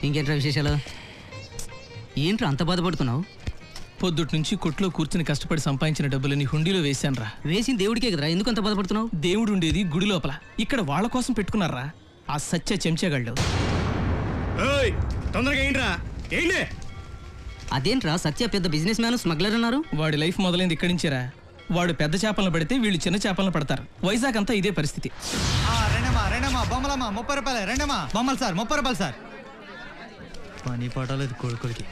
ఇంకేంట్రా విశేషాలు ఏంట్రా అంత బాధపడుతున్నావు పొద్దుటి నుంచి కొట్లో కూర్చుని కష్టపడి సంపాదించిన డబ్బులని హుండీలో వేశాన్రా వేసిన దేవుడికే కదరా ఎందుకు అంత బాధపడుతున్నావు దేవుడు ఉండేది గుడి లోపల ఇక్కడ వాళ్ళ కోసం పెట్టుకున్నారా ఆ సత్య చెంచాగాళ్ళు ఓయ్ తొందరగా ఏంట్రా ఏంటి అదేంట్రా సత్య పెద్ద బిజినెస్ మ్యాన్ స్మగ్లర్ అన్నారు వాడి లైఫ్ మొదలైంది ఇక్కడి నుంచేరా వాడు పెద్ద చేపలను పడితే వీళ్ళు చిన్న చేపలను పడతారు వైజాగ్ అంతా ఇదే పరిస్థితి ఆ, రెండమ్మా రెండమ్మా బొమ్మలమ్మా ముప్పై రూపాయలు రెండమ్మా బొమ్మలు సార్ ముప్పై రూపాయలు సార్ పని పడలేదు కొడుకులకి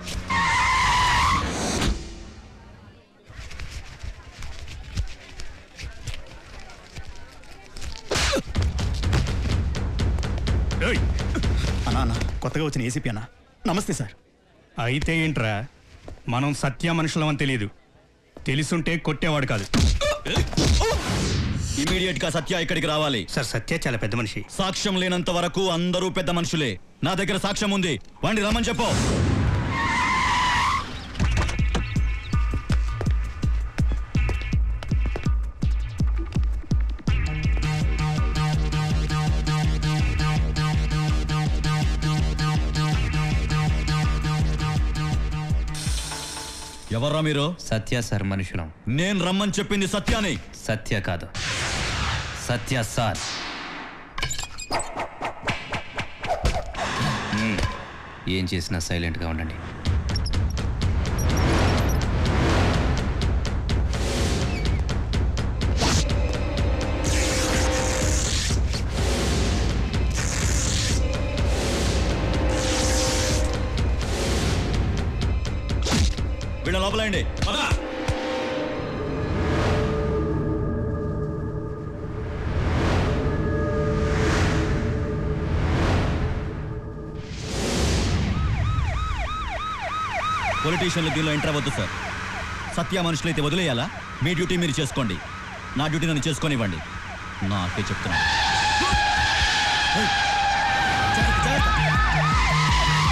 ఓయ్ అన్నా అన్న కొత్తగా వచ్చిన ఏసీపీ అన్న నమస్తే సార్ అయితే ఏంట్రా మనం సత్య మనుషులం అని తెలియదు తెలుసుంటే కొట్టేవాడు కాదు ఇమీడియట్ గా సత్య ఇక్కడికి రావాలి సార్ సత్య చాలా పెద్ద మనిషి సాక్ష్యం లేనంత వరకు అందరూ పెద్ద మనుషులే నా దగ్గర సాక్ష్యం ఉంది వాణ్ణి రమ్మని చెప్పు ఎవర్రా మీరు సత్య సార్ మనుషులం నేను రమ్మని చెప్పింది సత్యాని సత్య కాదు సత్య సార్ మ్మ్. ఏం చేసినా సైలెంట్గా ఉండండి వీళ్ళ లోపలండి పొలిటీషియన్లు దీనిలో ఎంటర్ అవ్వద్దు సార్ సత్య మనుషులైతే వదిలేయాలా మీ డ్యూటీ మీరు చేసుకోండి నా డ్యూటీ నన్ను చేసుకొనివ్వండి నాకే చెప్తున్నాను ఏయ్! జాగ్రత్త, జాగ్రత్త.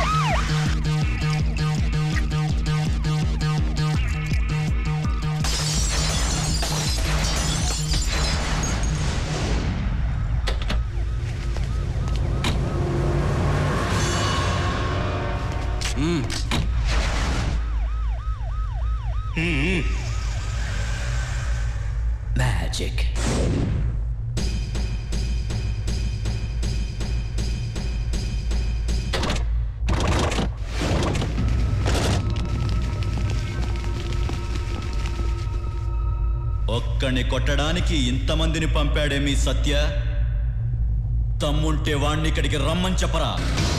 మ్యాజిక్ ఒక్కడిని కొట్టడానికి ఇంతమందిని పంపాడే మీ సత్య తమ్ముంటే వాణ్ణి ఇక్కడికి రమ్మని చెప్పరా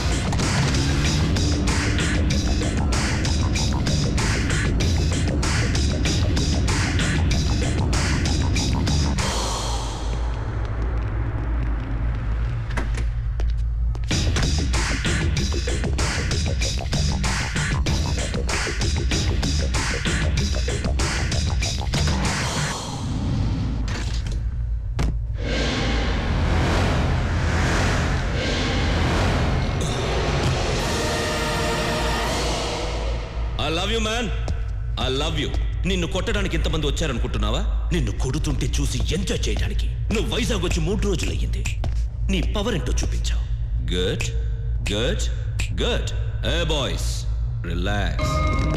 I love you man I love you నిన్ను కొట్టడానికి ఇంతమంది వచ్చారనుకుంటున్నావా నిన్ను కొడుతుంటే చూసి ఎంజాయ్ చేయడానికి నువ్వు వైజాగ్ వచ్చి మూడు రోజులయ్యింది నీ పవర్ ఏంటో చూపించావు గుడ్ గుడ్ గుడ్ ఏ బాయ్స్ రిలాక్స్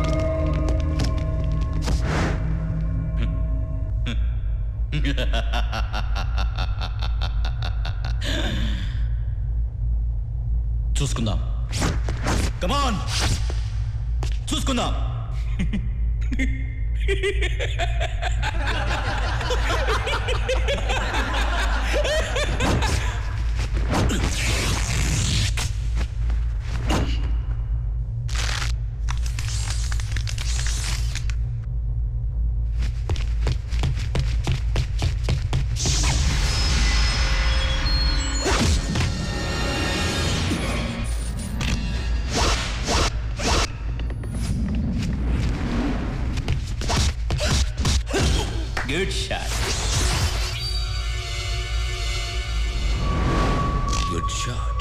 చూసుకుందాం కమాన్ చూసుకుందాం గుడ్ షాట్ గుడ్ షాట్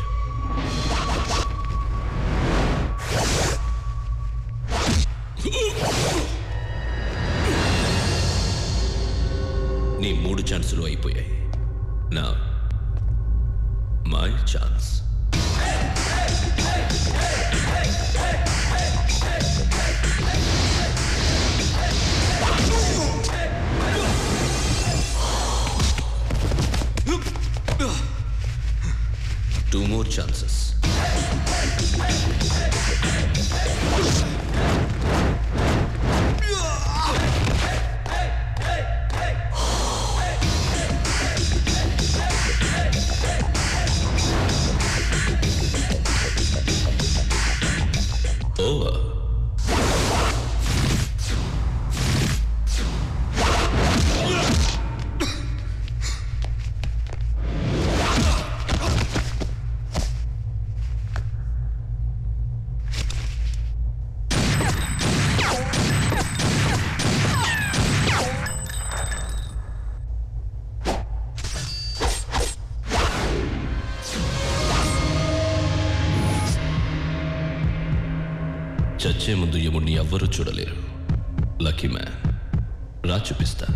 నీ మూడు ఛాన్సులు అయిపోయాయి నా మై ఛాన్స్ ఓవర్ చచ్చే ముందు యముడిని ఎవ్వరూ చూడలేరు లక్కీ మ్యాన్ రా చూపిస్తా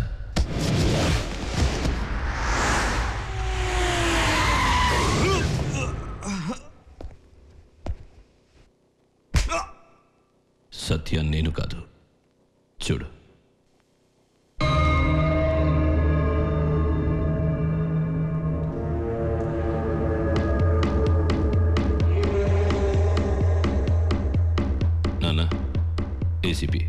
సత్యం నేను కాదు చూడు నాన్న ఏసీపీ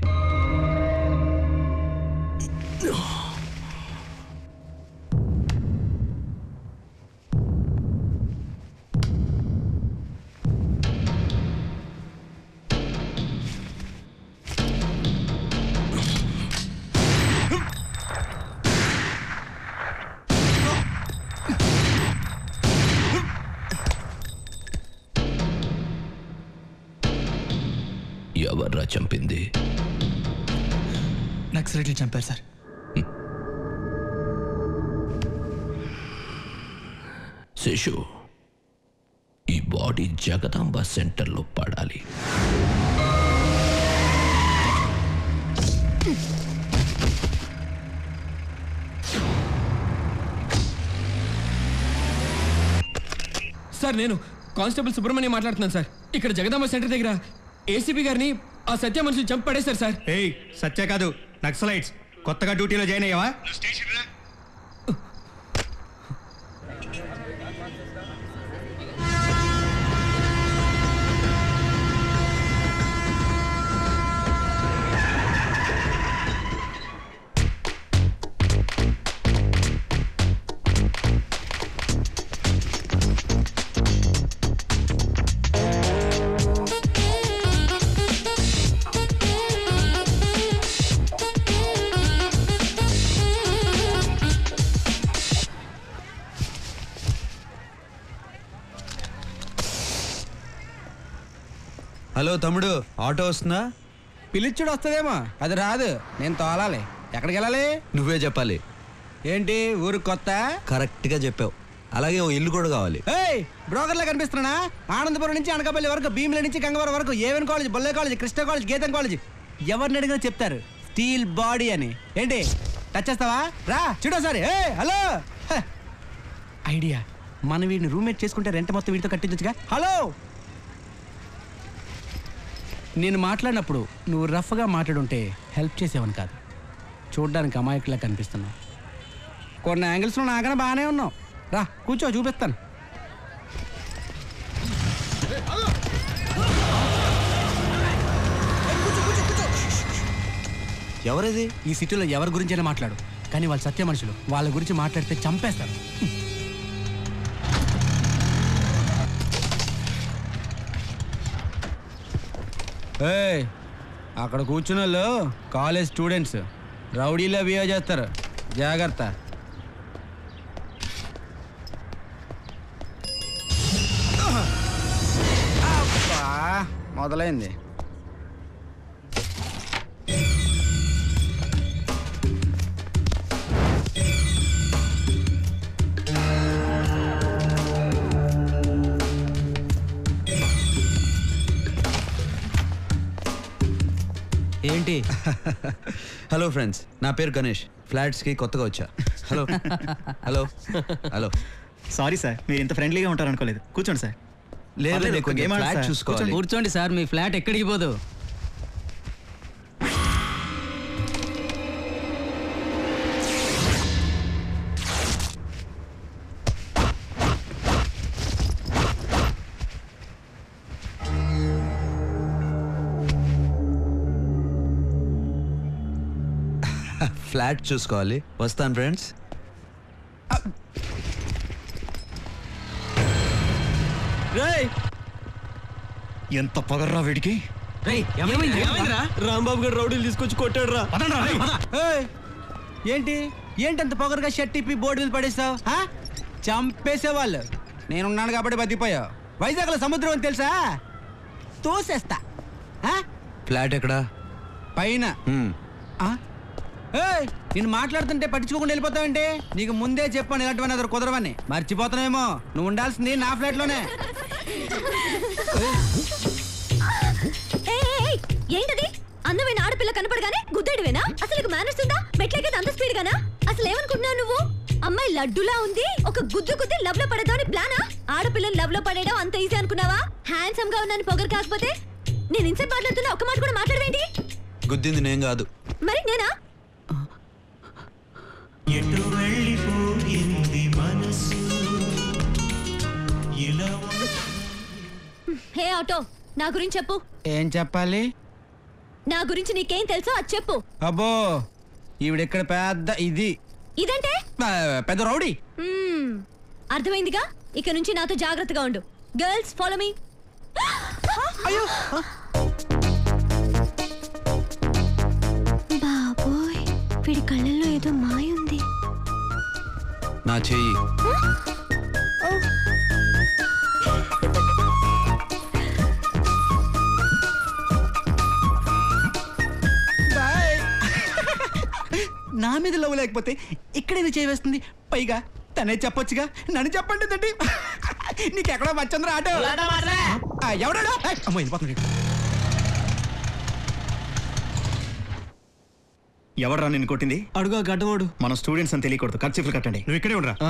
ఎవర్రా చంపింది నక్సలైట్లు చంపారు సార్ శిశు ఈ బాడీ జగదాంబ సెంటర్లో పడాలి సార్ నేను కానిస్టేబుల్ సుబ్రహ్మణ్యం మాట్లాడుతున్నాను సార్ ఇక్కడ జగదాంబ సెంటర్ దగ్గర ఏసీపీ గారిని ఆ సత్య మనుషులు చంపి పడేశారు సార్ ఏయ్ సత్య కాదు నక్సలైట్స్ కొత్తగా డ్యూటీలో జాయిన్ అయ్యావా హలో తమ్ముడు ఆటో వస్తుందా పిలిచుడు వస్తుందేమో అది రాదు నేను తోలాలి ఎక్కడికి వెళ్ళాలి నువ్వే చెప్పాలి ఏంటి ఊరు కొత్త కరెక్ట్గా చెప్పావు అలాగే ఓ ఇల్లు కూడా కావాలి ఏయ్ బ్రోకర్లా కనిపిస్తున్నా ఆనందపురం నుంచి అనకాపల్లి వరకు భీమిల నుంచి గంగవరం వరకు ఏవెన్ కాలేజ్ బొల్లే college Krishna college GITAM college ఎవరిని అడిగినా చెప్తారు స్టీల్ బాడీ అని ఏంటి టచ్ చేస్తావా రా చూడోసారి ఏ హలో హ. ఐడియా మనం వీడిని రూమ్మేట్ చేసుకుంటే రెంట్ మొత్తం వీడితో కట్టించగా హలో నేను మాట్లాడినప్పుడు నువ్వు రఫ్గా మాట్లాడుంటే హెల్ప్ చేసేవని కాదు చూడ్డానికి అమాయకులా కనిపిస్తున్నావు కొన్ని యాంగిల్స్లో నాకన్నా బాగానే ఉన్నావు రా కూర్చో చూపిస్తాను ఎవరది ఈ సిటీలో ఎవరి గురించైనా మాట్లాడు కానీ వాళ్ళు సత్య మనుషులు వాళ్ళ గురించి మాట్లాడితే చంపేస్తారు ఏయ్ అక్కడ కూర్చున్న వాళ్ళు కాలేజ్ స్టూడెంట్స్ రౌడీలో బిహేవ్ చేస్తారు జాగ్రత్త అబ్బా, మొదలైంది ఏంటి హలో ఫ్రెండ్స్ నా పేరు గణేష్ ఫ్లాట్స్కి కొత్తగా వచ్చా hello hello hello sorry sir మీరు ఇంత ఫ్రెండ్లీగా ఉంటారు అనుకోలేదు కూర్చోండి సార్ లేదు పర్లేదు, నేను ఒక కొంచెం game ఆడండి ఫ్లాట్ సార్. చూసుకోవాలి కూర్చోండి సార్ మీ ఫ్లాట్ ఎక్కడికి పోదు ఫ్లాట్ చూసుకోవాలి వస్తాను ఫ్రెండ్స్ రేయ్ ఎంత పగర్రా వీడికి రాంబాబు గారు రౌడీలు తీసుకొచ్చి కొట్టాడు రా ఏయ్, ఏంటి ఏంటి అంత పొగరుగా షర్ట్ ఇప్పి బోర్డు మీద పడేస్తావు చంపేసేవాళ్ళు నేనున్నాను కాబట్టి బతికిపోయావు వైజాగ్లో సముద్రం అని తెలుసా తోసేస్తా ఆ? ఫ్లాట్ ఎక్కడా పైన హ్మ్. ఆ? ఏయ్ నేను మాట్లాడుతుంటే పట్టించుకోకుండా వెళ్ళిపోతావంటే నీకు ముందే చెప్పాను ఇలాంటివన్నీ అదరు కుదరవని మర్చిపోతున్నావేమో నువ్వు ఉండాల్సింది నా ఫ్లాట్లోనే ఏంటది అందమైన ఆడపిల్ల కనపడగానే గుద్దేడువేనా అసలు నీకు మేనర్స్ ఉందా మెట్లెక్కేది అంత స్పీడ్ గానా అసలు ఏమనుకుంటున్నావు నువ్వు అమ్మాయి లడ్డులా ఉంది ఒక గుద్దు గుద్ది లవ్ లో పడేదాని ప్లానా ఆడపిల్లని లవ్ లో పడేయడం అంత ఈజీ అనుకున్నావా హ్యాండ్సమ్ గా ఉన్నాను పొగరు కాకపోతే నేను ఇన్సెట్ మాట్లాడుతున్నా ఒక్క మాట కూడా మాట్లాడవేంటి గుద్దింది నేను కాదు మరి నేనా ఎటు వెళ్ళిపోయింది మనసు ఇలా హే ఆటో నా గురించి చెప్పు ఏం చెప్పాలి నా గురించి నీకేం తెలుసో అది చెప్పు అబ్బో ఈవిడెక్కడ పెద్ద ఇది ఇదంటే ఆ, పెద్ద రౌడీ మ్మ్. అర్థమైందిగా ఇక నుంచి నాతో జాగ్రత్తగా ఉండు గర్ల్స్ ఫాలో మీ అయ్యో బాబోయ్ వీడి కళ్ళల్లో ఏదో మాయ ఉంది నా చెయ్యి బాయ్ నా మీద లవ్ లేకపోతే ఇక్కడేది చేయవేస్తుంది పైగా తనే చెప్పొచ్చుగా నన్ను చెప్పండి తండ్రి నీకెక్కడో మచ్చంద్ర ఆటో ఆ, ఎవడాడు ఏయ్, అమ్మో వెళ్ళిపోతుంది ఎవడరా నిన్ను కొట్టింది అడుగు గడ్డవాడు మనం స్టూడెంట్స్ అని తెలియకూడదు ఖర్చీఫ్లు కట్టండి నువ్వు ఇక్కడే ఉండరా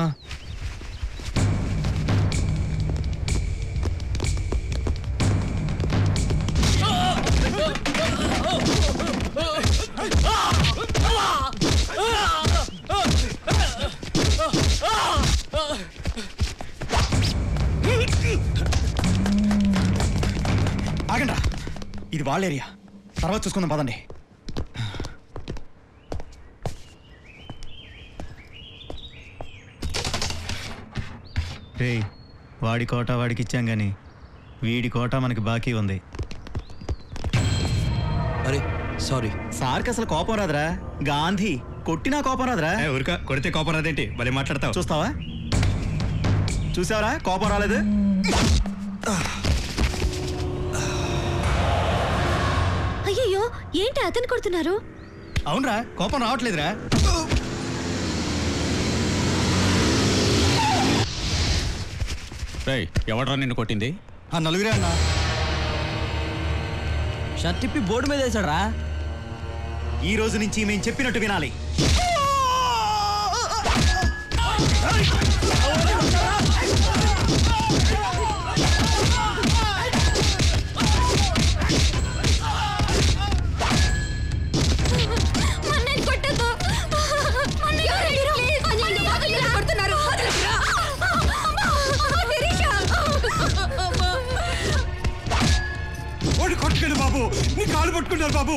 ఆగండ్రా ఇది వాళ్ళ ఏరియా తర్వాత చూసుకుందాం పదండి రే వాడి కోట వాడికి ఇచ్చాం కానీ వీడి కోట మనకి బాకీ ఉంది అరే సారీ సార్కి అసలు కోపం రాదురా గాంధీ కొట్టినా కోపం రాదురా ఏ, ఊరిక కొడితే కోపం రాదేంటి భలే మాట్లాడతావు చూస్తావా చూసావరా కోపం రాలేదు అయ్యయ్యో ఏంటి అతను కొడుతున్నారు అవునరా కోపం రావట్లేదురా రేయ్ ఎవడరా నిన్ను కొట్టింది ఆ నలుగురే అన్నా షర్ట్ ఇప్పి బోర్డు మీద వేసాడు రా ఈ రోజు నుంచి మేము చెప్పినట్టు వినాలి మన్నని కొట్టొద్దు. మన్నయ్య, ప్లీజ్, మన్నయ్య, వదిలిరా. కొడుతున్నారు. వదిలిరా. అమ్మా, శిరీష. ఓడి కొట్టుకోండి బాబు నీ కాలు పట్టుకుంటారు బాబు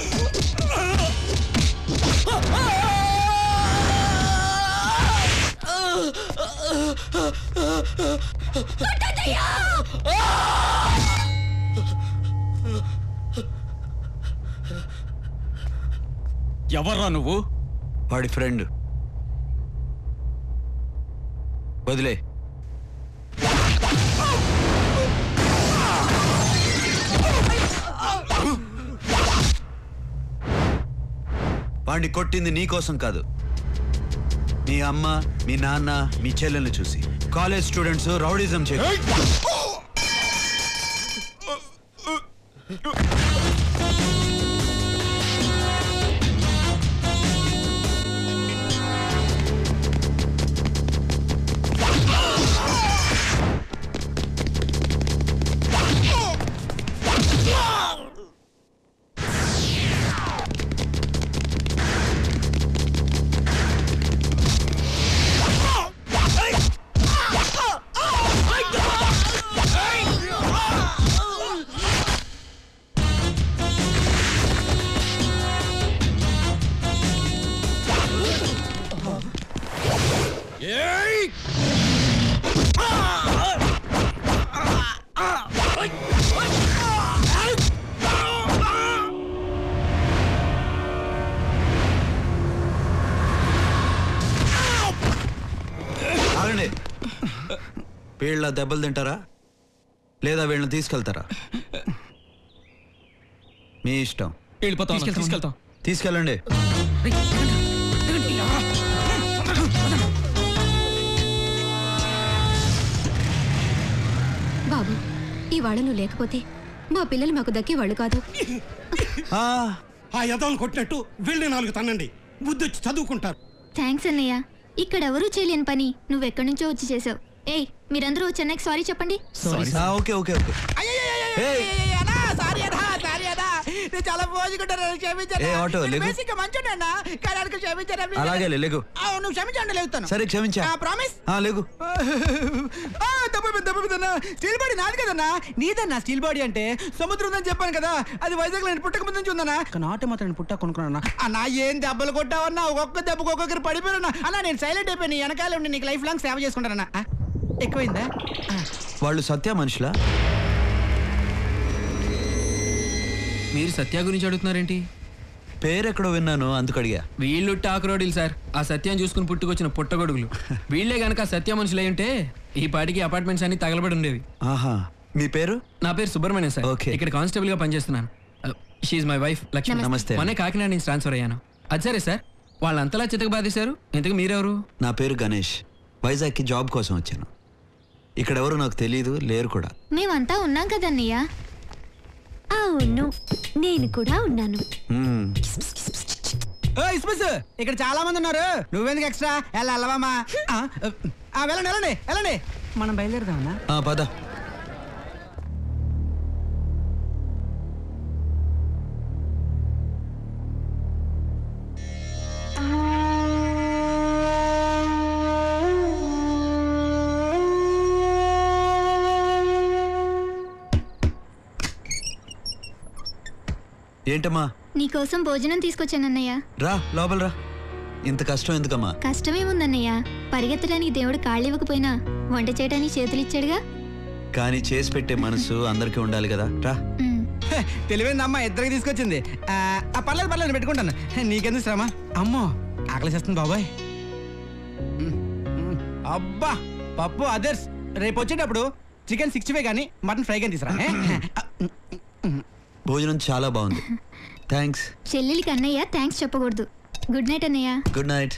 ఎవర్రా నువ్వు వాడి ఫ్రెండ్ వదిలే వాడిని కొట్టింది నీ కోసం కాదు మీ అమ్మ మీ నాన్న మీ చెల్లెల్ని చూసి కాలేజ్ స్టూడెంట్స్ రౌడిజం చే వీళ్ళ దెబ్బలు తింటారా లేదా వీళ్ళని తీసుకెళ్తారా మీ ఇష్టం వెళ్ళిపోతాం అన్న, తీసుకెళ్తాం తీసుకెళ్ళండి బాబు ఇవాళ నువ్వు లేకపోతే మా పిల్లలు మాకు దక్కేవాళ్ళు కాదు ఆ యదవలు కొట్టినట్టు వెళ్ళి నాలుగు తన్నండి బుద్ధొచ్చి చదువుకుంటారు థ్యాంక్స్ అన్నయ్య ఇక్కడ ఎవరూ చేయలేని పని నువ్వెక్కడి నుంచో వచ్చి చేసావు ఏయ్ మీరందరూ చెన్నైకి సారీ చెప్పండి ఆ, ఓకే ఓకే ఓకే సారీ అన్నా సారీ అన్నా నేను చాలా పోజుకుంటాను క్షమించండి ఏ, ఆటో, లేగు. బేసిక్ మంచి అన్నా కానీ అడిగి క్షమించండి అలాగే లేగు నువ్వు క్షమించండి లేగుతాను సరే క్షమించా ప్రామిస్ ఆ, లేగు తప్పు తప్పు స్టీల్ బాడీ నాది కదన్నా నీదన్నా స్టీల్ బాడీ అంటే సముద్రం ఉందని చెప్పాను కదా అది వైజాగ్ నేను పుట్టక ముందు నుంచి ఉందన్నా కానీ ఆటో మాత్రం నేను పుట్టక కొనుక్కున్నా అన్నా ఏం దెబ్బలు కొట్టావన్నా ఒక్కొక్క దెబ్బకు ఒక్కొక్కరు పడిపోయారన్నా అన్నా నేను సైలెంట్ అయిపోయి నీ వెనకాల ఉండి నీకు లైఫ్ లాంగ్ సేవ చేసుకుంటానన్నా ఆ, ఎక్కువైందా ఆ. వాళ్ళు సత్య మనుషులా మీరు సత్య గురించి అడుగుతున్నారేంటి పేరెక్కడో విన్నాను అందుకు అడిగా వీళ్ళు టాకురోడీలు సార్ ఆ సత్యం చూసుకుని పుట్టుకొచ్చిన పుట్టగొడుగులు వీళ్ళే గనక ఆ సత్య మనుషులు అయి ఉంటే ఈ పాటికి అపార్ట్మెంట్స్ అన్ని తగలబడి ఉండేవి ఆహా మీ పేరు నా పేరు సుబ్రహ్మణ్యం సార్ Okay. ఇక్కడ కానిస్టేబుల్ గా పనిచేస్తున్నాను షీఈ్ మై వైఫ్ లక్ష్మి నమస్తే. మొన్నే కాకినాడ నుంచి ట్రాన్స్ఫర్ అయ్యాను అది సరే సార్ వాళ్ళంతలా చితక బాధేశారు ఇంతకు మీరెవరు నా పేరు గణేష్ వైజాగ్కి జాబ్ కోసం వచ్చాను ఇక్కడ ఎవరు నాకు తెలియదు లేరు కూడా మేమంతా ఉన్నాం కదన్నయ్య అవును నేను కూడా ఉన్నాను మ్మ్. ఓ ఇస్మస్ ఇక్కడ చాలా మంది ఉన్నారు నువ్వెందుకు ఎక్స్ట్రా వెళ్ళ వెళ్ళవమ్మా ఆ, ఆ, వెళ్ళండి వెళ్ళండి వెళ్ళండి మనం బయలుదేరదామన్నా ఆ, పద ఏంటమ్మా నీకోసం భోజనం తీసుకొచ్చానన్నయ్య రా లోపల రా ఇంత కష్టం ఎందుకమ్మా కష్టమేముందన్నయ్య పరిగెత్తడానికి దేవుడు కాళ్ళు ఇవ్వకపోయినా వంట చేయడానికి చేతులు ఇచ్చాడుగా కానీ చేసి పెట్టే మనసు అందరికీ ఉండాలి కదా రా తెలివైంది అమ్మ ఇద్దరికి తీసుకొచ్చింది ఆ, ఆ, పర్లేదు పర్లేదు నేను పెట్టుకుంటాను నీకెందుకు శ్రమ అమ్మో ఆకలి చేస్తుంది బాబాయ్ మ్, మ్. అబ్బా పప్పు అదర్స్ రేపు వచ్చేటప్పుడు చికెన్ సిక్స్టీ ఫైవ్ కానీ మటన్ ఫ్రై కానీ తీసురా ఏ? భోజనం చాలా బాగుంది థ్యాంక్స్ చెల్లెలికి అన్నయ్య థ్యాంక్స్ చెప్పకూడదు గుడ్ నైట్ అన్నయ్య గుడ్ నైట్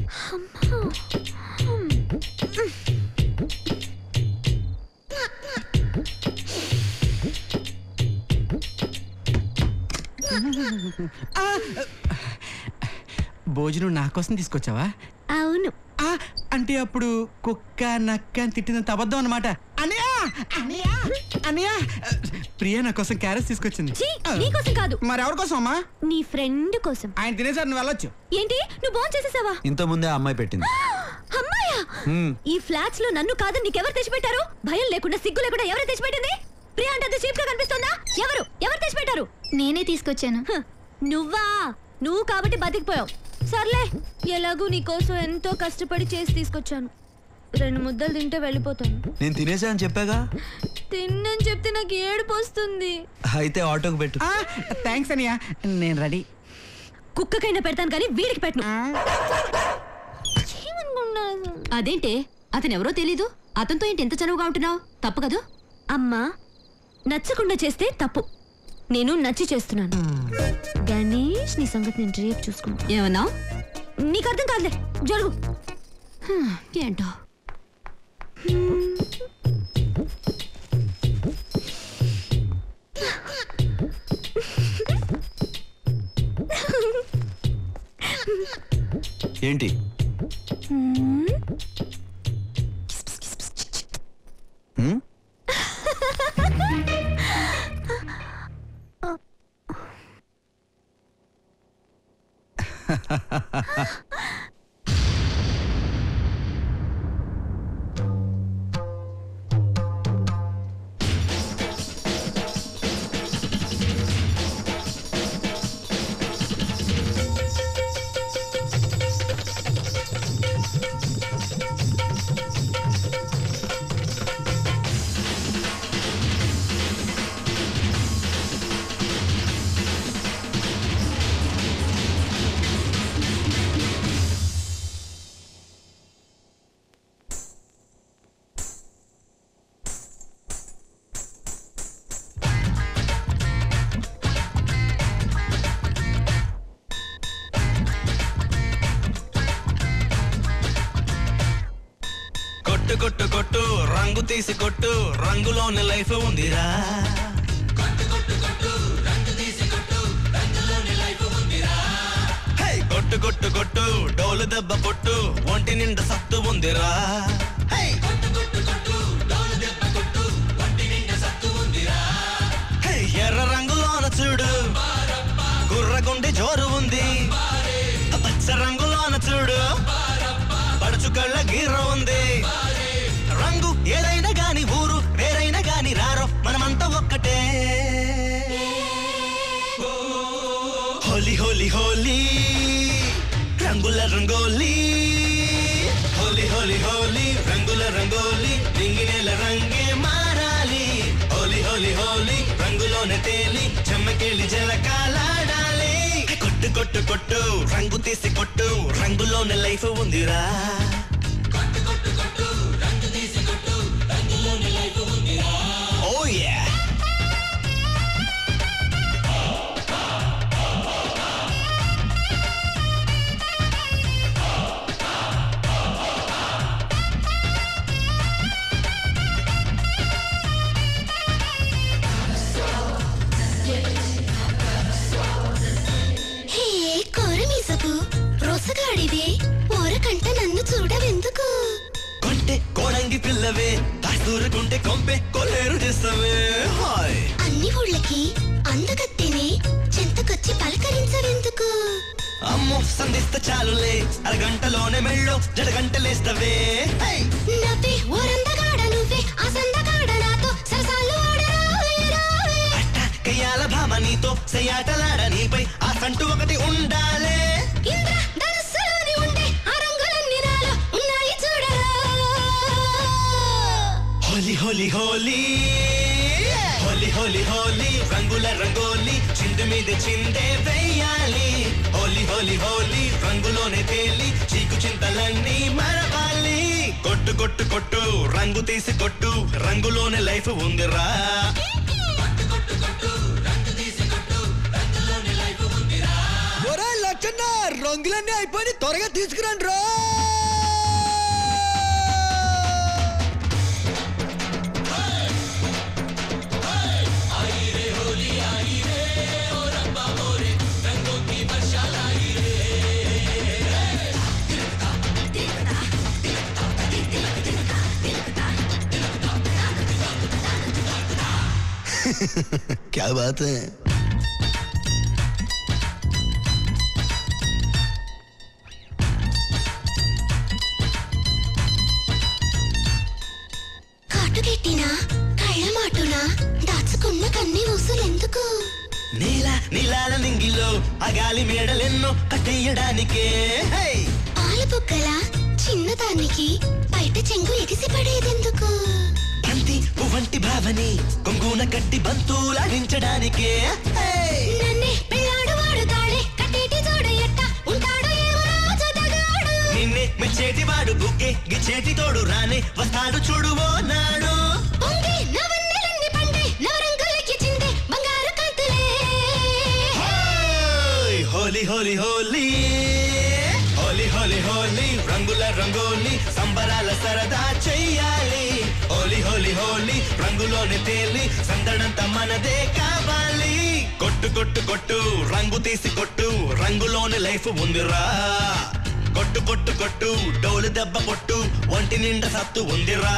ఆ, భోజనం నా కోసం తీసుకొచ్చావా అవును అంటే అప్పుడు కుక్క నక్క అని తిట్టినంత అబద్ధం అనమాట అన్నయ్య అన్నయ్య అన్నయ్య ప్రియా నా కోసం క్యారెట్స్ తీసుకొచ్చింది నీకోసం కాదు మరి ఎవరి కోసం అమ్మా నీ ఫ్రెండ్ కోసం ఆయన తినేసారు నువ్వు వెళ్ళొచ్చు ఏంటి నువ్వు ఫోన్ చేసేసావా ఇంత ముందే ఆ అమ్మాయి పెట్టింది అమ్మాయా మ్మ్. ఈ ఫ్లాట్స్ లో నన్ను కాదు నీకెవరు తెచ్చిపెట్టారు భయం లేకుండా సిగ్గు లేకుండా ఎవరు తెచ్చిపెట్టింది ప్రియా అంటే చీప్ గా కనిపిస్తుందా ఎవరు ఎవరు తెచ్చిపెట్టారు నేనే తీసుకొచ్చాను నువ్వా నువ్వు కాబట్టి బతికిపోయావు సర్లే ఎలాగూ నీ కోసం ఎంతో కష్టపడి చేసి తీసుకొచ్చాను రెండు ముద్దలు తింటే వెళ్ళిపోతాను నేను తినేసా అని చెప్పాగా తిన్నని చెప్తే నాకు ఏడుపు వస్తుంది అయితే ఆటోకి పెట్టు థ్యాంక్స్ అనియా నేను రెడీ కుక్కకైనా పెడతాను కానీ వీడికి పెట్టను అదేంటే అతను ఎవరో తెలీదు అతనితో ఏంటి ఎంత చనువుగా ఉంటున్నావు తప్పు కదూ అమ్మా నచ్చకుండా చేస్తే తప్పు నేను నచ్చి చేస్తున్నాను గణేష్ నీ సంగతి నేను రేపు చూసుకున్నా ఏమన్నా నీకు అర్థం కాదులే జరుగు హ్మ్, ఏంటో ఏంటి హ్మ్. హ్మ్? కొట్టు కొట్టు రంగు తీసి కొట్టు రంగులోని లైఫ్ ఉందిరా హే, కొట్టు కొట్టు కొట్టు డోలు దెబ్బ కొట్టు ఒంటి నిండా సత్తు ఉందిరా హే! హే, ఎర్ర రంగులోన చూడు గుర్రగుండి జోరు ఉంది పచ్చ రంగులోన చూడు పడుచు కళ్ళ గీర ఉంది రంగు ఏదైనా గాని ఊరు వేరైనా గాని రారో మనమంతా ఒక్కటే హోలీ హోలీ హోలీ రంగుల రంగోలీ హోలీ హోలీ హోలీ రంగుల రంగోలీ రింగినేల రంగే మారాలి హోలీ హోలీ హోలీ రంగులోనే తేలి చెమ్మకెళ్ళి జలకాలాడాలి కొట్టు కొట్టు కొట్టు రంగు తీసి కొట్టు రంగులోనే లైఫ్ ఉందిరా ఓ యా హే కోరమీసపు రొసగాడివే ఓరకంట నన్ను చూడవెందుకు కొంటే కోడంగి పిల్లవే కాస్తూరుకుంటే కొంపే కొల్లేరు చేస్తావే హాయ్ అన్ని ఊళ్ళకి అందగత్తెనే చెంతకొచ్చి పలకరించవెందుకు అమ్మో సంధిస్తే చాలులే అరగంటలోనే మెళ్ళో జడగంటలేస్తవే హై! నవ్వే ఓరందగాడ నువ్వే ఆ సందగాడ నాతో సరసాలు ఆడరా కయ్యాల భామ నీతో సయ్యాటలాడ నీపై ఆ సంటూ ఒకటి ఉండాలే ఇంద్ర ధనుస్సులోని ఉండే ఆ రంగులన్నీ నాలో ఉన్నాయి చూడరా హోలీ హోలీ హోలీ హోలీ హోలీ హోలీ రంగుల రంగోలి చిందు మీద చిందే వెయ్యాలి హోలీ హోలీ హోలీ రంగులోనే తేలి చీకు చింతలన్నీ మరవాలి కొట్టు కొట్టు కొట్టు రంగు తీసి కొట్టు రంగులోనే లైఫ్ ఉందిరా ఒరే లచ్చన్న రంగులన్నీ అయిపోయి త్వరగా తీసుకురండి రా क्या बात है కాటుకెట్టినా కళ్ళ మాటునా దాచుకున్న కన్ని ఊసులెందుకు నీల నీలాల నింగిలో ఆ గాలి మేడలెన్నో కట్టేయడానికే హై! పాల బుగ్గల చిన్నదానికి బయట చెంగు ఎగిసి పడేదెందుకు బంతి పువ్వంటి భావని కొంగున కట్టి బంతులాడించడానికే హై! నన్నే పెళ్ళాడు వాడు తాళే కట్టేటి జోడ ఎట్ట ఉంటాడో ఏమో రాజుదగాడు నిన్నే మెచ్చేటి వాడు బుగ్గే గిచ్చేటి తోడు రానే వస్తాడు చూడు ఓ నాడు పొంగి నవన్నెలన్నీ పండే నవరంగులకి చిందే బంగారు కాంతులే హోయ్! హోలీ హోలీ హోలీ హోలీ హోలీ హోలీ రంగుల రంగోలి సంబరాల సరదా చెయ్యాలి హోలీ హోలీ హోలీ రంగులోనే తేలి సందడంతా మనదే కావాలి కొట్టు కొట్టు కొట్టు రంగు తీసి కొట్టు రంగులోని లైఫ్ ఉందిరా కొట్టు కొట్టు కొట్టు డోలు దెబ్బ కొట్టు ఒంటి నిండా సత్తు ఉందిరా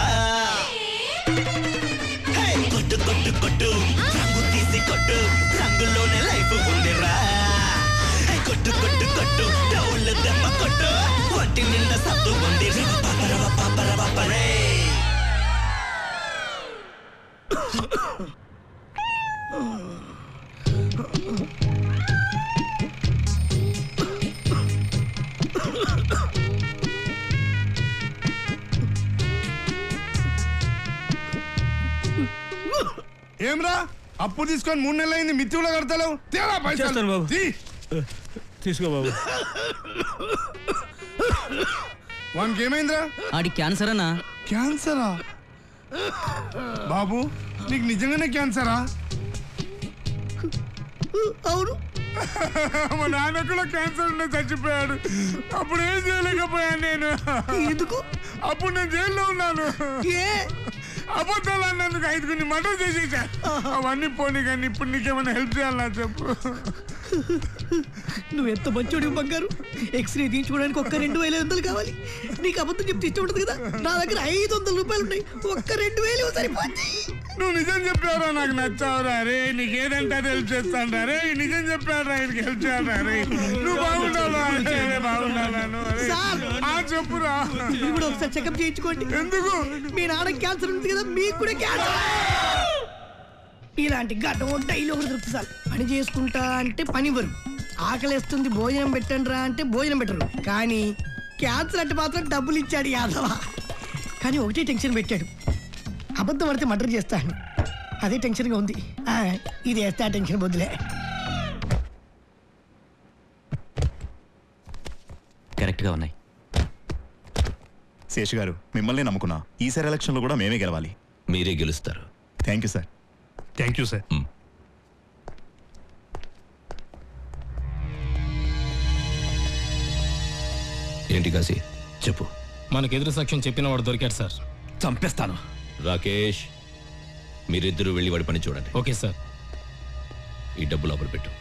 హే! కొట్టు కొట్టు కొట్టు రంగు తీసి కొట్టు రంగులోనే లైఫ్ ఉందిరా హే! కొట్టు కొట్టు కొట్టు డౌల్ దెబ్బ కొట్టు ఒంటి నిండా సత్తు ఉంది పాపరవ పాపరవ పరే ఏమ్రా అప్పు తీసుకొని మూడు నెలలు అయింది మిత్తిలో కడతలేవు తేడా పైసలు చేస్తాను బాబు. తీ. తీసుకో బాబు వానికి ఏమైందిరా ఆడి క్యాన్సర్ అన్నా క్యాన్సరా బాబు నీకు నిజంగానే క్యాన్సరా అవును మా నాన్న కూడా క్యాన్సర్ ఉండే చచ్చిపోయాడు అప్పుడు ఏం చేయలేకపోయాను నేను ఎందుకు అప్పుడు నేను జైల్లో ఉన్నాను ఏ అబద్ధాలు అన్నందుకు ఐదుగురిని మర్డర్ చేసేసా అవన్నీ పోనీ కానీ ఇప్పుడు నీకేమైనా హెల్ప్ చేయాలన్నా చెప్పు నువ్వు ఎంత మంచోడి బంగారు ఎక్స్రే తీయించుకోవడానికి ఒక్క రెండు వేల వందలు కావాలి నీకు అబద్ధం చెప్తే ఇష్టం ఉంటుంది కదా నా దగ్గర ఐదు వందల రూపాయలు ఉన్నాయి ఒక్క రెండు వేలు సరిపోద్ది నువ్వు నిజం చెప్పావురా నాకు నచ్చావురా రే నీకు ఏదంటే అది హెల్ప్ చేస్తాను రే నిజం చెప్పాడురా ఆయనకి హెల్ప్ చేయాలరా రే నువ్వు బాగుండాలా రే, రే, బాగుండాలా నువ్వు రే. సార్. ఆ చెప్పురా మీరు కూడా ఒకసారి చెకప్ చేయించుకోండి ఎందుకు మీ నాన్న క్యాన్సర్ ఉంది కదా మీకు కూడా క్యాన్సర్ ఇలాంటి గడ్డం డైలీ ఒకటి దొరుకుతుంది సార్ పని చేసుకుంటా అంటే పని ఇవ్వరు ఆకలిస్తుంది భోజనం పెట్టండి రా అంటే భోజనం పెట్టరు కానీ క్యాన్సర్ అంటే మాత్రం డబ్బులు ఇచ్చాడు యాదవ కానీ ఒకటే టెన్షన్ పెట్టాడు అబద్ధం పడితే మర్డర్ చేస్తాను అదే టెన్షన్గా ఉంది ఆ, ఇది వేస్తే ఆ టెన్షన్ బొద్దులే కరెక్ట్గా ఉన్నాయి శేషు గారు మిమ్మల్ని నమ్ముకున్నా ఈసారి ఎలక్షన్లో కూడా మేమే గెలవాలి మీరే గెలుస్తారు thank you sir thank you sir ఏంటి కాశీ చెప్పు మనకెదురు సాక్ష్యం చెప్పిన వాడు దొరికాడు సార్ చంపేస్తాను రాకేష్ మీరిద్దరూ వెళ్ళి వాడి పని చూడండి ఓకే సార్ ఈ డబ్బు లోపల పెట్టు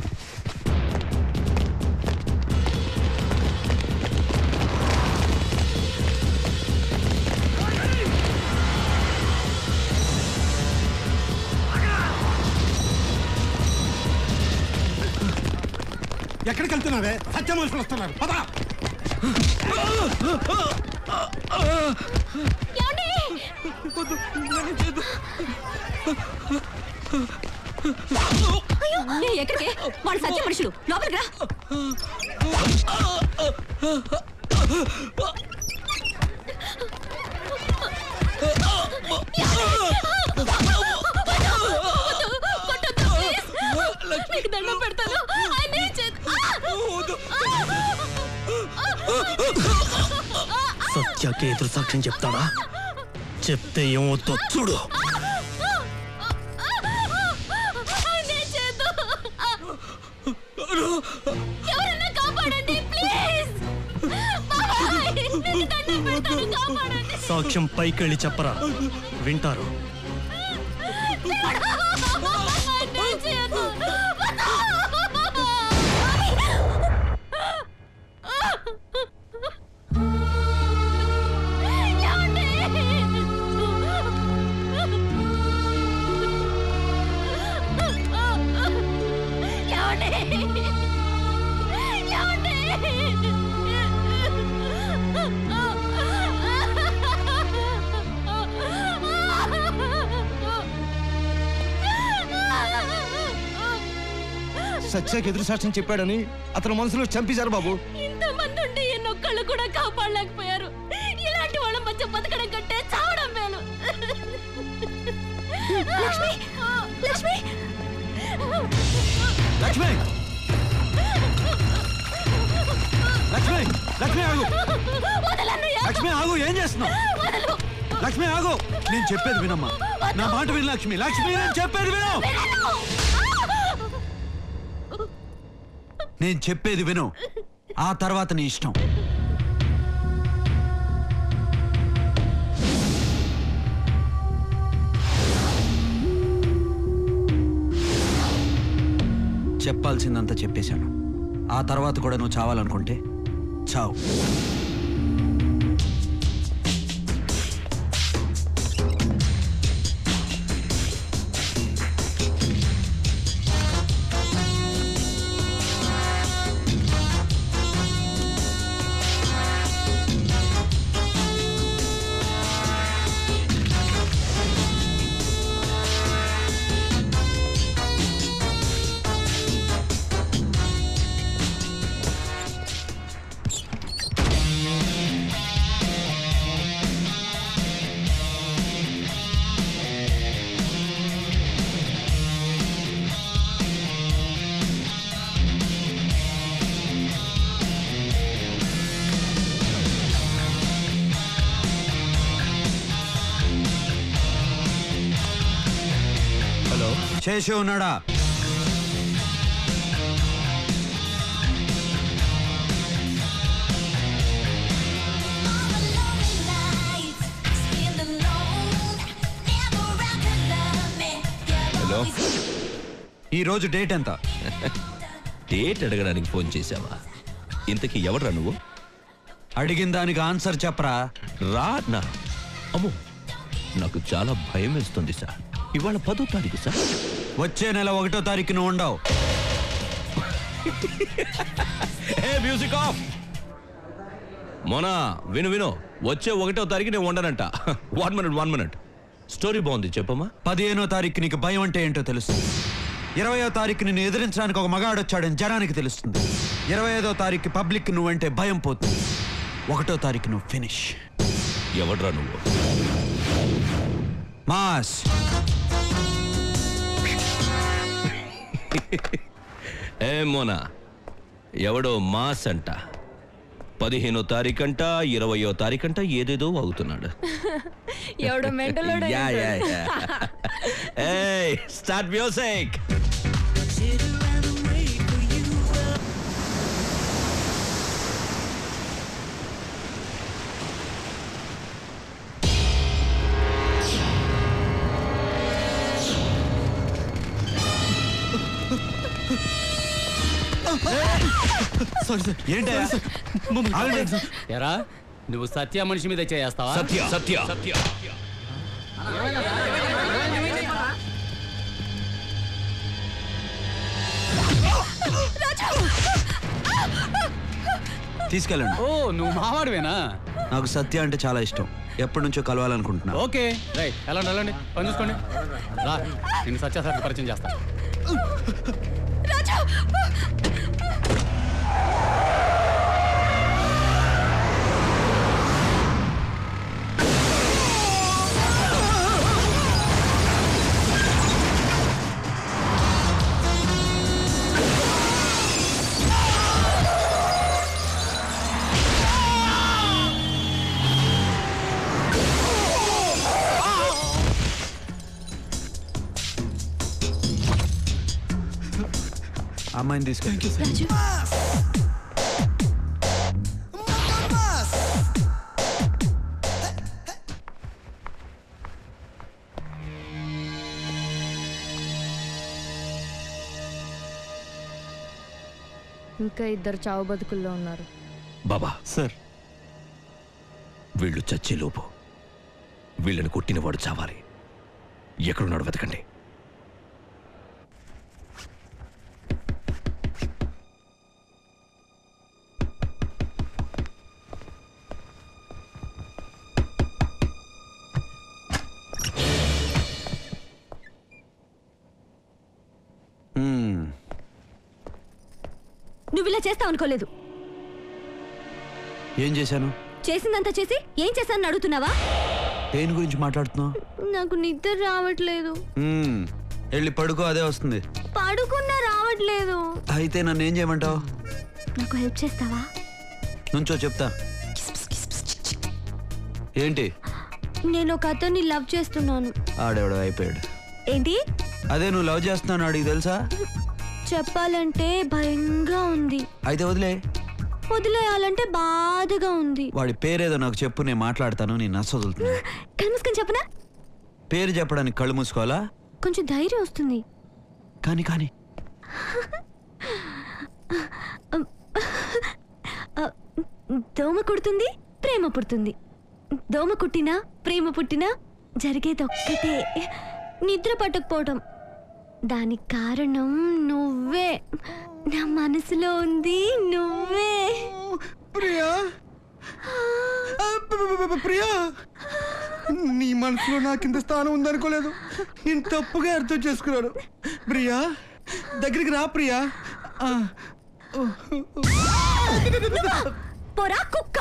ఎక్కడికి వెళ్తున్నావే సత్య మనుషులు వస్తున్నారు పదా అయ్యో ఏ, ఎక్కడికి వాళ్ళు సత్య మనుషులు లోపలికి రా నీకు దండం పెడతాను ఆయన ఏం చేద్ద- సత్యకి ఎదురు సాక్ష్యం చెప్తాడా చెప్తే ఏమవుతో చూడు ఆయన ఏం చేద్దు? ఎవరన్నా కాపాడండి ప్లీజ్ బాబాయ్ నీకు దండం పెడతాను కాపాడండి సాక్ష్యం పైకి వెళ్ళి చెప్పరా వింటారు ఆయన ఏం చేయొద్దు. సత్యకి ఎదురు సాక్ష్యం చెప్పాడని అతను మనసులో చంపేశారు బాబు ఇంతమంది ఉండి ఎన్నొక్కళ్ళు కూడా కాపాడలేకపోయారు ఇలాంటి వాళ్ళ మధ్య బతకడం కంటే చావడం మేలు లక్ష్మి లక్ష్మి లక్ష్మి లక్ష్మి లక్ష్మి ఆగు వదలన్నయ్య. లక్ష్మి ఆగు ఏం చేస్తున్నావు వదలు. లక్ష్మి ఆగు నేను చెప్పేది వినమ్మా నా మాట విను లక్ష్మి లక్ష్మి నేను చెప్పేది విను నేను చెప్పేది విను ఆ తర్వాత నీ ఇష్టం చెప్పాల్సిందంతా చెప్పేశాను ఆ తర్వాత కూడా నువ్వు చావాలనుకుంటే చావు హలో శేషు ఉన్నాడా హలో ఈ రోజు డేట్ ఎంత డేట్ అడగడానికి ఫోన్ చేశావా ఇంతకీ ఎవడ్రా నువ్వు అడిగిన దానికి ఆన్సర్ చెప్పరా రా నా అమ్మో నాకు చాలా భయం వేస్తుంది సార్ ఇవాళ పదో తారీఖు సార్ వచ్చే నెల ఒకటో తారీఖున ఉండవు ఏ మ్యూజిక్ ఆఫ్ మోనా విను విను వచ్చే ఒకటో తారీఖు నేను ఉండనంట one minute one minute story బాగుంది చెప్పమ్మా పదిహేనో తారీఖు నీకు భయం అంటే ఏంటో తెలుస్తుంది ఇరవయో తారీఖు నిన్ను ఎదిరించడానికి ఒక మగాడు వచ్చాడని జనానికి తెలుస్తుంది ఇరవై ఐదో తారీఖు పబ్లిక్ నువ్వంటే భయం పోతుంది ఒకటో తారీఖు నువ్వు ఫినిష్ ఎవడ్రా నువ్వు మాస్ ఏ మోనా ఎవడో మాస్ అంట పదిహేనో తారీఖంట ఇరవయో తారీఖంట ఏదేదో అవుతున్నాడు ఎవడో మెంటలోడు యా యా యా ఏయ్ స్టార్ట్ మ్యూజిక్ ఎరా నువ్వు సత్య మనిషి మీద చేస్తావా సత్య సత్య సత్య తీసుకెళ్ళండి ఓ నువ్వు మావాడివేనా నాకు సత్య అంటే చాలా ఇష్టం ఎప్పటి నుంచో కలవాలనుకుంటున్నా ఓకే రైట్ వెళ్ళండి వెళ్ళండి పని చూసుకోండి రా నేను సత్య సార్కి పరిచయం చేస్తా అమ్మాయిని తీసుకెళ్ళి ఇంకా ఇద్దరు చావు బతుకుల్లో ఉన్నారు బాబా సార్ వీళ్ళు చచ్చేలోపు వీళ్ళని కొట్టినవాడు చావాలి ఎక్కడున్నాడు వెతకండి మ్మ్. నువ్వు ఇలా చేస్తావు అనుకోలేదు ఏం చేశాను చేసిందంతా చేసి ఏం చేశానని అడుగుతున్నావా దేని గురించి మాట్లాడుతున్నావు నాకు నిద్ర రావట్లేదు మ్మ్. వెళ్ళి పడుకో అదే వస్తుంది పడుకున్నా రావట్లేదు అయితే నన్ను ఏం చేయమంటావు నాకు హెల్ప్ చేస్తావా నుంచో చెప్తా ఏంటి నేను ఒక అతన్ని లవ్ చేస్తున్నాను ఆడెవడో అయిపోయాడు ఏంటి అదే నువ్వు లవ్ చేస్తున్నాను అడిగి తెలుసా చెప్పాలంటే భయంగా ఉంది అయితే వదిలే వదిలేయాలంటే బాధగా ఉంది వాడి పేరేదో నాకు చెప్పు నేను మాట్లాడతాను నీ నచ్చ వదులుతున్నా కళ్ళు మూసుకొని చెప్పనా పేరు చెప్పడానికి కళ్ళు మూసుకోవాలా కొంచెం ధైర్యం వస్తుంది కానీ కానీ ఆ, దోమ కుడుతుంది ప్రేమ పుడుతుంది దోమ కుట్టినా ప్రేమ పుట్టినా జరిగేది ఒక్కటే నిద్ర పట్టకపోవడం దానికి కారణం నువ్వే నా మనసులో ఉంది నువ్వే ప్రియా ప్రియా నీ మనసులో నాకు ఇంత స్థానం ఉందనుకోలేదు నేను తప్పుగా అర్థం చేసుకున్నాను ప్రియా దగ్గరికి రా ప్రియా ఆ, పోరా కుక్క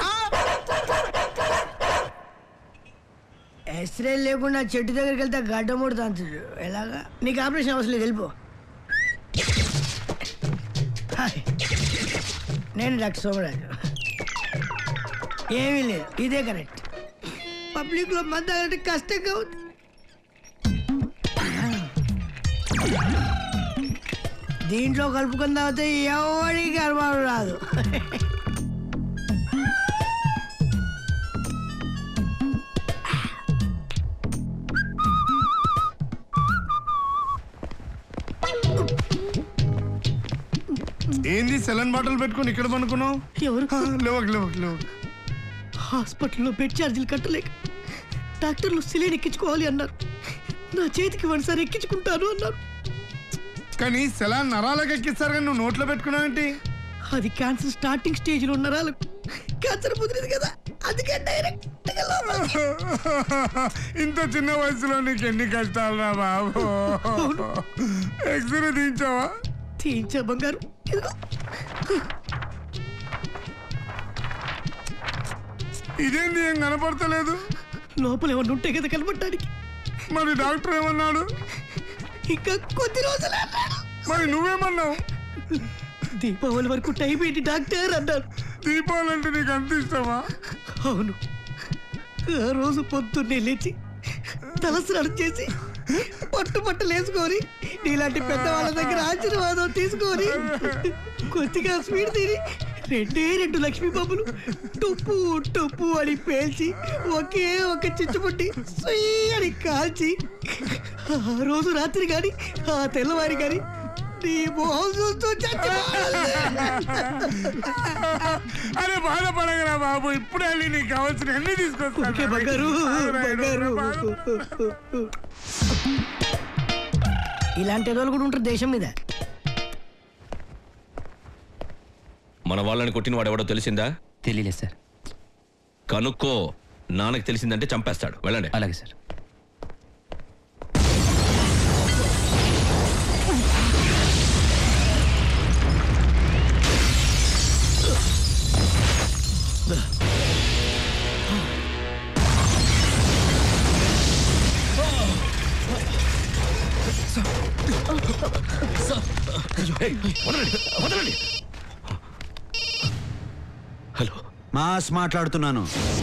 ఎక్స్రే లేకుండా చెట్టు దగ్గరికి వెళ్తే గడ్డ మూడు తంతుడు ఎలాగా నీకు ఆపరేషన్ అవసరం లేదు వెళ్ళిపో హాయ్. నేను డాక్టర్ సోమరాజు ఏమీ లేదు ఇదే కరెక్ట్ పబ్లిక్లో మంది తాగాలంటే కష్టంగా ఉంది దీంట్లో కలుపుకొని తాగితే ఎవరికి అనుమానం రాదు ఏంది సెలన్ బాటిల్ పెట్టుకొని ఇక్కడ పనుకున్నావు ఎవరు లేవకు లేవకు లేవకు హాస్పిటల్లో బెడ్ ఛార్జీలు కట్టలేక డాక్టర్లు సిలిండర్ ఎక్కించుకోవాలి అన్నారు నా చేతికి వన్ సారి ఎక్కించుకుంటాను అన్నారు కానీ సెలాన్ నరాలకు ఎక్కిస్తారు కానీ నువ్వు నోట్లో పెట్టుకున్నావు ఏంటి అది క్యాన్సర్ స్టార్టింగ్ స్టేజ్ లో ఉన్న నరాలకు క్యాన్సర్ ముదిరింది కదా అందుకే డైరెక్ట్ ఇంత చిన్న వయసులో నీకు ఎన్ని కష్టాలు రా బాబు ఎక్స్రే తీయించావా తీయించా బంగారు ఇదిగో. ఇదేంది ఏం కనపడతలేదు లోపల ఏమన్నా ఉంటే కదా కనపడడానికి మరి డాక్టర్ ఏమన్నాడు ఇంకా కొద్ది రోజులు అన్నాడు మరి నువ్వేమన్నావు దీపావళి వరకు టైం ఏంటి డాక్టర్ అన్నాడు దీపావళి అంటే నీకు అంత ఇష్టమా అవును ఆ రోజు పొద్దున్నే లేచి తలస్నానం చేసి పట్టు బట్టలు వేసుకొని నీలాంటి పెద్దవాళ్ళ దగ్గర ఆశీర్వాదం తీసుకొని కొద్దిగా స్వీట్ తిని రెండే రెండు లక్ష్మీ బాబులు టుప్పు టుప్పు అని పేల్చి ఒకే ఒక చిచ్చుపుట్టి సుయ్ అని కాల్చి ఆ రోజు రాత్రి కానీ ఆ తెల్లవారి కానీ నీ మొహం చూస్తూ అరే బాధపడగరా బాబు ఇప్పుడే వెళ్ళి నీకు కావాల్సిన అన్ని తీసుకొస్తాను బంగారు బంగారు ఇలాంటి ఎదవలు కూడా ఉంటారు దేశం మీద మన వాళ్ళని కొట్టిన వాడు ఎవడో తెలిసిందా తెలియలేదు సార్ కనుక్కో నాన్నకి తెలిసిందంటే చంపేస్తాడు వెళ్ళండి అలాగే సార్ హలో మాస్ మాట్లాడుతున్నాను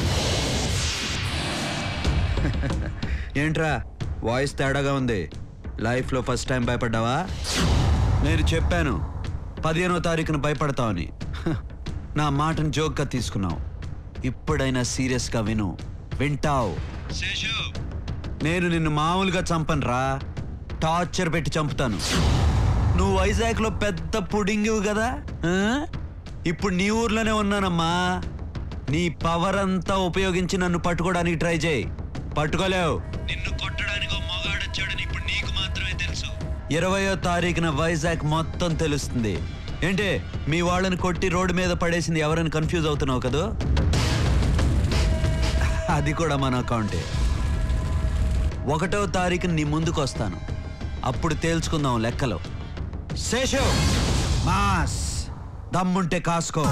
ఏంట్రా వాయిస్ తేడాగా ఉంది లైఫ్లో ఫస్ట్ టైం భయపడ్డావా నేను చెప్పాను పదిహేనో తారీఖున భయపడతావని హ, నా మాటను జోక్గా తీసుకున్నావు ఇప్పుడైనా సీరియస్గా విను వింటావు నేను నిన్ను మామూలుగా చంపనురా టార్చర్ పెట్టి చంపుతాను నువ్వు వైజాగ్లో పెద్ద పుడింగివు కదా ఆ? ఇప్పుడు నీ ఊర్లోనే ఉన్నానమ్మా నీ పవర్ అంతా ఉపయోగించి నన్ను పట్టుకోవడానికి ట్రై చేయి పట్టుకోలేవు నిన్ను కొట్టడానికి మగాడొచ్చాడని ఇప్పుడు నీకు మాత్రమే తెలుసు ఇరవయో తారీఖున వైజాగ్ మొత్తం తెలుస్తుంది ఏంటి మీ వాళ్ళని కొట్టి రోడ్డు మీద పడేసింది ఎవరైనా కన్ఫ్యూజ్ అవుతున్నావు కదా అది కూడా మన అకౌంటే ఒకటో తారీఖున నీ ముందుకు వస్తాను అప్పుడు తేల్చుకుందాం లెక్కలో శేషు మాస్ దమ్ముంటే కాసుకో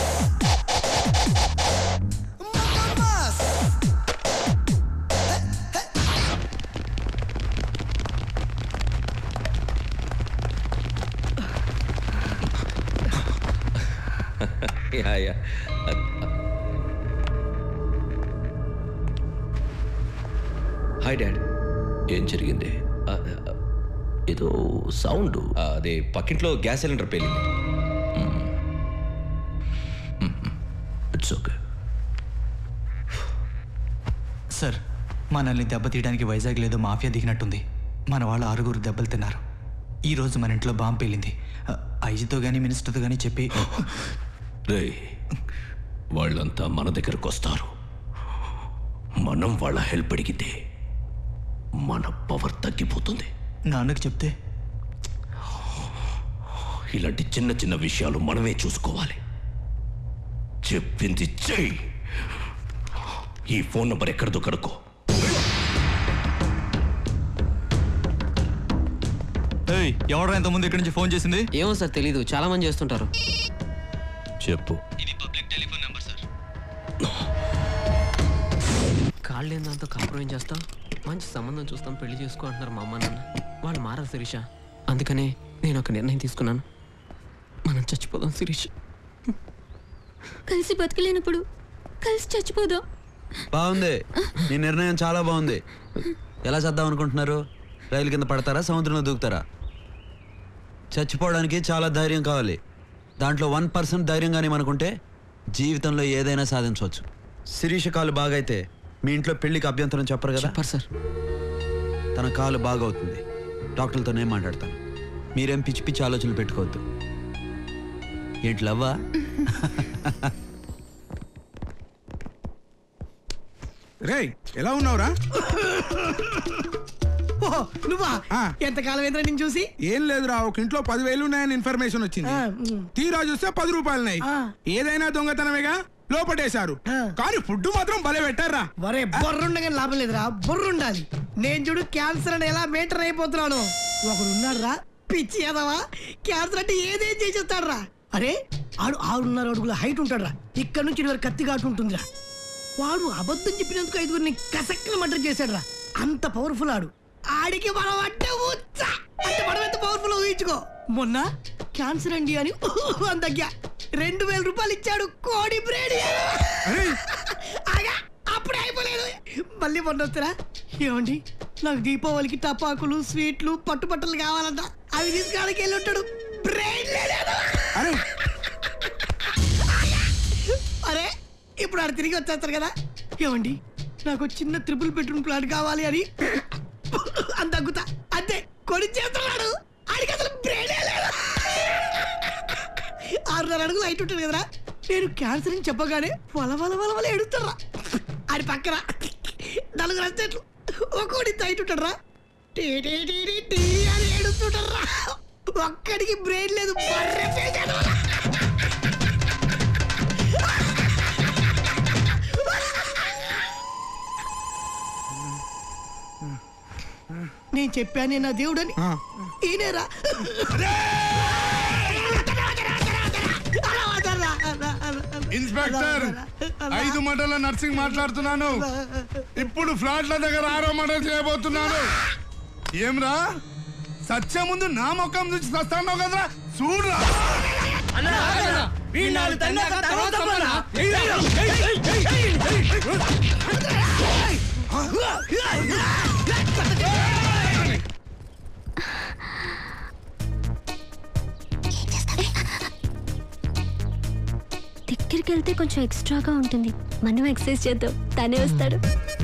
యా యా హాయ్ డాడ్ ఏం జరిగింది ఆ, ఆ, ఏదో సౌండ్ అదే పక్కింట్లో గ్యాస్ సిలిండర్ పేలింది ఇట్స్ ఓకే సార్ మనల్ని దెబ్బతీయడానికి వైజాగ్ లేదో మాఫియా దిగినట్టుంది మన వాళ్ళు ఆరుగురు దెబ్బలు తిన్నారు ఈ రోజు మన ఇంట్లో బాంబు పేలింది ఐజీతో కానీ మినిస్టర్తో కానీ చెప్పి రే వాళ్ళంతా మన దగ్గరకు వస్తారు మనం వాళ్ళ హెల్ప్ అడిగితే మన పవర్ తగ్గిపోతుంది నాన్నకు చెప్తే ఇలాంటి చిన్న చిన్న విషయాలు మనమే చూసుకోవాలి చెప్పింది చెయ్యి ఈ ఫోన్ నంబర్ ఎక్కడదో కనుక్కో ఎవడరా ఇంత ముందు ఇక్కడి నుంచి ఫోన్ చేసింది ఏమో సార్ తెలీదు చాలా మంది చేస్తుంటారు చెప్పు కాళ్ళు లేని దాంతో కాపురం చేస్తాం మంచి సంబంధం చూస్తాం పెళ్లి చేసుకో అంటున్నారు మా అమ్మ నాన్న వాళ్ళు మారరు శిరీష అందుకనే నేను ఒక నిర్ణయం తీసుకున్నాను మనం చచ్చిపోదాం శిరీష కలిసి బతకలేనప్పుడు కలిసి చచ్చిపోదాం బాగుంది నీ నిర్ణయం చాలా బాగుంది ఎలా చేద్దాం అనుకుంటున్నారు రైలు కింద పడతారా సముద్రంలో దూకుతారా చచ్చిపోవడానికి చాలా ధైర్యం కావాలి దాంట్లో వన్ పర్సెంట్ ధైర్యంగానే మనకుంటే జీవితంలో ఏదైనా సాధించవచ్చు శిరీష కాలు బాగైతే మీ ఇంట్లో పెళ్లికి అభ్యంతరం చెప్పరు కదా చెప్పరు సార్ తన కాలు బాగవుతుంది డాక్టర్లతో నేను మాట్లాడతాను మీరేం పిచ్చి పిచ్చి ఆలోచనలు పెట్టుకోవద్దు ఏంటి లవ్వా రేయ్ ఎలా ఉన్నావురా ఓ నువ్వా ఎంతకాలం ఏంద్రా నేను చూసి ఏం లేదురా ఒక ఇంట్లో పదివేలు ఉన్నాయని ఇన్ఫర్మేషన్ వచ్చింది ఆ, మ్. తీరా చూస్తే పది రూపాయలున్నాయి ఏదైనా దొంగతనమేగా లోపటేశారు కానీ ఫుడ్ మాత్రం భలే పెట్టారా వరే బొర్రుండగా లాభం లేదురా బొర్రుండాలి నేను చూడు క్యాన్సర్ అని ఎలా మెయింటైన్ అయిపోతున్నాను ఒకడు ఉన్నాడురా పిచ్చి ఏదవా క్యాన్సర్ అంటే ఏదేం చేసేస్తాడు రా అరే ఆడు ఆరున్నర అడుగుల హైట్ ఉంటాడురా ఇక్కడ నుంచి ఇటు వరకు కత్తి ఘాటు ఉంటుందిరా వాడు అబద్ధం చెప్పినందుకు ఐదుగురిని కసక్కన మర్డర్ చేశాడురా అంత పవర్ఫుల్ ఆడు ఆడికి మనం అంటే ఉచ్చ అంటే మనం ఎంత పవర్ఫుల్ ఊహించుకో మొన్న క్యాన్సర్ అండి అని అని తగ్గా రెండు వేల రూపాయలు ఇచ్చాడు కోడి బ్రేడ్ ఆగా అప్పుడే అయిపోలేదు మళ్ళీ మొన్న వస్తారా ఏమండి నాకు దీపావళికి టపాకులు స్వీట్లు పట్టుపట్టలు కావాలంట అవి తీసుకురావడానికి వెళ్ళి ఉంటాడు బ్రెయిన్ అరే అరే ఇప్పుడు ఆడు తిరిగి వచ్చేస్తారు కదా ఏమండి నాకు చిన్న త్రిపుల్ బెడ్రూమ్ ప్లాట్ కావాలి అని అంత తగ్గుతా అంతే కొని చేస్తున్నాడు ఆడికి అసలు బ్రెయినే లేదు ఆరున్నర అడుగులు హైట్ ఉంటుంది కదరా నేను క్యాన్సర్ అని చెప్పగానే వల వల వల వల ఎడుతారా ఆడి పక్కన నలుగురు అస్తేట్లు ఒక్కోడి హైట్ ఉంటాడరా టీ టీ టీ టీ టీ అని ఏడుస్తుంటారా ఒక్కడికి బ్రెయిన్ లేదు బర్రె పేజాడు నేను చెప్పానే నా దేవుడని ఈయనేరా ఇన్స్పెక్టర్ ఐదు మండల నర్సింగ్ మాట్లాడుతున్నాను ఇప్పుడు ఫ్లాట్ల దగ్గర ఆరో మండలం చేయబోతున్నాను ఏమ్రా సత్య ముందు నా ముఖం చూసి వస్తాను కదరా చూడరా దగ్గరికి వెళ్తే కొంచెం ఎక్స్ట్రాగా ఉంటుంది మనం ఎక్సర్సైజ్ చేద్దాం తనే వస్తాడు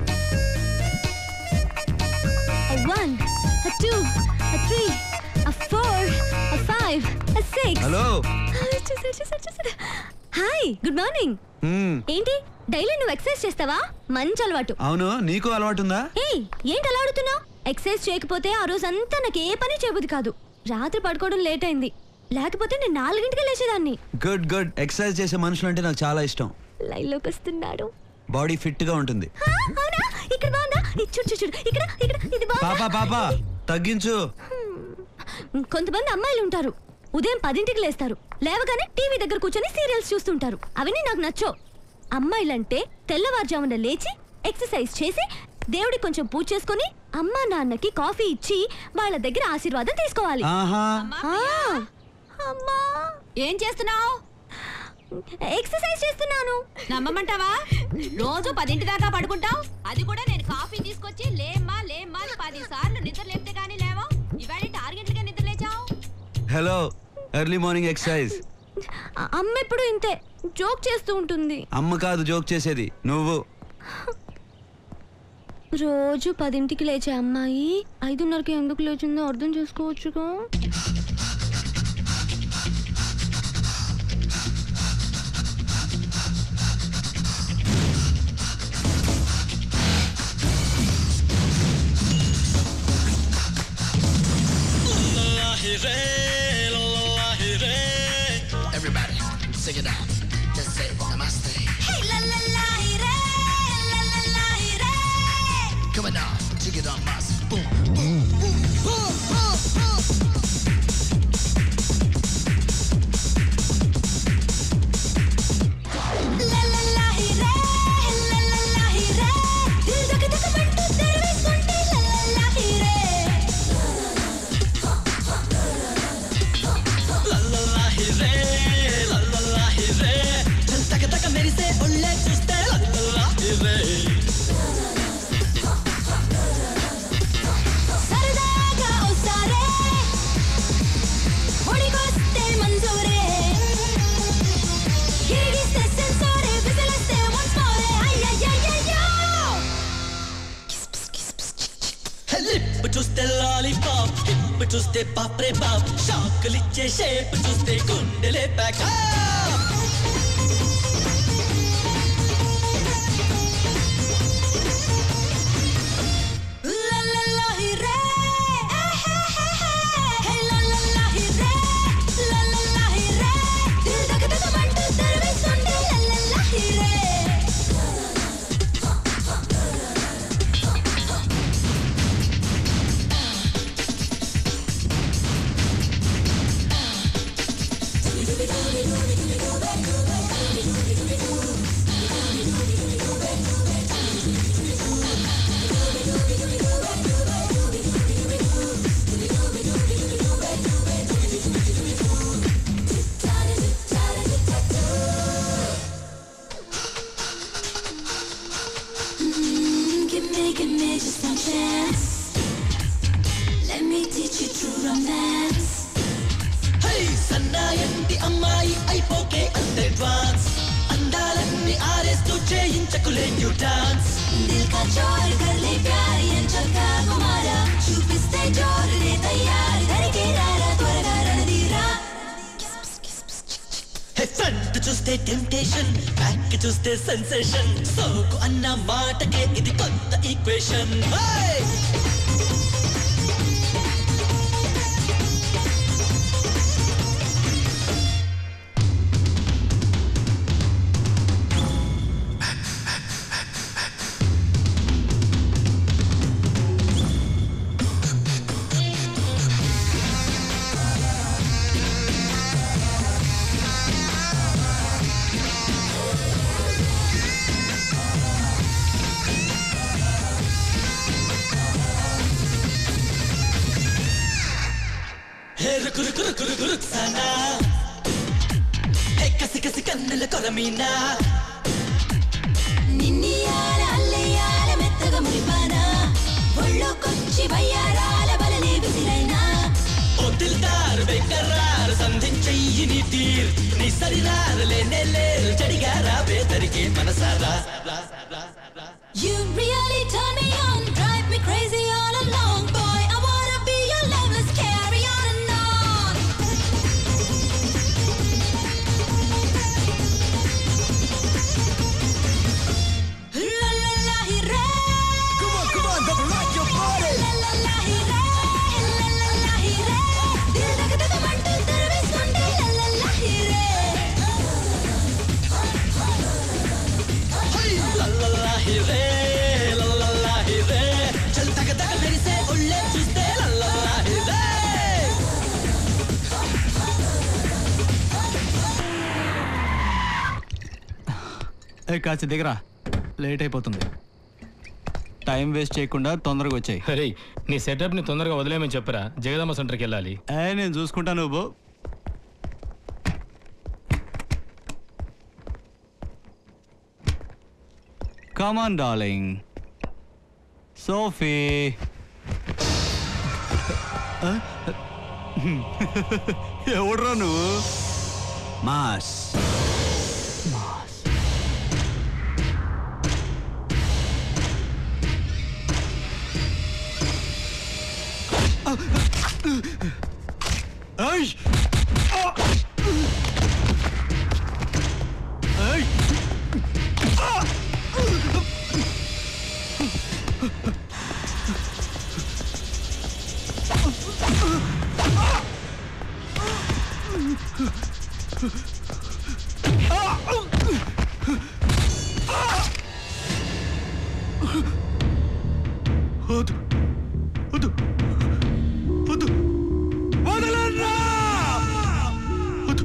one two three four five six hello చూసాడు చూసాడు చూసాడు హాయ్ గుడ్ మార్నింగ్ మ్మ్. ఏంటి డైలీ నువ్వు ఎక్సర్సైజ్ చేస్తావా మంచి అలవాటు అవును నీకు అలవాటు ఉందా ఏయ్ ఏంటి అలా ఆడుతున్నావు ఎక్సర్సైజ్ చేయకపోతే ఆ రోజు అంతా నాకు ఏ పని చేయబుద్ది కాదు రాత్రి పడుకోవడం లేట్ అయింది లేకపోతే నేను నాలుగింటికి లేచేదాన్ని గుడ్ గుడ్ ఎక్సర్సైజ్ చేసే మనుషులు అంటే నాకు చాలా ఇష్టం లైన్లోకి వస్తున్నాడు బాడీ ఫిట్ గా ఉంటుంది హా, అవునా ఇక్కడ బాగుందా ఇది చూడు చూడు చూడు ఇక్కడ ఇక్కడ ఇది పాపా బాగుందా పాపా తగ్గించు కొంతమంది అమ్మాయిలు ఉంటారు ఉదయం పదింటికి లేస్తారు లేవగానే టీవీ దగ్గర కూర్చొని సీరియల్స్ చూస్తుంటారు అవన్నీ నాకు నచ్చో అమ్మాయిలంటే తెల్లవారుజామున లేచి ఎక్సర్సైజ్ చేసి దేవుడికి కొంచెం పూజ చేసుకొని అమ్మా నాన్నకి కాఫీ ఇచ్చి వాళ్ళ దగ్గర ఆశీర్వాదం తీసుకోవాలి ఆహా ఆ, అమ్మా ఏం చేస్తున్నావు ఎక్సర్సైజ్ చేస్తున్నాను నమ్మమంటావా రోజు పదింటి దాకా పడుకుంటావు అది కూడా నేను కాఫీ తీసుకొచ్చి లేమ్మా లేమ్మా అని పది సార్లు నిద్ర లేపితే గానీ లేవా ఇవాళ ఆరు గంటలకే నిద్ర లేచావు హలో ఎర్లీ మార్నింగ్ ఎక్సర్సైజ్ అ- అమ్మ ఎప్పుడు ఇంతే జోక్ చేస్తూ ఉంటుంది అమ్మ కాదు జోక్ చేసేది నువ్వు రోజు పదింటికి లేచే అమ్మాయి ఐదున్నరకి ఎందుకు లేచిందో అర్థం చేసుకోవచ్చుగా Everybody, sing it out. Just say namaste. Come on now, sing it on mass. Boom, boom, boom, boom, boom, boom. మెరిసే ఒళ్ళే చూస్తే సరదాగా ఓసారే చూస్తే బాప్రే బాప్ షాకులిచ్చే షేప్ చూస్తే గుండెలే pack Give me, give me just one chance. Let me teach you true romance. హై సన్నాయంటి అమ్మాయి అయిపోకే అంత అడ్వాన్స్ అందాలన్నీ ఆరేస్తూ చేయించకులే న్యూ డాన్స్ दिल का चोर कर ले प्यार ये चक्का घुमारा చూపిస్తే జోరు రే తయారు ధరికే రారా త్వరగా రణదీరా హే ఫ్రంట్ చూస్తే టెంప్టేషన్ బ్యాక్ చూస్తే సెన్సేషన్ సోకు అన్న మాటకే ఇది కొత్త ఈక్వేషన్ హై హే రుకు రుకు రుకు రుకు రుక్సానా హే కసి కసి కన్నుల కొరమీనా నిన్నియాల అల్లయ్యాల మెత్తగా మురిపానా ఒళ్ళోకొచ్చి వయ్యారాల బలలే విసిరైనా ఓ దిల్దార్ బెక్కరార్ సంధించెయ్యి నీ తీర్ నీ సరిరారులే నెల్లేరు చెడిగా రాబే తరికే మనసారా You really turn me on, drive me crazy all along, boy. I wanna be your love, let's carry on and on. La la la hi re. Come on, come on, double rock your body. La la la hi re, la la la hi re. Dil దగ దగ మంటూ తెరవేసుకుంటే la la la hi re. లల్లల్లాహి రే లల్లల్లాహి రే చల్ తగ తగ మెరిసే ఒళ్ళే చూస్తే లల్లల్లాహి రే ఏ కాచి దిగరా లేట్ అయిపోతుంది టైం వేస్ట్ చేయకుండా తొందరగా వచ్చాయి అరే నీ సెటప్ ని తొందరగా వదిలేమని చెప్పరా జగదమ్మ సెంటర్కి వెళ్ళాలి ఏ నేను చూసుకుంటాను నువ్వు కమాన్ డార్లింగ్ సోఫీ ఎవడ్రా నువ్వు మాస్ ఏయ్! ఏయ్! వద్దు వద్దు వద్దు వదలన్నా వద్దు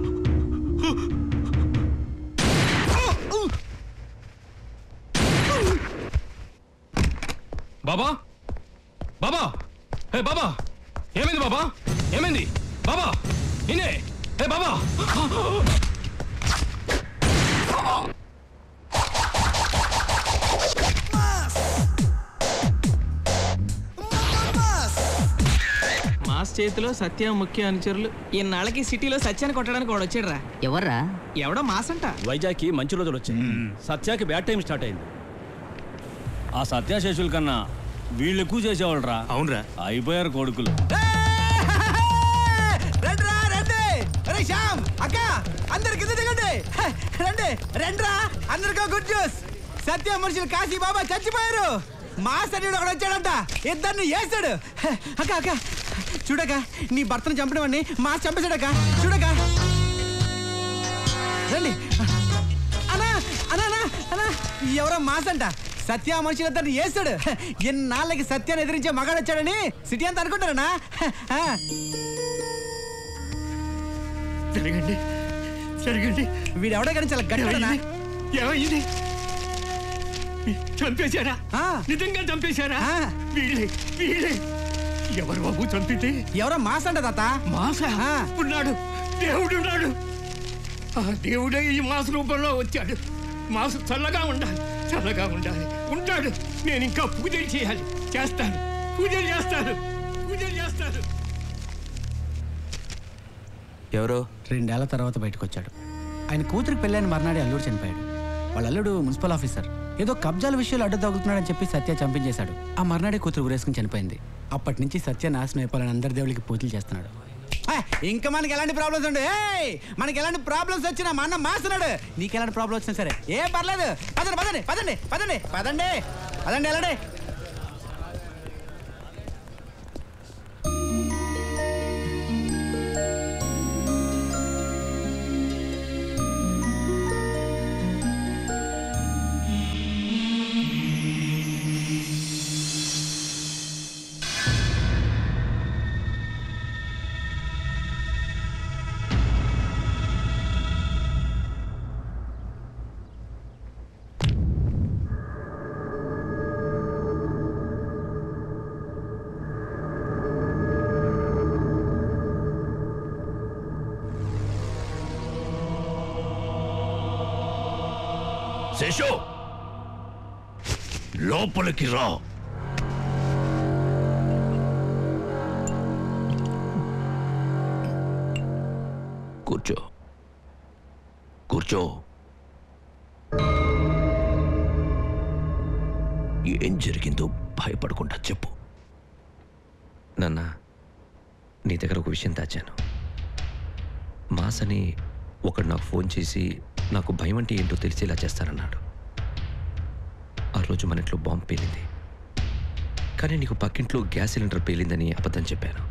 బాబా బాబా హే బాబా ఏమైంది బాబా ఏమైంది బాబా ఇనే హే బాబా మాస్ చేతిలో సత్య ముఖ్య అనుచరులు ఇన్నాళ్ళకి సిటీలో సత్యాన్ని కొట్టడానికి వాడు వచ్చాడురా ఎవర్రా ఎవడో మాస్ అంట వైజాగ్కి మంచి రోజులు వచ్చాయి సత్యాకి బ్యాడ్ టైం స్టార్ట్ అయింది ఆ సత్యాశేషుల కన్నా వీళ్ళు ఎక్కువ చేసేవాళ్ళరా అవునరా అయిపోయారు కొడుకులు హ, రండి రండిరా అందరికీ గుడ్ న్యూస్ సత్య మనుషులు కాశీ బాబా చచ్చిపోయారు మా సన్యుడు ఒకడు వచ్చాడంట ఇద్దరిని వేసాడు హ, అక్క అక్క చూడక నీ భర్తను చంపడం అని మా చంపేశాడక్క చూడక రండి అనా అనా అనా అనా ఎవరో మాస్ అంట సత్య మనుషులిద్దరిని వేసాడు హ, ఎన్నాళ్ళకి సత్యాన్ని ఎదిరించే మగాడు వచ్చాడని సిటీ అంతా అనుకుంటారనా హ, హ. జరగండి జరగండి వీడు ఎవడో కానీ చాలా గట్టివాడనా? ఏమైంది చంపేశారా నిజంగా చంపేశారా వీళ్ళే వీళ్ళే ఎవరు బాబు చంపితే ఎవరో మాస్ అంట తాత మాస ఉన్నాడు దేవుడు ఉన్నాడు ఆ దేవుడే ఈ మాస రూపంలో వచ్చాడు మాసు చల్లగా ఉండాలి చల్లగా ఉండాలి ఉంటాడు నేను ఇంకా పూజలు చేయాలి చేస్తాను పూజలు చేస్తాను పూజలు చేస్తాను ఎవరో రెండేళ్ల తర్వాత బయటకు వచ్చాడు ఆయన కూతురికి పెళ్ళైన మర్నాడే అల్లుడు చనిపోయాడు వాళ్ళ అల్లుడు మున్సిపల్ ఆఫీసర్ ఏదో కబ్జాల విషయాలు అడ్డు తగ్గుతున్నాడని చెప్పి సత్య చంపించేశాడు ఆ మర్నాడే కూతురు ఊరేసుకుని చనిపోయింది అప్పటి నుంచి సత్య నాశనం అయిపోవాలని అందరి దేవుళ్ళకి పూజలు చేస్తున్నాడు ఇంకా మనకి ఎలాంటి ప్రాబ్లమ్స్ ఉండే మనకి ఎలాంటి ప్రాబ్లమ్స్ వచ్చినా మా అన్న మాస్తున్నాడు నీకు ఎలాంటి ప్రాబ్లమ్ వచ్చినా సరే ఏం పర్లేదు పదండి పదండి పదండి పదండి పదండి పదండి వెళ్ళండి శేషు లోపలికి రా కూర్చో కూర్చో ఏం జరిగిందో భయపడకుండా చెప్పు నాన్న నీ దగ్గర ఒక విషయం దాచాను మాస్ అని ఒకడు నాకు ఫోన్ చేసి నాకు భయం అంటే ఏంటో తెలిసేలా చేస్తానన్నాడు ఆ రోజు మన ఇంట్లో బాంబు పేలింది కానీ నీకు పక్కింట్లో గ్యాస్ సిలిండర్ పేలిందని అబద్ధం చెప్పాను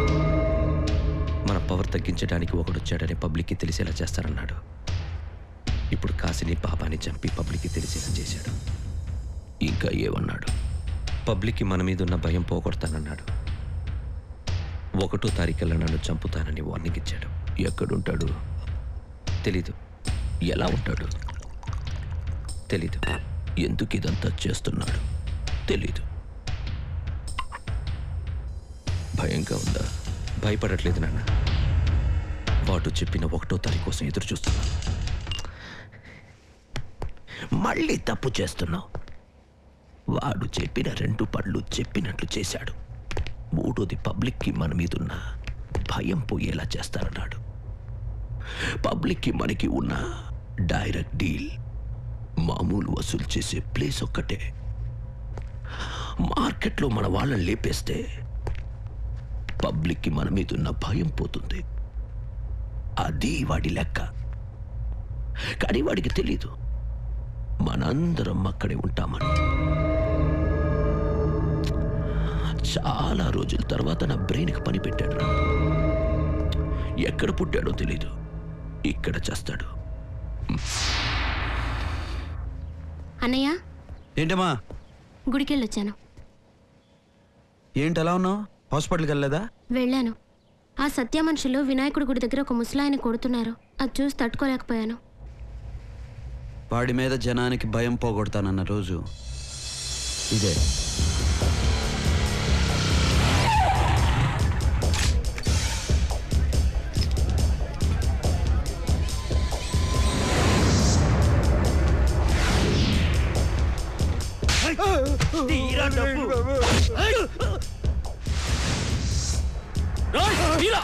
మన పవర్ తగ్గించడానికి ఒకడు వచ్చాడని పబ్లిక్కి తెలిసేలా చేస్తానన్నాడు ఇప్పుడు కాసిని బాబాని చంపి పబ్లిక్కి తెలిసేలా చేశాడు ఇంకా ఏమన్నాడు పబ్లిక్కి మన మీద ఉన్న భయం పోగొడతానన్నాడు ఒకటో తారీఖుల్లో నన్ను చంపుతానని వార్నింగ్ ఇచ్చాడు ఎక్కడుంటాడు తెలీదు ఎలా ఉంటాడు తెలీదు ఎందుకు ఇదంతా చేస్తున్నాడు తెలీదు భయంగా ఉందా భయపడట్లేదు నాన్న వాడు చెప్పిన ఒకటో తారీఖు కోసం ఎదురు చూస్తున్నా మళ్ళీ తప్పు చేస్తున్నావు వాడు చెప్పిన రెండు పళ్ళు చెప్పినట్లు చేశాడు మూడోది పబ్లిక్కి మన మీదున్న భయం పోయేలా చేస్తారన్నాడు పబ్లిక్కి మనకి ఉన్న డైరెక్ట్ డీల్ మామూలు వసూలు చేసే ప్లేస్ ఒక్కటే మార్కెట్లో మన వాళ్ళని లేపేస్తే పబ్లిక్కి మన మీద ఉన్న భయం పోతుంది అది వాడి లెక్క కానీ వాడికి తెలీదు మనందరం అక్కడే ఉంటామని చాలా రోజుల తర్వాత నా బ్రెయిన్కి పని పెట్టాడు రా ఎక్కడ పుట్టాడో తెలీదు ఇక్కడ చేస్తాడు అన్నయ్య ఏంటమ్మా గుడికెళ్ళొచ్చాను ఏంటి ఎలా ఉన్నావు హాస్పిటల్కి వెళ్ళలేదా వెళ్ళాను ఆ సత్య మనుషులు వినాయకుడి గుడి దగ్గర ఒక ముసలాయని కొడుతున్నారు అది చూసి తట్టుకోలేకపోయాను వాడి మీద జనానికి భయం పోగొడతానన్న రోజు ఇదే తీరా డబ్బు రాయ్, తీరా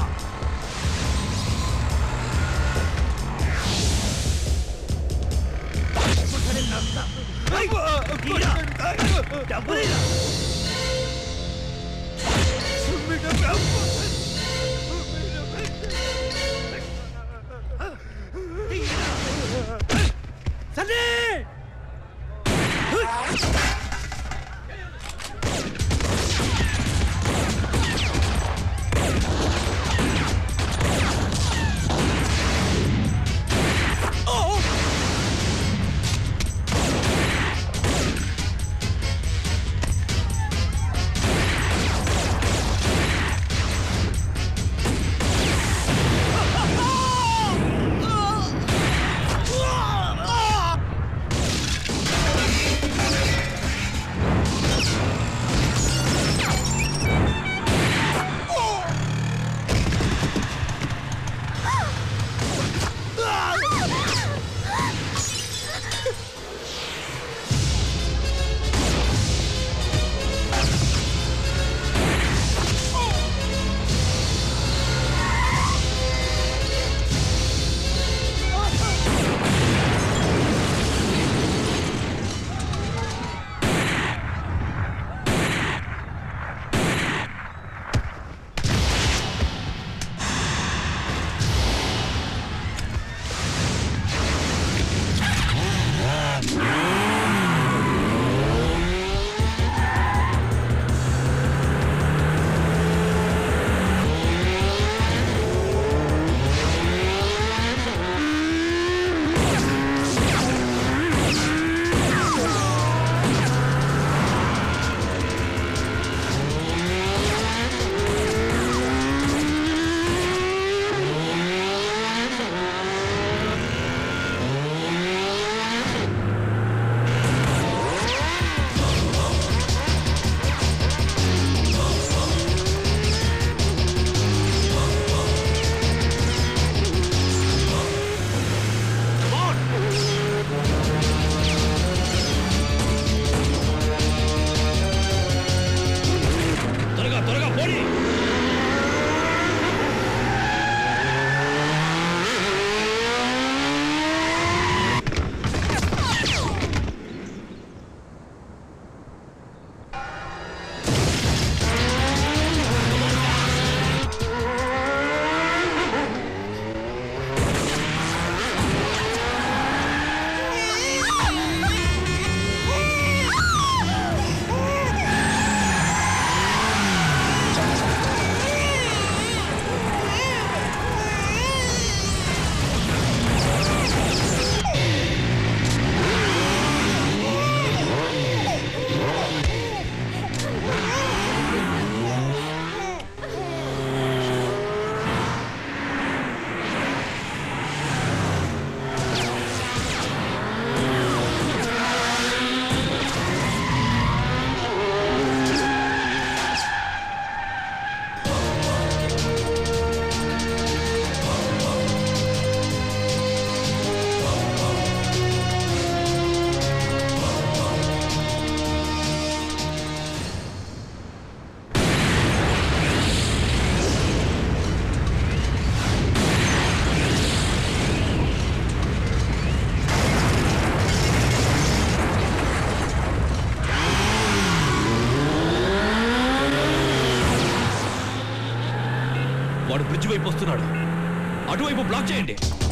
తీరా డబ్బు తీరా ఇటువైపు వస్తున్నాడు అటువైపు బ్లాక్ చేయండి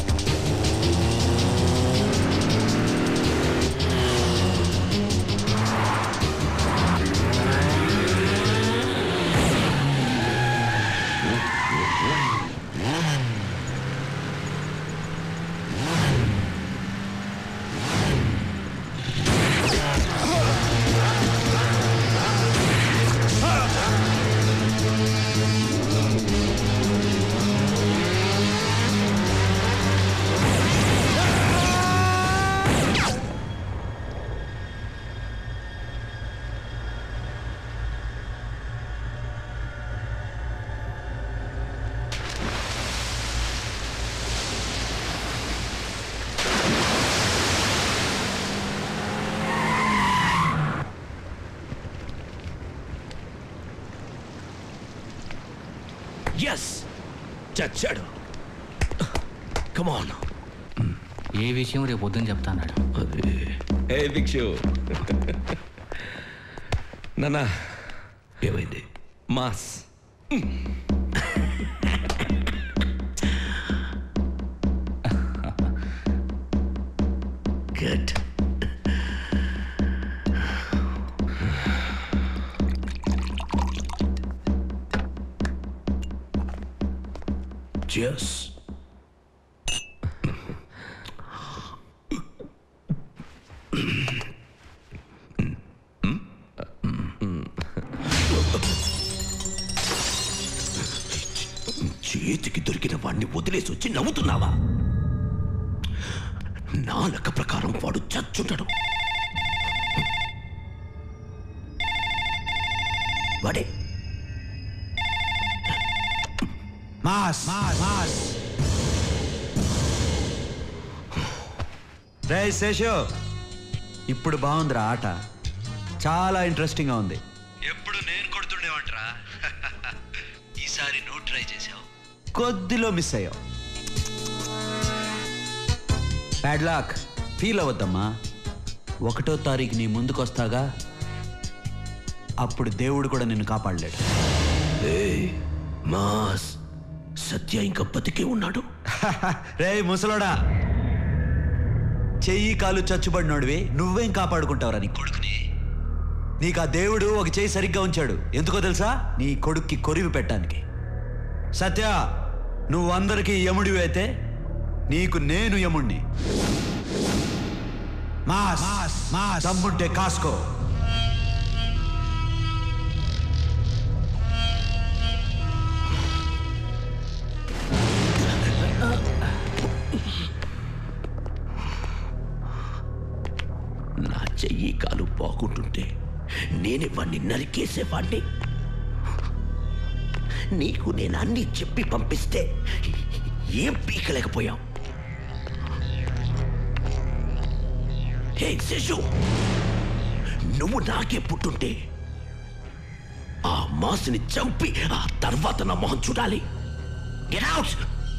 ఎస్ చచ్చాడు కమాన్ ఏ విషయం రేపు పొద్దున్న చెప్తాన్నాడు అదే ఏ భిక్షు నాన్న ఏమైంది మాస్ గుడ్ Cheers. చేతికి దొరికిన వాడిని వదిలేసి వచ్చి నవ్వుతున్నావా నా లెక్క ప్రకారం వాడు చచ్చుంటాడు వాడే మాస్ మాస్ రే శేషు ఇప్పుడు బాగుందిరా ఆట చాలా ఇంట్రెస్టింగ్గా ఉంది ఎప్పుడు నేను కొడుతుండేవంటరా ఈసారి నువ్వు ట్రై చేసావు కొద్దిలో మిస్ అయ్యావు బ్యాడ్ లాక్ ఫీల్ అవ్వద్దమ్మా ఒకటో తారీఖు నీ ముందుకు వస్తాగా అప్పుడు దేవుడు కూడా నిన్ను కాపాడలేడు ఏయ్, మాస్ సత్య ఇంకా బతికే ఉన్నాడు రే ముసలోడా చెయ్యి కాలు చచ్చుబడినోడివి నువ్వేం కాపాడుకుంటావురా నీ కొడుకుని నీకు ఆ దేవుడు ఒక చెయ్యి సరిగ్గా ఉంచాడు ఎందుకో తెలుసా నీ కొడుక్కి కొరివి పెట్టడానికి సత్య నువ్వు అందరికీ యముడివి అయితే నీకు నేను యముణ్ణి మాస్ మాస్ దమ్ముంటే కాసుకో నా చెయ్యి కాలు బాగుంటుంటే నేనే వాణ్ణి నరికేసేవాణ్ణి నీకు నేను అన్ని చెప్పి పంపిస్తే ఏం పీకలేకపోయావు హే శిశు నువ్వు నాకే పుట్టుంటే ఆ మాసుని చంపి ఆ తర్వాత నా మొహం చూడాలి గెట్ అవుట్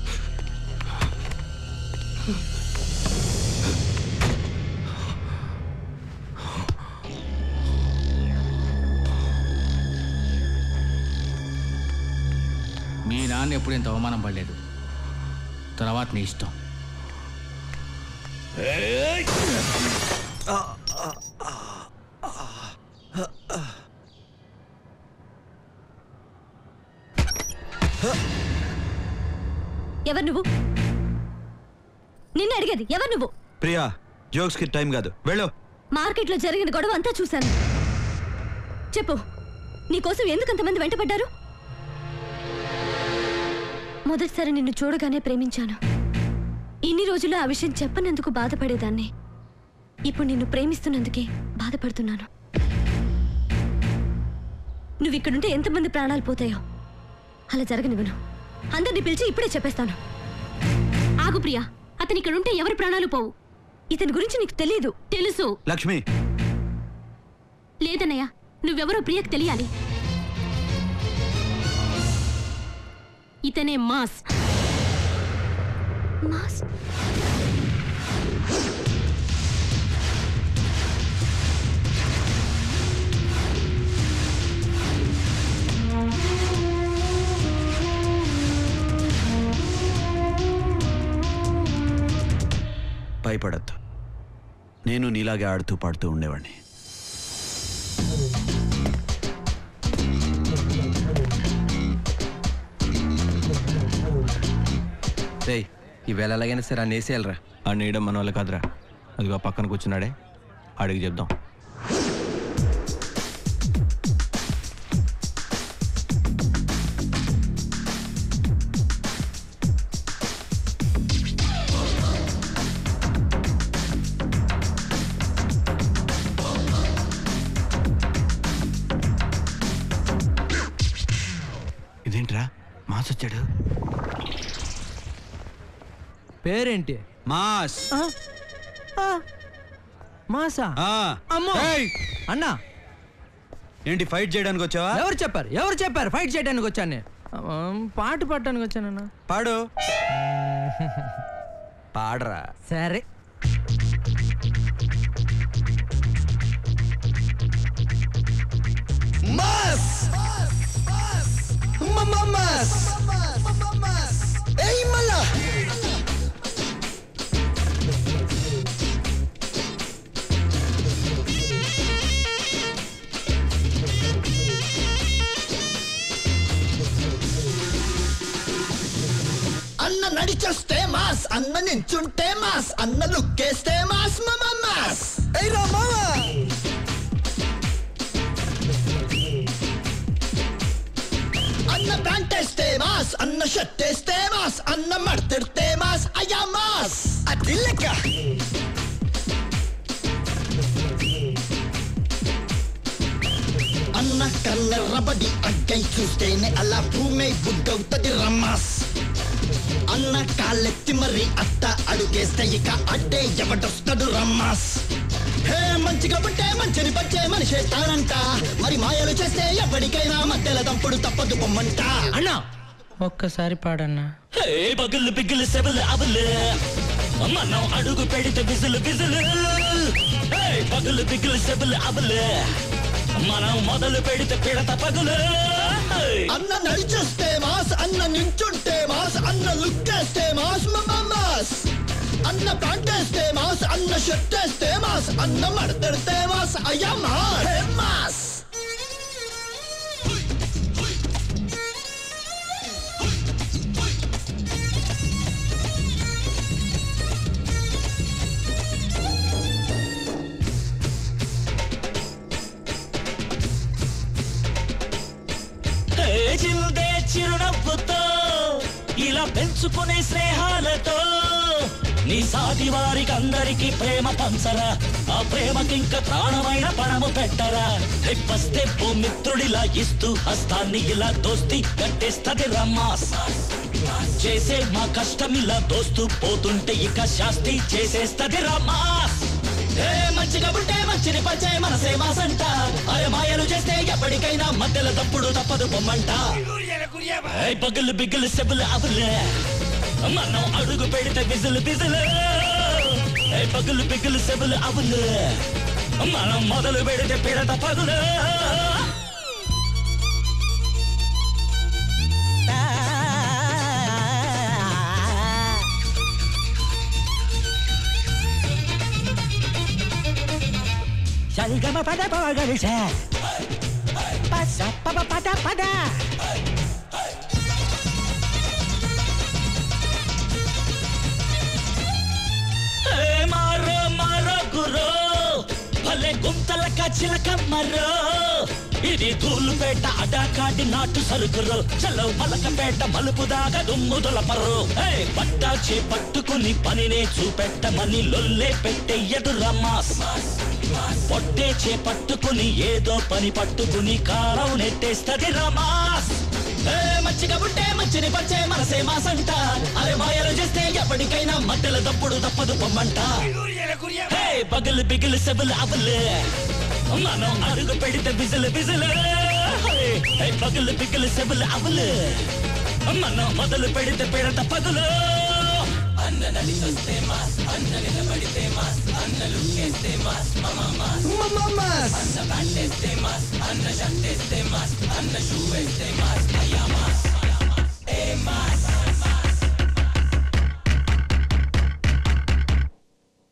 మీ నాన్న ఎప్పుడు ఇంత అవమానం పడలేదు తర్వాత నీ ఇష్టం ఎవరు నువ్వు నిన్ను అడిగేది ఎవరు నువ్వు ప్రియా జోక్స్కి టైం కాదు వెళ్ళు మార్కెట్లో జరిగిన గొడవ అంతా చూశాను చెప్పు నీకోసం ఎందుకు అంతమంది వెంటపడ్డారు మొదటిసారి నిన్ను చూడగానే ప్రేమించాను ఇన్ని రోజులు ఆ విషయం చెప్పనందుకు బాధపడేదాన్ని ఇప్పుడు నిన్ను ప్రేమిస్తున్నందుకే బాధపడుతున్నాను నువ్వు ఇక్కడుంటే ఎంతమంది ప్రాణాలు పోతాయో అలా జరగనివ్వను అందరిని పిలిచి ఇప్పుడే చెప్పేస్తాను ఆగు ప్రియా అతని ఇక్కడుంటే ఎవరి ప్రాణాలు పోవు ఇతని గురించి నీకు తెలియదు తెలుసు లక్ష్మి లేదన్నయ్య నువ్వెవరో ప్రియకు తెలియాలి ఇతనే మాస్ మాస్ భయపడద్దు నేను నీలాగే ఆడుతూ పాడుతూ ఉండేవాడిని రేయ్ ఈవేళ ఎలాగైనా సరే ఆ నేసేయాలరా ఆ నీయడం మన వల్ల కాదురా అదిగో పక్కన కూర్చున్నాడే అడిగి చెప్దాం ఇదేంట్రా మాస్ వచ్చాడు పేరేంటి మాస్ మాసా ఆ. అమ్మో ఏయ్! అన్నా ఏంటి ఫైట్ చేయడానికి వచ్చావా ఎవరు చెప్పారు ఎవరు చెప్పారు ఫైట్ చేయడానికి వచ్చాను నేను ఆ, పాట పాడటానికి వచ్చానన్నా పాడు పాడరా సరే Mas! Mamamas! Ei, mala! అన్న నడిచొస్తే మాస్ అన్న నించుంటే మాస్ అన్న లుక్కేస్తే మాస్ మమ మాస్ ఏయ్ రా మామా అన్న ప్యాంట్ వేస్తే మాస్ అన్న షర్ట్ వేస్తే మాస్ అన్న మడతెడితే మాస్ అయ్యా మాస్ అది లెక్క అన్న కన్నెర్రబడి అగ్గై చూస్తేనే అలా భూమే బుడ్డవుతుంది రమ్మాస్ అన్న కాళ్ళెత్తి మరి అత్త అడుగేస్తే ఇక అడ్డే ఎవడొస్తాడు రమ్మాస్ హే మంచిగా ఉంటే మంచిని పచ్చే మనిషే తానంట మరి మాయలు చేస్తే ఎప్పటికైనా మధ్యల దంపుడు తప్పదు పొమ్మంట అన్నా ఒక్కసారి పాడన్నా హే బగులు బిగులు సెబులు అబులు మనం అడుగు పెడితే విజులు విజులు హే పగులు బిగులు సెబులు అబులు మనం మొదలు పెడితే పిడత పగులు అన్న నడిచొస్తే మాస్ అన్న నించుంటే మాస్ అన్న లుక్కేస్తే మాస్ మమ్మ మాస్ అన్న ప్యాంటేస్తే మాస్ అన్న షర్ట్ వేస్తే మాస్ అన్న మడతెడితే మాస్ అయ్యా మాస్ హే మాస్ హే జిల్దే చిరునవ్వుతో ఇలా పెంచుకునే స్నేహాలతో నీ సాటి వారికి అందరికి ప్రేమ పంచరా ఆ ప్రేమకింక ప్రాణమైన పణము పెట్టరా రెప్పస్తే ఓ మిత్రుడిలా ఇస్తూ హస్తాన్ని ఇలా దోస్తి కట్టేస్తది రమ్మాస్ చేసే మా కష్టం ఇలా దోస్తూ పోతుంటే ఇక శాస్తి చేసేస్తది రమ్మాస్ ఏ మంచిగా ఉంటే మంచిని పంచే మనసే మాసంట అరే మాయలు చేస్తే ఎప్పటికైనా మధ్యలో తప్పుడు తప్పదు పొమ్మంట ఏ పగులు బిగులు సెబులు అబులే మనం అడుగు పెడితే బిజులు బిజులు ఏ పగులు బిగులు సెబులు అబులు మనం మొదలు పెడితే పిడత పగులు సంగమ పద పోగలిస పస పద పద పద ఏ మారో మారో గురో భలే గుంతల కచ్చిలక మరో ఇది ధూలుపేట అడాకాడి నాటు సరుకురు చలో మలకపేట మలుపు దాకా దుమ్ము దులపరు ఏ పట్టాచి పట్టుకుని పనినే చూపెట్టమని లొల్లే పెట్టెయ్యడు రమాస్ పొట్టే చేపట్టుకుని ఏదో పని పట్టుకుని కారం నెట్టేస్తది రమాస్ ఏ మంచిగా ఉంటే మంచిని పంచే మనసే మాసంట అరే మాయలు చేస్తే ఎప్పటికైనా మధ్యలో తప్పుడు తప్పదు పొమ్మంట హే పగలు బిగులు సెబులు అబులు మనం అడుగు పెడితే బిజులు బిజులు హే పగలు బిగులు సెబులు అబులు మనం మొదలు పెడితే పిడత పగులు అన్న నడిచొస్తే మాస్ అన్న నిలబడితే మాస్ అన్న లుక్కేస్తే మాస్ మమ మాస్ మమ మాస్ అన్న బ్యాండేస్తే మాస్ అన్న షర్టేస్తే మాస్ అన్న షూ వేస్తే మాస్ అయ్యా మాస్ ఏ మాస్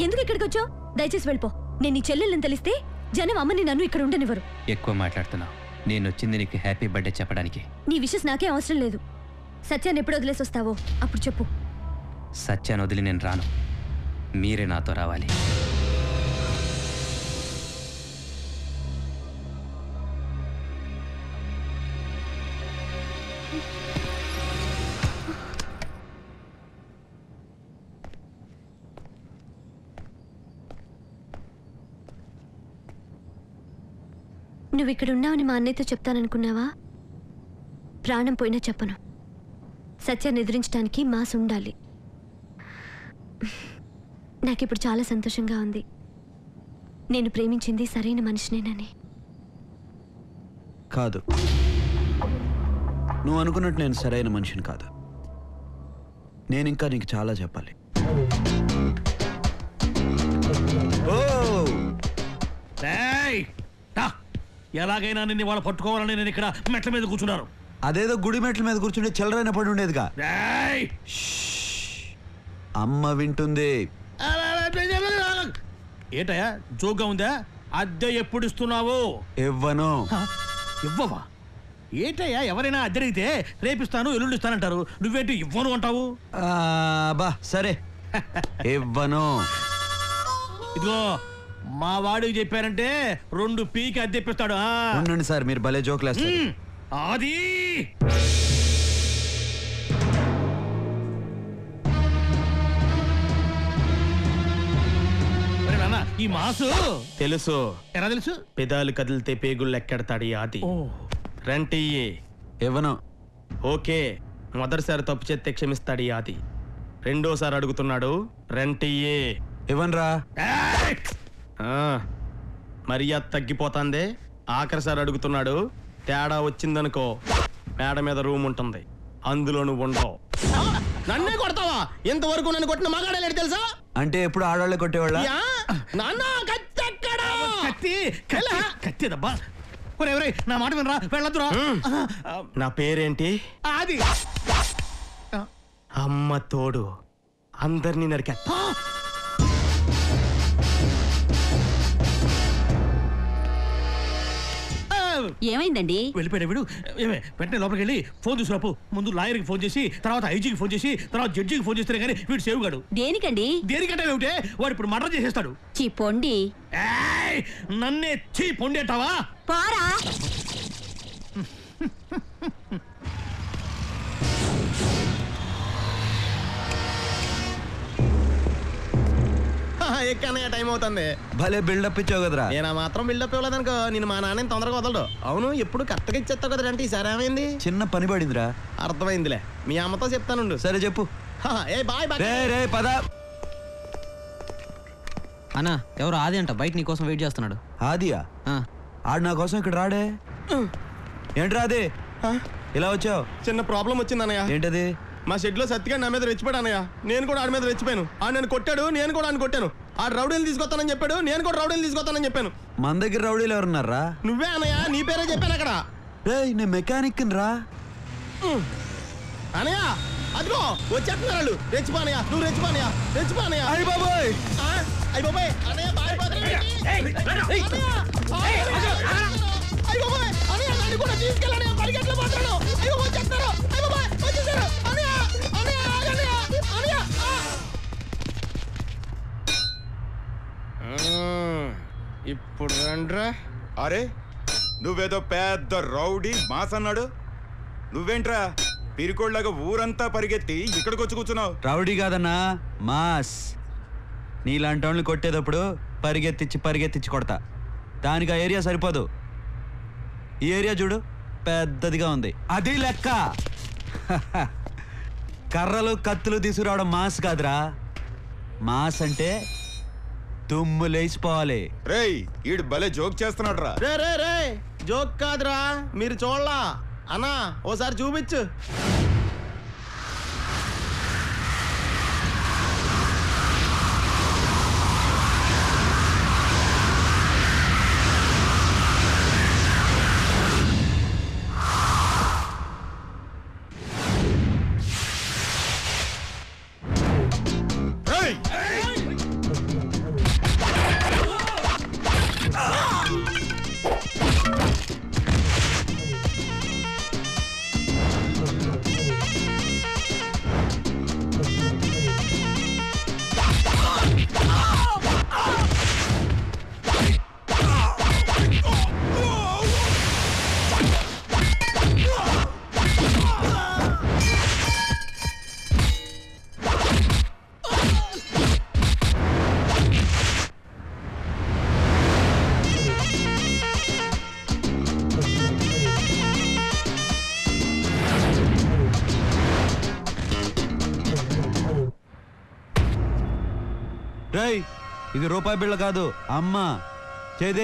ఎందుకు ఇక్కడికి వచ్చావు దయచేసి వెళ్ళిపో నేను నీ చెల్లెళ్ళని తెలిస్తే జనం అమ్మని నన్ను ఇక్కడ ఉండనివ్వరు ఎక్కువ మాట్లాడుతున్నావు నేను వచ్చింది నీకు హ్యాపీ బర్త్డే చెప్పడానికి నీ విషయం నాకే అవసరం లేదు సత్యాన్ని ఎప్పుడు వదిలేసి వస్తావో అప్పుడు చెప్పు సత్యాన్ని వదిలి నేను రాను మీరే నాతో రావాలి నువ్వు ఇక్కడ ఉన్నావని మా అన్నయ్యతో చెప్తాననుకున్నావా ప్రాణం పోయినా చెప్పను సత్యాన్ని ఎదిరించడానికి మాస్ ఉండాలి నాకిప్పుడు చాలా సంతోషంగా ఉంది నేను ప్రేమించింది సరైన మనిషినేనని కాదు నువ్వు అనుకున్నట్టు నేను సరైన మనిషిని కాదు నేను ఇంకా నీకు చాలా చెప్పాలి ఓ ఏయ్! దా! ఎలాగైనా నిన్ను వాళ్ళు పట్టుకోవాలని నేను ఇక్కడ మెట్ల మీద కూర్చున్నాను అదేదో గుడి మెట్ల మీద కూర్చుంటే చిల్లరైన పడి ఉండేదిగా ఏయ్! అమ్మ వింటుంది ఏంటయ్యా జోక్గా ఉందా అద్దె ఎప్పుడు ఇస్తున్నావు ఇవ్వను ఇవ్వవా ఏంటయ్యా ఎవరైనా అద్దెడిగితే రేపిస్తాను ఎల్లుండి ఇస్తానంటారు నువ్వేంటి ఇవ్వను అంటావు ఆ, బా సరే ఇవ్వను ఇదిగో మా వాడికి చెప్పారంటే రెండు పీకి అద్దెప్పిస్తాడు ఆ. ఉండండి సార్ మీరు భలే జోకులేస్తారు ఉమ్, అది ఒరే నాన్న, ఈ మాసు తెలుసు ఎలా తెలుసు పెదాలు కదిలితే పేగులు ఎక్కెడతాడు ఈ ఆది రెంట్ ఇయ్యి ఇవ్వను ఓకే మొదటిసారి తప్పు చేస్తే క్షమిస్తాడు ఈ ఆది రెండోసారి అడుగుతున్నాడు రెంట్ ఇయ్యి ఇవ్వనరా ఆ, మర్యాద తగ్గిపోతాందే ఆఖరిసారి అడుగుతున్నాడు తేడా వచ్చిందనుకో మేడ మీద రూమ్ ఉంటుంది అందులో నువ్వు ఉండవు నన్నే కొడతావా ఇంతవరకు నన్ను కొట్టిన మగాడలేడు తెలుసా అంటే ఎప్పుడు ఆడవాళ్ళే కొట్టేవాళ్ళ యా? నాన్న కత్తి ఎక్కడా? కత్తి కత్తి కత్తి దబ్బా ఒరే ఒరే నా మాట వినరా వెళ్ళొద్దురా నా పేరేంటి అది అమ్మ తోడు అందరినీ నరికా ఏమైందండి వెళ్ళిపోయాడు వీడు ఏమే వెంటనే లోపలికి వెళ్ళి ఫోన్ తీసుకురాపు ముందు లాయర్కి ఫోన్ చేసి తర్వాత ఐజీకి ఫోన్ చేసి తర్వాత జడ్జికి ఫోన్ చేస్తేనే కానీ వీడు సేవ్ గాడు దేనికండి దేనికంటే ఏమిటే వాడు ఇప్పుడు మర్డర్ చేసేస్తాడు చీ పొండి ఏయ్! నన్నే చీ పొండేటావా పారా ఎక్కనే టైం అవుతుంది భలే బిల్డప్ ఇచ్చావు కదరా నేను ఆ మాత్రం బిల్డప్ ఇవ్వలేదనుకో నేను మా నాన్న తొందరగా వదలడు అవును ఎప్పుడు కరెక్ట్గా ఇచ్చేస్తావు కదా అంటే ఈసారి ఏమైంది చిన్న పని పడిందిరా అర్థమైందిలే మీ అమ్మతో చెప్తానుండు సరే చెప్పు హా, ఏ బాయ్ బాయ్ రే రే పద అన్నా ఎవరు ఆది అంట బయట నీ కోసం వెయిట్ చేస్తున్నాడు ఆదియా ఆడు నా కోసం ఇక్కడ రాడే ఏంట్రా అదే ఇలా వచ్చావు చిన్న ప్రాబ్లం వచ్చింది అన్నయ్య ఏంటది మా షెడ్లో సత్తిగా నా మీద రెచ్చిపోయాడు అన్నయ్య నేను కూడా ఆడి మీద రెచ్చిపోయాను ఆడు నన్ను కొట్టాడు నేను కూడా ఆయన కొట్టాను ఆ రౌడీని తీసుకొస్తానని చెప్పాడు నేను కూడా రౌడీని తీసుకొస్తానని చెప్పాను మన దగ్గర రౌడీలు ఎవరున్నారా నువ్వే అన్నయ్య నీ పేరే చెప్పాను అక్కడ రే నేను మెకానిక్ రా అనయ్య అదిగో వచ్చేస్తున్నారు వాళ్ళు రెచ్చిపోనయ్య నువ్వు రెచ్చిపోనయ్య రెచ్చిపోనయ్య అయ్య బాబోయ్ అయ్య బాబాయ్ అన్నయ్య బాయ్ అయ్య బాబాయ్ అన్నయ్య నన్ను కూడా తీసుకెళ్ళని పరిగెట్లు పోతున్నాను అయ్యో వచ్చేస్తున్నారు అయ్య బాబాయ్ వచ్చేసారు అన్నయ్య అన్నయ్య ఆగన్నయ్య అన్నయ్య ఇప్పుడు రండ్రా అరే నువ్వేదో పెద్ద రౌడీ మాస్ అన్నాడు నువ్వేంట్రా పిరికోళ్ళగా ఊరంతా పరిగెత్తి ఇక్కడికి వచ్చి కూర్చున్నావు రౌడీ కాదన్నా మాస్ నీలాంటి వాళ్ళని కొట్టేటప్పుడు పరిగెత్తిచ్చి పరిగెత్తిచ్చి కొడతా దానికి ఆ ఏరియా సరిపోదు ఈ ఏరియా చూడు పెద్దదిగా ఉంది అది లెక్క కర్రలు కత్తులు తీసుకురావడం మాస్ కాదురా మాస్ అంటే తుమ్ము లేచిపోవాలి రేయ్ ఈడు భలే జోక్ చేస్తున్నాడు రా రే రే రే జోక్ కాదురా మీరు చూడలా అన్నా ఓసారి చూపించు రేయ్ ఇది రూపాయి బిళ్ళ కాదు అమ్మ చేదే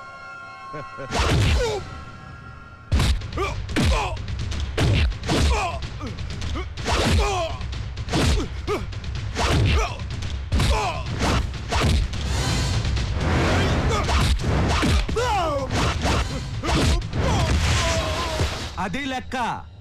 అది లెక్క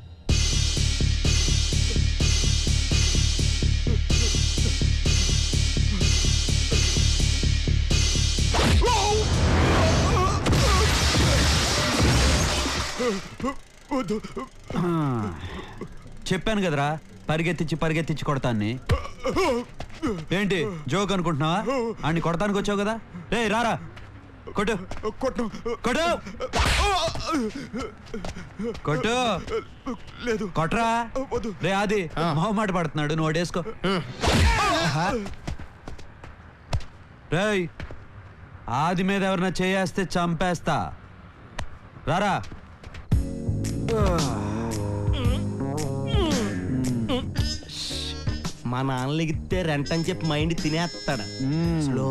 ఆ, చెప్పాను కదరా పరిగెత్తించి పరిగెత్తించి కొడతాన్ని ఏంటి జోక్ అనుకుంటున్నావా అన్ని కొడతానికి వచ్చావు కదా రే రారా కొట్టు కొట్టు కొట్టు కొట్టు లేదు కొట్రా రే ఆది మొహమాట పడుతున్నాడు నువ్వు వడేసుకో రేయ్ ఆది మీద ఎవరన్నా చేయేస్తే చంపేస్తా రారా మా నాన్నలెగితే రెంట్ అని చెప్పి మైండ్ తినేస్తాడు స్లో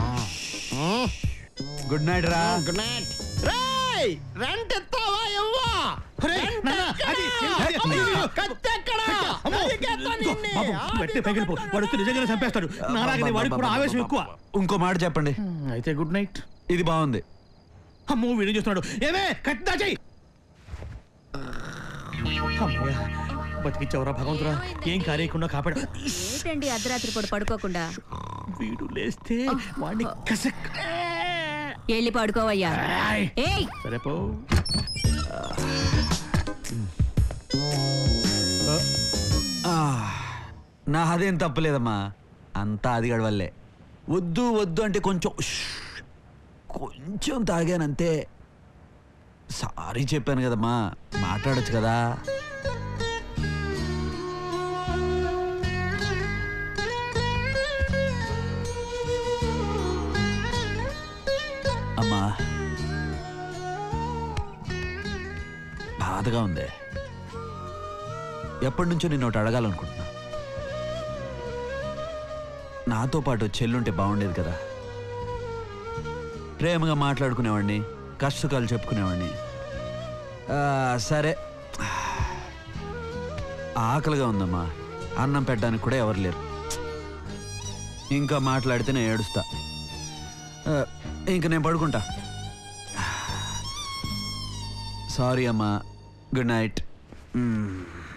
గుడ్ నైట్ రా గుడ్ నైట్ రేయ్ రెంట్ ఎత్తావా ఎవ్వా రెంట్ ఎక్కడ? అమ్మో, కత్తెక్కడ? నరికేస్తా నిన్నే. పెట్టే పగిలిపో వాడు వస్తే నిజంగానే చంపేస్తాడు నాలాగనే వాడికి కూడా ఆవేశం ఎక్కువ ఇంకో మాట చెప్పండి అయితే గుడ్ నైట్ ఇది బాగుంది అమ్మో వీడియో చూస్తున్నాడు ఏమే కట్టిదా చెయ్యి అమ్మయ్య, బతికించావురా భగవంతురా ఏం కార్యకుండా కాపాడు ఏంటండి అర్ధరాత్రి పూట పడుకోకుండా వీడు లేస్తే వాడిని కసక్ వెళ్ళి పడుకోవయ్యా ఏయ్ సరే పో ఆ, నా అదేం తప్పలేదమ్మా అంతా అది గడవల్లే వద్దు వద్దు అంటే కొంచెం ఉష్, కొంచెం తాగానంతే సారీ చెప్పాను కదమ్మా మాట్లాడొచ్చు కదా అమ్మా బాధగా ఉంది ఎప్పటి నుంచో నిన్ను ఒకటి అడగాలనుకుంటున్నా నాతో పాటు చెల్లుంటే బాగుండేది కదా ప్రేమగా మాట్లాడుకునేవాడిని కష్టకాలు చెప్పుకునేవాడిని ఆ, సరే ఆకలిగా ఉందమ్మా అన్నం పెట్టడానికి కూడా ఎవరు లేరు ఇంకా మాట్లాడితే నేను ఏడుస్తా ఆ, ఇంక నేను పడుకుంటా సారీ అమ్మా గుడ్ నైట్ మ్మ్.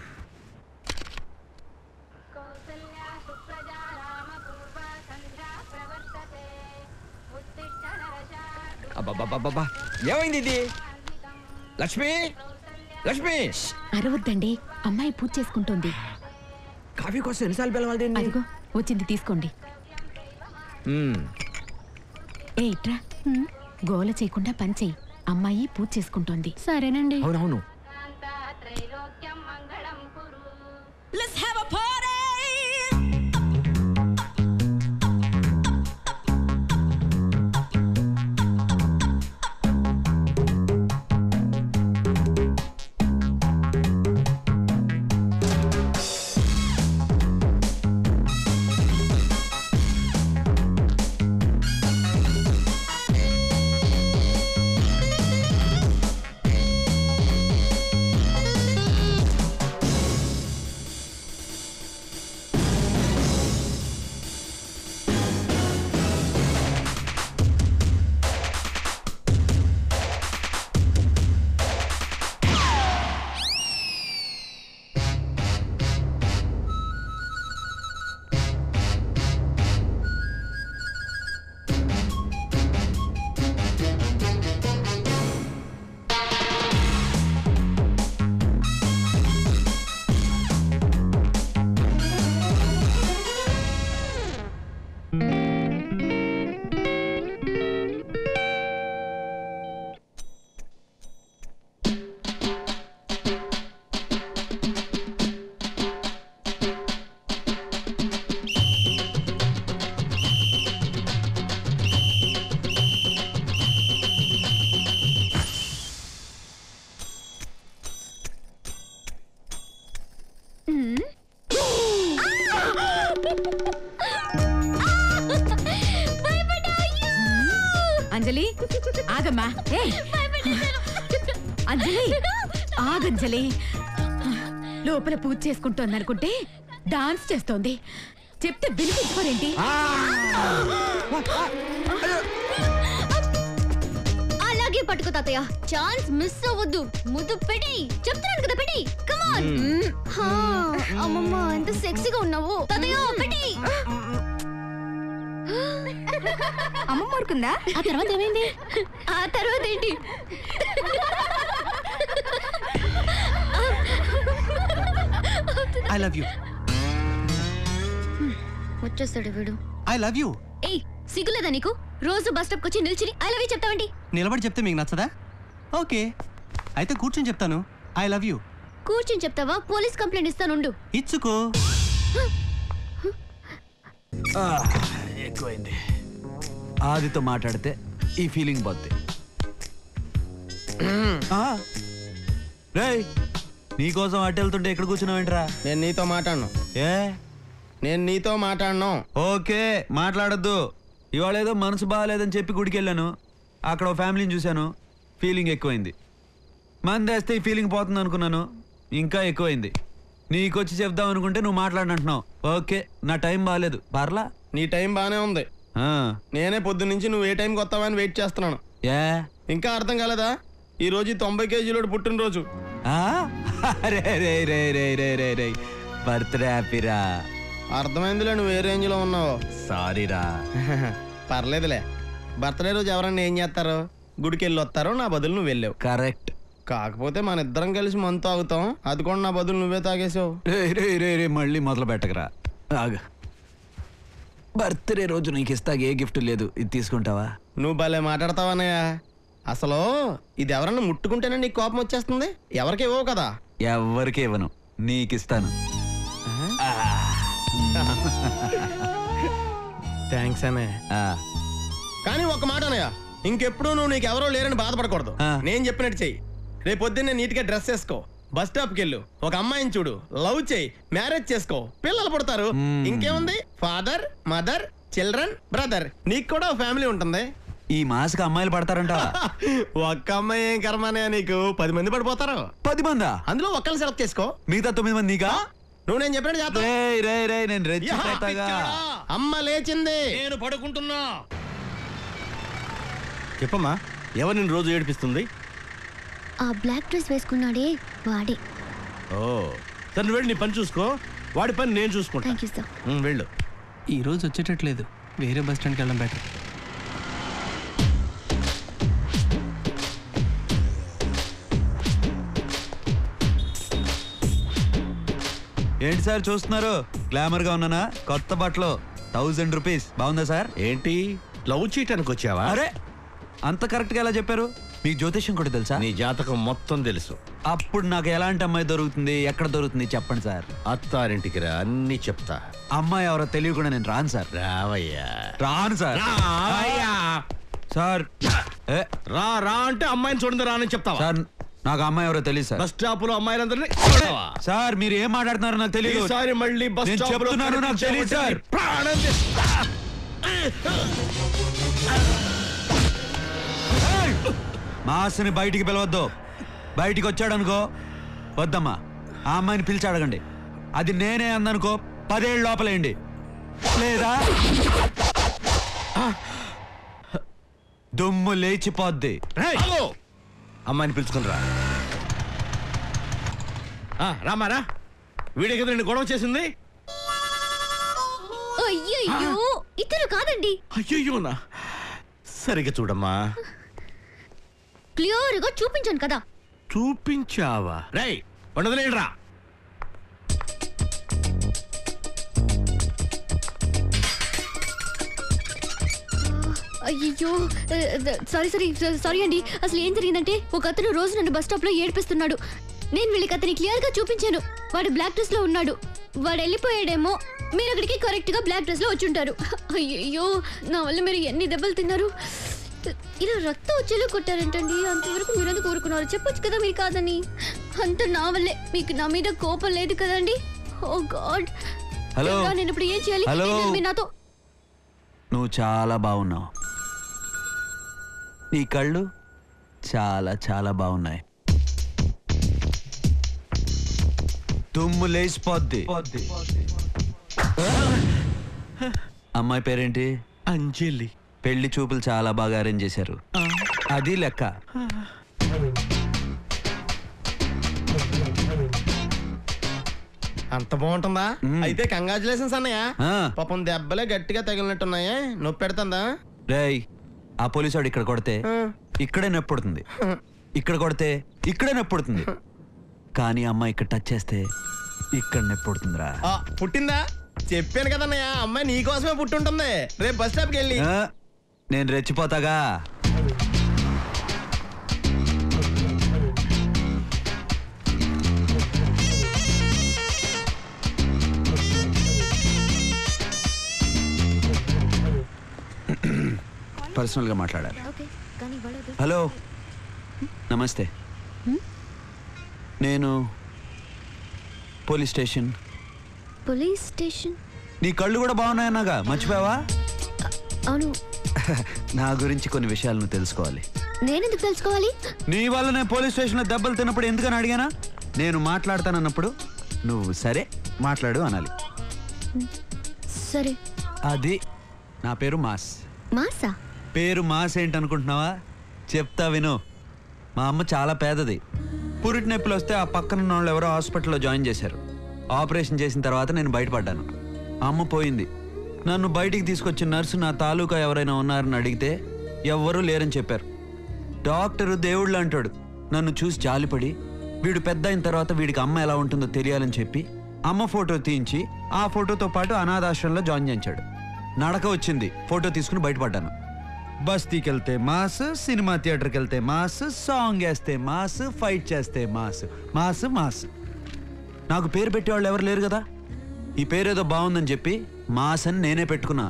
అబ్బబ్బబ్బబ్బా ఏమైంది ఇది లక్ష్మి లక్ష్మి అరవద్దండి అమ్మాయి పూజ చేసుకుంటోంది కాఫీ కోసం ఎన్నిసార్లు పిలవాలి అదిగో వచ్చింది తీసుకోండి ఏ ఇట్రా గోల చేయకుండా పని చెయ్యి అమ్మాయి పూజ చేసుకుంటోంది సరేనండి అవునవును Let's have a party! అంజలి ఆగమ్మా ఏయ్. అంజలి ఆగంజలి లోపల పూజ చేసుకుంటోంది అనుకుంటే డాన్స్ చేస్తోంది చెప్తే వినిపించుకోరేంటి అలాగే పట్టుకో తాతయ్య ఛాన్స్ మిస్ అవ్వద్దు ముద్దు పెట్టి చెప్తున్నాను కదా పెట్టి కమాన్ అమ్మమ్మ ఎంత సెక్సీగా ఉన్నావు తాతయ్య పెట్టి అమ్మమ్మ ఊరుకుందా ఆ తర్వాత ఏమైంది ఆ తర్వాత ఏంటి ఐ లవ్ యూ వచ్చేస్తాడు వీడు ఐ లవ్ యూ ఏయ్ సిగ్గులేదా నీకు రోజు బస్ స్టాప్ వచ్చి నిల్చుని ఐ లవ్ యూ చెప్తావేంటి నిలబడి చెప్తే మీకు నచ్చదా ఓకే అయితే కూర్చొని చెప్తాను ఐ లవ్ యూ కూర్చుని చెప్తావా పోలీస్ కంప్లైంట్ ఇస్తానుండు ఇచ్చుకో ఎక్కువైంది ఆదితో మాట్లాడితే ఈ ఫీలింగ్ పోద్ది రేయ్ నీకోసం అటు వెళ్తుంటే ఎక్కడ కూర్చున్నావేంట్రా నేను నీతో మాట్లాడను ఏ నేను నీతో మాట్లాడను ఓకే మాట్లాడొద్దు ఇవాళ ఏదో మనసు బాగాలేదని చెప్పి గుడికి వెళ్ళాను అక్కడ ఓ ఫ్యామిలీని చూశాను ఫీలింగ్ ఎక్కువైంది మందేస్తే ఈ ఫీలింగ్ పోతుంది అనుకున్నాను ఇంకా ఎక్కువైంది నీకొచ్చి చెప్దాం అనుకుంటే నువ్వు మాట్లాడంటున్నావు ఓకే నా టైం బాగాలేదు పర్లా నీ టైం బానే ఉంది ఆ, నేనే పొద్దు నుంచి నువ్వు ఏ టైంకి వస్తావా అని వెయిట్ చేస్తున్నాను ఏ ఇంకా అర్థం కాలేదా ఈ రోజు ఈ తొంభై కేజీలోడు పుట్టినరోజు ఆ? రే రే రే రే రే రే రే బర్త్డే హ్యాపీరా అర్థమైందిలే నువ్వు ఏ రేంజ్ లో ఉన్నావో సారీరా పర్లేదులే బర్త్డే రోజు ఎవరన్నా ఏం చేస్తారు గుడికి వెళ్ళి వస్తారు నా బదులు నువ్వు వెళ్ళావు కరెక్ట్ కాకపోతే మన ఇద్దరం కలిసి మందు తాగుతాం అది కూడా నా బదులు నువ్వే తాగేసావు రే రే రే రే మళ్ళీ మొదలు పెట్టకరా ఆగు బర్త్డే రోజు నీకు ఇస్తాక ఏ గిఫ్ట్ లేదు ఇది తీసుకుంటావా నువ్వు భలే మాట్లాడతావన్నయ్య అసలు ఇది ఎవరన్నా ముట్టుకుంటేనే నీకు కోపం వచ్చేస్తుంది ఎవరికి ఇవ్వవు కదా ఎవరికి ఇవ్వను నీకు ఇస్తాను థ్యాంక్స్ అనే కానీ ఒక మాట అన్నయ్య ఇంకెప్పుడు నువ్వు నీకు ఎవరో లేరని బాధపడకూడదు నేను చెప్పినట్టు చెయ్యి రేపు పొద్దున్నే నీట్గా డ్రెస్ వేసుకో బస్ స్టాప్కి వెళ్ళు ఒక అమ్మాయిని చూడు లవ్ చేయి మ్యారేజ్ చేసుకో పిల్లలు పుడతారు ఇంకేముంది ఫాదర్ మదర్ చిల్డ్రన్ బ్రదర్ నీకు కూడా ఒక ఫ్యామిలీ ఉంటుంది ఈ మాసకి అమ్మాయిలు పడతారంట ఒక్క అమ్మాయి ఏం కర్మనే నీకు పది మంది పడిపోతారు పది మందా అందులో ఒక్కరిని సెలెక్ట్ చేసుకో మిగతా తొమ్మిది మంది నీకా నువ్వు నేను చెప్పినట్టు చేస్తా రే రే రే నేను రెచ్చిపోతాగా అమ్మ లేచింది నేను పడుకుంటున్నా చెప్పమ్మా ఎవరు నేను రోజు ఏడిపిస్తుంది ఆ బ్లాక్ డ్రెస్ వేసుకున్నాడే వాడే ఓ సరే నువ్వు వెళ్ళి నీ పని చూసుకో వాడి పని నేను చూసుకుంటా థ్యాంక్ యూ సార్ ఉమ్, వెళ్ళు ఈ రోజు వచ్చేటట్లేదు వేరే బస్ స్టాండ్కి వెళ్ళడం బెటర్ ఏంటి సార్ చూస్తున్నారు గ్లామర్ గా ఉన్నానా కొత్త బట్టలు థౌజండ్ రూపీస్ బాగుందా సార్ ఏంటి లవ్ చేయటానికి వచ్చావా అరే అంత కరెక్ట్ గా ఎలా చెప్పారు మీకు జ్యోతిష్యం కూడా తెలుసా నీ జాతకం మొత్తం తెలుసు అప్పుడు నాకు ఎలాంటి అమ్మాయి దొరుకుతుంది ఎక్కడ దొరుకుతుంది చెప్పండి సార్ అత్తారింటికి రా అన్ని చెప్తా అమ్మాయి ఎవరో తెలియకుండా నేను రాను సార్ రావయ్యా రాను సార్ రావయ్యా సార్ ఏ, రా రా అంటే అమ్మాయిని చూడండి రా అని చెప్తావా సార్ నాకు అమ్మాయి ఎవరో తెలియదు సార్ బస్ స్టాప్ లో అమ్మాయిలందరినీ కొడతావా? సార్ మీరు ఏం మాట్లాడుతున్నారో నాకు తెలియదు ఈసారి మళ్ళీ బస్ నేను స్టాప్ లో చెప్తున్నాను నాకు తెలియదు సార్ ప్రాణం తీస్తా. మాస్ని బయటికి పిలవద్దు బయటికి వచ్చాడు అనుకో వద్దమ్మా ఆ అమ్మాయిని పిలిచి అడగండి అది నేనే అందనుకో పదేళ్ళు లోపలేయండి లేదా దుమ్ము లేచిపోద్ది రేయ్, ఆగు. అమ్మాయిని పిలుచుకుని రా ఆ, రామారా వీడే కదా నిన్ను గొడవ చేసింది అయ్యయ్యో ఇతను కాదండి అయ్యోనా సరిగ్గా చూడమ్మా క్లియర్ గా చూపించాను కదా చూపించావా రై ఉండదులేండ్రా అయ్యో సారీ సారీ సారీ అండి అసలు ఏం జరిగిందంటే ఒక అతను రోజు నన్ను బస్ స్టాప్ లో ఏడిపిస్తున్నాడు నేను వీళ్ళకి అతని క్లియర్ గా చూపించాను వాడు బ్లాక్ డ్రెస్ లో ఉన్నాడు వాడు వెళ్ళిపోయాడేమో మీరు అక్కడికి కరెక్ట్ గా బ్లాక్ డ్రెస్ లో వచ్చుంటారు అయ్యయ్యో నా వల్ల మీరు ఎన్ని దెబ్బలు తిన్నారు ఇలా రక్తం వచ్చేలా కొట్టారంటండి అంతవరకు మీరు ఎందుకు కోరుకున్నారు చెప్పొచ్చు కదా మీరు కాదని అంత నా వల్లే మీకు నా మీద కోపం లేదు కదండి ఓ గాడ్ హలో. నేను ఇప్పుడు ఏం చేయాలి హలో. ఏంటండి మీరు నాతో నువ్వు చాలా బాగున్నావు ఈ కళ్ళు చాలా చాలా బాగున్నాయి తుమ్ము లేచిపోద్ది అమ్మాయి పేరేంటి అంజలి పెళ్లి చూపులు చాలా బాగా అరేంజ్ చేశారు అది లెక్క అంత బాగుంటుందా అయితే కంగ్రాచులేషన్స్ అన్నయ్య పాపం దెబ్బలే గట్టిగా తగిలినట్టున్నాయే నొప్పి పెడుతుందా రేయ్ ఆ పోలీసు ఇక్కడ కొడితే ఇక్కడే నొప్పి పుడుతుంది ఇక్కడ కొడితే ఇక్కడే నొప్పి పుడుతుంది కానీ అమ్మాయి ఇక్కడ టచ్ చేస్తే ఇక్కడ నొప్పి పుడుతుందిరా ఆ, పుట్టిందా చెప్పాను కదన్నయ్య అమ్మాయి నీకోసమే పుట్టుంటుంది రేపు బస్ స్టాప్కి వెళ్ళి ఆ, నేను రెచ్చిపోతాగా పర్సనల్గా మాట్లాడాలి ఓకే కానీ గొడవ హలో నమస్తే నేను పోలీస్ స్టేషన్ పోలీస్ స్టేషన్ నీ కళ్ళు కూడా బాగున్నాయన్నాగా మర్చిపోయావా అవును నా గురించి కొన్ని విషయాలు నువ్వు తెలుసుకోవాలి నేనెందుకు తెలుసుకోవాలి నీ వల్ల నేను పోలీస్ స్టేషన్లో దెబ్బలు తిన్నప్పుడు ఎందుకని అడిగానా నేను మాట్లాడతానన్నప్పుడు నువ్వు సరే మాట్లాడు అనాలి సరే అది నా పేరు మాస్ మాసా పేరు మాస్ ఏంటనుకుంటున్నావా చెప్తా విను మా అమ్మ చాలా పేదది పురిటి నొప్పులు వస్తే ఆ పక్కన ఉన్న వాళ్ళు ఎవరో హాస్పిటల్లో జాయిన్ చేశారు ఆపరేషన్ చేసిన తర్వాత నేను బయటపడ్డాను అమ్మ పోయింది నన్ను బయటికి తీసుకొచ్చిన నర్సు నా తాలూకా ఎవరైనా ఉన్నారని అడిగితే ఎవ్వరూ లేరని చెప్పారు డాక్టరు దేవుళ్ళు అంటాడు నన్ను చూసి జాలిపడి వీడు పెద్ద అయిన తర్వాత వీడికి అమ్మ ఎలా ఉంటుందో తెలియాలని చెప్పి అమ్మ ఫోటో తీయించి ఆ ఫోటోతో పాటు అనాథాశ్రమంలో జాయిన్ చేయించాడు నడక వచ్చింది ఫోటో తీసుకుని బయటపడ్డాను బస్తీకి వెళ్తే మాస్ సినిమా థియేటర్కి వెళ్తే మాస్ సాంగ్ వేస్తే మాస్ ఫైట్ చేస్తే మాస్ మాస్ మాస్ నాకు పేరు పెట్టేవాళ్ళు ఎవరు లేరు కదా ఈ పేరేదో బాగుందని చెప్పి మాస్ అని నేనే పెట్టుకున్నా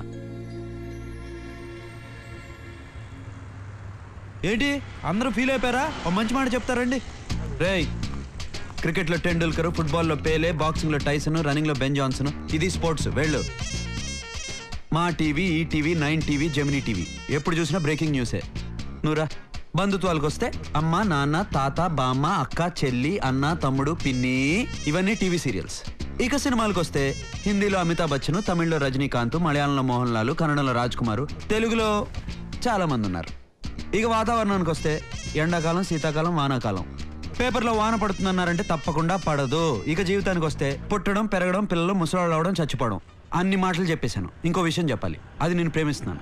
ఏంటి అందరూ ఫీల్ అయిపోయారా ఓ మంచి మాట చెప్తారండి రేయ్ క్రికెట్లో టెండూల్కర్ ఫుట్బాల్లో పేలే బాక్సింగ్లో టైసన్ రన్నింగ్లో బెన్ జాన్సన్ ఇది స్పోర్ట్స్ వెళ్ళు Maa TV E TV nine TV Gemini TV ఎప్పుడు చూసినా బ్రేకింగ్ న్యూసే నువ్వురా బంధుత్వాలకు వస్తే అమ్మ నాన్న తాత బామ్మ అక్క చెల్లి అన్న తమ్ముడు పిన్ని ఇవన్నీ టీవీ సీరియల్స్ ఇక సినిమాలకు వస్తే హిందీలో అమితాబ్ బచ్చన్ తమిళ్లో రజనీకాంత్ మలయాళంలో మోహన్ లాల్ కన్నడలో రాజ్ కుమార్ తెలుగులో చాలా మంది ఉన్నారు ఇక వాతావరణానికి వస్తే ఎండాకాలం శీతాకాలం వానాకాలం పేపర్లో వాన పడుతుందన్నారంటే తప్పకుండా పడదు ఇక జీవితానికి వస్తే పుట్టడం పెరగడం పిల్లలు ముసలాళ్ళు అవడం చచ్చిపోవడం అన్ని మాటలు చెప్పేశాను ఇంకో విషయం చెప్పాలి అది నేను ప్రేమిస్తున్నాను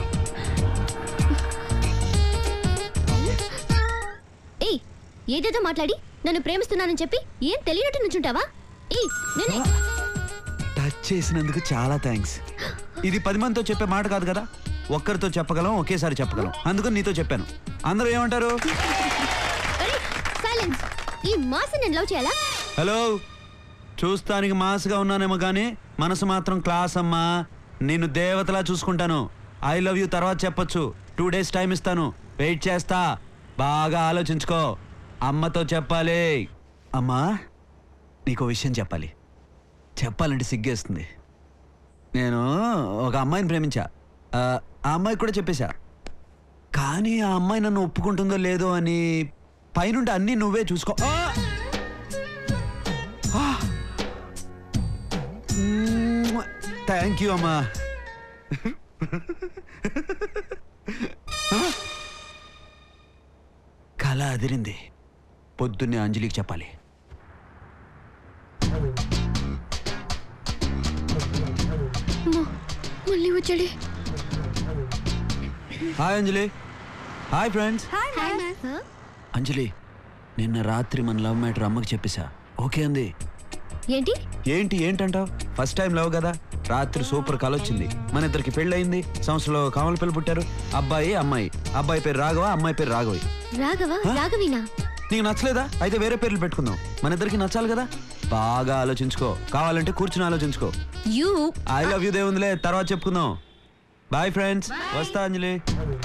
ఏయ్ ఏదేదో మాట్లాడి నన్ను ప్రేమిస్తున్నానని చెప్పి ఏం తెలియనట్టు నుంచుంటావా ఏయ్ నేనే టచ్ చేసినందుకు చాలా థ్యాంక్స్ ఇది పది మందితో చెప్పే మాట కాదు కదా ఒక్కరితో చెప్పగలం ఒకేసారి చెప్పగలం అందుకని నీతో చెప్పాను అందరూ ఏమంటారు సైలెన్స్ ఈ మాసం నేను లవ్ చేయాలా హలో చూస్తానికి మాస్గా ఉన్నానేమో కానీ మనసు మాత్రం క్లాస్ అమ్మా నేను దేవతలా చూసుకుంటాను ఐ లవ్ యూ తర్వాత చెప్పొచ్చు టూ డేస్ టైం ఇస్తాను వెయిట్ చేస్తా బాగా ఆలోచించుకో అమ్మతో చెప్పాలి అమ్మా నీకు విషయం చెప్పాలి చెప్పాలంటే సిగ్గేస్తుంది నేను ఒక అమ్మాయిని ప్రేమించా ఆ ఆ అమ్మాయికి కూడా చెప్పేశా కానీ ఆ అమ్మాయి నన్ను ఒప్పుకుంటుందో లేదో అని పైనుండి అన్నీ నువ్వే చూసుకో ఆ! థ్యాంక్ యూ అమ్మా కళ అదిరింది పొద్దున్నే అంజలికి చెప్పాలి అమ్మో, మళ్ళీ వచ్చాడే hi Anjali hi friends hi Anjali నిన్న రాత్రి మన లవ్ మ్యాటర్ అమ్మకి చెప్పేశా ఓకే అంది ఏంటి ఏంటి ఏంటంటావు ఫస్ట్ టైం లవ్ కదా రాత్రి సూపర్ కల వచ్చింది మన ఇద్దరికి పెళ్ళయింది సంవత్సరంలో కామల పిల్లలు పుట్టారు అబ్బాయి అమ్మాయి అబ్బాయి పేరు రాఘవ అమ్మాయి పేరు రాఘవి రాఘవ రాఘవీనా నీకు నచ్చలేదా అయితే వేరే పేర్లు పెట్టుకుందాం మన ఇద్దరికి నచ్చాలి కదా బాగా ఆలోచించుకో కావాలంటే కూర్చుని ఆలోచించుకో యూ ఐ లవ్ యూ దేవుందిలే తర్వాత చెప్పుకుందాం బాయ్ ఫ్రెండ్స్ వస్తా అంజలి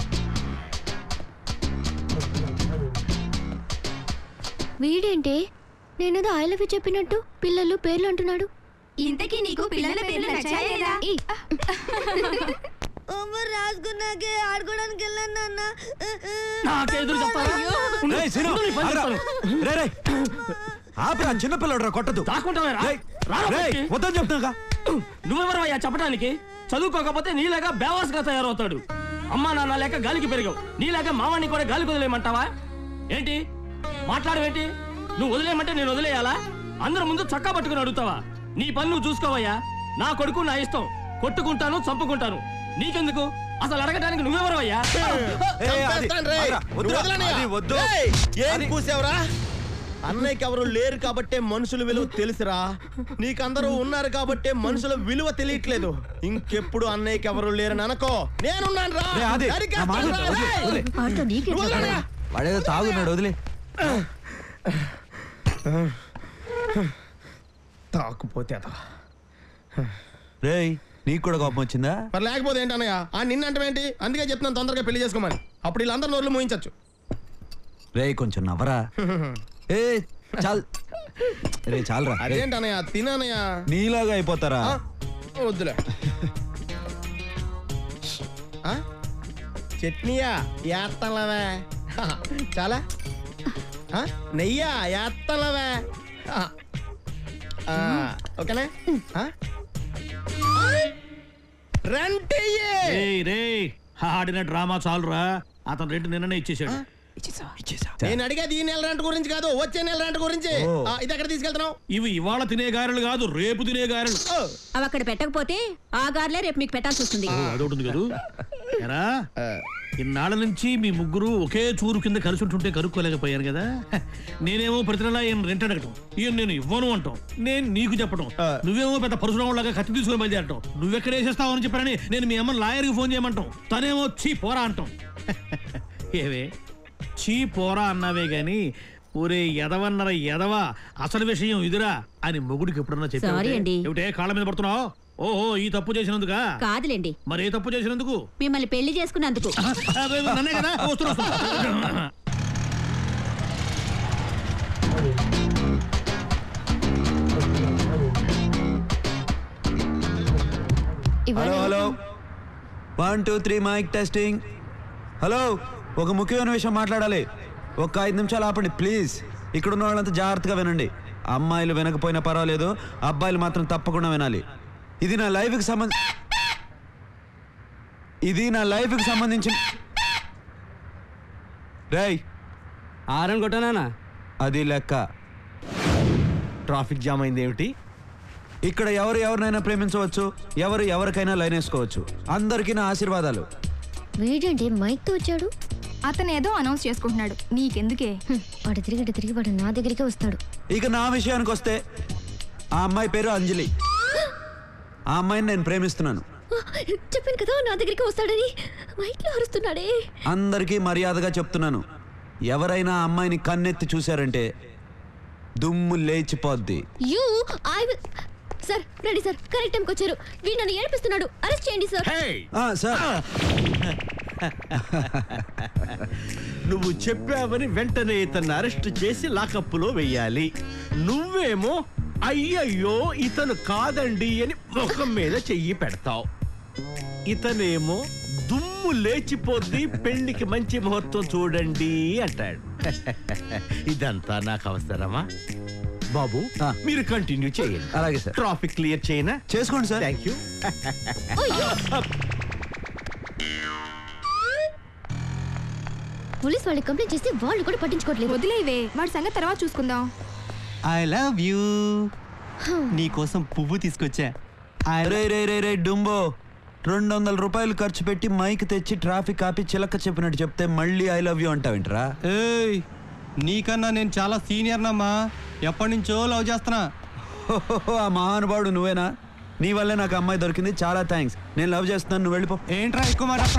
వీడేంటే నేనేదో ఐ లవ్ యూ చెప్పినట్టు పిల్లలు పేర్లు అంటున్నాడు ఇంతకీ నీకు పిల్లల పేర్లు నచ్చాయా లేదా? హోంవర్క్ రాసుకున్నాకే ఆడుకోవడానికి వెళ్ళాను నాన్న నాకే ఎదురు చెప్తావా? ఉండు, రేయ్, సీను, ఉండు, నీ పని ఆగ్రా. చెప్తాను. రేయ్, రేయ్. ఆపురా చిన్నపిల్లడు కొట్టదు దాక్కుంటావేరా? రేయ్, రారా రేయ్, బయటికి. వద్దని చెప్తున్నాగా నువ్వెవరయ్యా చెప్పడానికి చదువుకోకపోతే నీలాగా బేవాస్గా తయారవుతాడు అమ్మా నాన్న లేక గాలికి పెరిగావు నీలాగా మావాణ్ణి కూడా గాలికి వదిలేయమంటావా ఏంటి మాట్లాడవేంటి నువ్వు వదిలేయమంటే నేను వదిలేయాలా అందరి ముందు చక్కా పట్టుకుని అడుగుతావా నీ పని నువ్వు చూసుకోవయ్యా నా కొడుకు నా ఇష్టం కొట్టుకుంటాను చంపుకుంటాను నీకెందుకు అసలు అడగడానికి నువ్వెవరవయ్యా చంపేస్తాను రేయ్. నువ్వు వదలనయ్యా. రేయ్, ఏం కూసావురా అన్నయ్యకి ఎవరు లేరు కాబట్టే మనుషుల విలువ తెలుసురా నీకందరూ ఉన్నారు కాబట్టే మనుషుల విలువ తెలియట్లేదు ఇంకెప్పుడు అన్నయ్యకి ఎవరు లేరని అనుకో నేనున్నాను రా రేయ్, ఆది, నా మాట విను, వదిలే, వదిలే. వాడితో నీకే నువ్వు వదలనయ్యా. వాడేదో తాగున్నాడు వదిలే తాకుపోతే అదా రేయ్ నీకు కూడా కోపం వచ్చిందా మరి లేకపోతే ఏంటన్నయ్య ఆ నిన్నంటేంటి అందుకే చెప్తున్నాను తొందరగా పెళ్లి చేసుకోమని అప్పుడు వీళ్ళందరూ నోర్లు మూయించచ్చు రేయ్ కొంచెం నవ్వరా ఏ చాల్ రే చాలరా రేయ్, అదేంటన్నయ్య తినన్నయ్య నీలాగా అయిపోతారా ఆ, వద్దులే ఆ? చట్నీయా ఏత్తలవే చాలా ఆ? నెయ్యా ఏత్తలవే ఆ. ఆ, ఓకేనా ఆ? రంటయ్యే రేయ్ రేయ్ ఆడిన డ్రామా చాలురా అతను రెండు నిన్ననే ఇచ్చేసాడు నేను అడిగేది ఈ నెల రెంట్ గురించి కాదు వచ్చే నెల రెంట్ గురించి ఆ, ఇది ఎక్కడ తీసుకెళ్తున్నావు ఇవి ఇవాళ తినే గారెలు కాదు రేపు తినే గారెలు అవి అక్కడ పెట్టకపోతే ఆ గార్లే రేపు మీకు పెట్టాల్సి వస్తుంది ఓ, అదొకటి కదూ ఎరా ఇన్నాళ్ళ నుంచి మీ ముగ్గురు ఒకే చూరు కింద కలిసి ఉంటుంటే కనుక్కోలేకపోయాను కదా నేనేమో ప్రతి నెల ఈయన రెంట్ అడగటం ఈయన నేను ఇవ్వను అంటాం నేను నీకు చెప్పడం నువ్వేమో పెద్ద పరశురాము లాగా కత్తి తీసుకుని బయలుదేరటం నువ్వెక్కడ వేసేస్తావు అని చెప్పారని నేను మీ అమ్మ లాయర్కి ఫోన్ చేయమంటాం తనేమో చీ పోరా అంటాం ఏవే చీ పోరా అన్నావే గాని ఒరే ఎదవన్నర ఎదవ అసలు విషయం ఇదిరా అని మొగుడికి ఎప్పుడన్నా Sorry చెప్పావు అండి. ఏమిటే కాళ్ళ మీద పడుతున్నావు ఓహో ఈ తప్పు చేసినందుకా కాదులేండి మరి ఏ తప్పు చేసినందుకు మిమ్మల్ని పెళ్లి చేసుకున్నందుకు అదే, నన్నే కదా వస్తున్నా, వస్తున్నా. Hello hello one two three mic testing hello ఒక ముఖ్యమైన విషయం మాట్లాడాలి ఒక ఐదు నిమిషాలు ఆపండి ప్లీజ్ ఇక్కడ ఉన్న వాళ్ళంతా జాగ్రత్తగా వినండి అమ్మాయిలు వినకపోయినా పర్వాలేదు అబ్బాయిలు మాత్రం తప్పకుండా వినాలి ఇది నా లైఫ్కి సంబంధ ఇది నా లైఫ్కి సంబంధించిన రై ఆరని కొట్టానా అది లెక్క ట్రాఫిక్ జామ్ అయింది ఏమిటి ఇక్కడ ఎవరు ఎవరినైనా ప్రేమించవచ్చు ఎవరు ఎవరికైనా లైన్ వేసుకోవచ్చు అందరికీ నా ఆశీర్వాదాలు వీడేంటి మైక్ తో వచ్చాడు అతను ఏదో అనౌన్స్ చేసుకుంటున్నాడు నీకెందుకే వాడు తిరిగి ఇటు తిరిగి వాడు నా దగ్గరికే వస్తాడు ఇక నా విషయానికి వస్తే ఆ అమ్మాయి పేరు అంజలి ఆ అమ్మాయిని నేను ప్రేమిస్తున్నాను చెప్పాను కదా నా దగ్గరికి వస్తాడని మైక్ లో అరుస్తున్నాడే అందరికీ మర్యాదగా చెప్తున్నాను ఎవరైనా ఆ అమ్మాయిని కన్నెత్తి చూశారంటే దుమ్ము లేచిపోద్ది యూ ఐ విల్ సార్ రండి సార్ కరెక్ట్ టైంకి వచ్చారు వీడు నన్ను ఏడిపిస్తున్నాడు అరెస్ట్ చేయండి సార్ ఆ, సార్ నువ్వు చెప్పావని వెంటనే ఇతన్ని అరెస్ట్ చేసి లాకప్పులో వెయ్యాలి నువ్వేమో అయ్యయ్యో ఇతను కాదండి అని ముఖం మీద చెయ్యి పెడతావు ఇతనేమో దుమ్ము లేచిపోద్ది పెళ్లికి మంచి ముహూర్తం చూడండి అంటాడు ఇదంతా నాకు అవసరమా బాబు మీరు కంటిన్యూ చేయండి అలాగే సార్ ట్రాఫిక్ క్లియర్ చేయనా చేసుకోండి సార్ థ్యాంక్ యూ పోలీస్ వాళ్ళకి కంప్లైంట్ చేస్తే వాళ్ళు కూడా పట్టించుకోవట్లేదు వదిలేవే వాడి సంగతి తర్వాత చూసుకుందాం ఐ లవ్ యూ నీకోసం పువ్వు తీసుకొచ్చా రే రే రే రే డుంబో రెండు వందల రూపాయలు ఖర్చు పెట్టి మైక్ తెచ్చి ట్రాఫిక్ ఆపి చిలక చెప్పినట్టు చెప్తే మళ్ళీ ఐ లవ్ యూ అంటావేంట్రా ఏయ్ నీకన్నా నేను చాలా సీనియర్ నమ్మా ఎప్పటి నుంచో లవ్ చేస్తున్నా ఆ మహానుభావుడు నువ్వేనా నీ వల్లే నాకు అమ్మాయి దొరికింది చాలా థ్యాంక్స్ నేను లవ్ చేస్తున్నాను నువ్వు వెళ్ళిపో ఏంట్రా ఎక్కువ మాట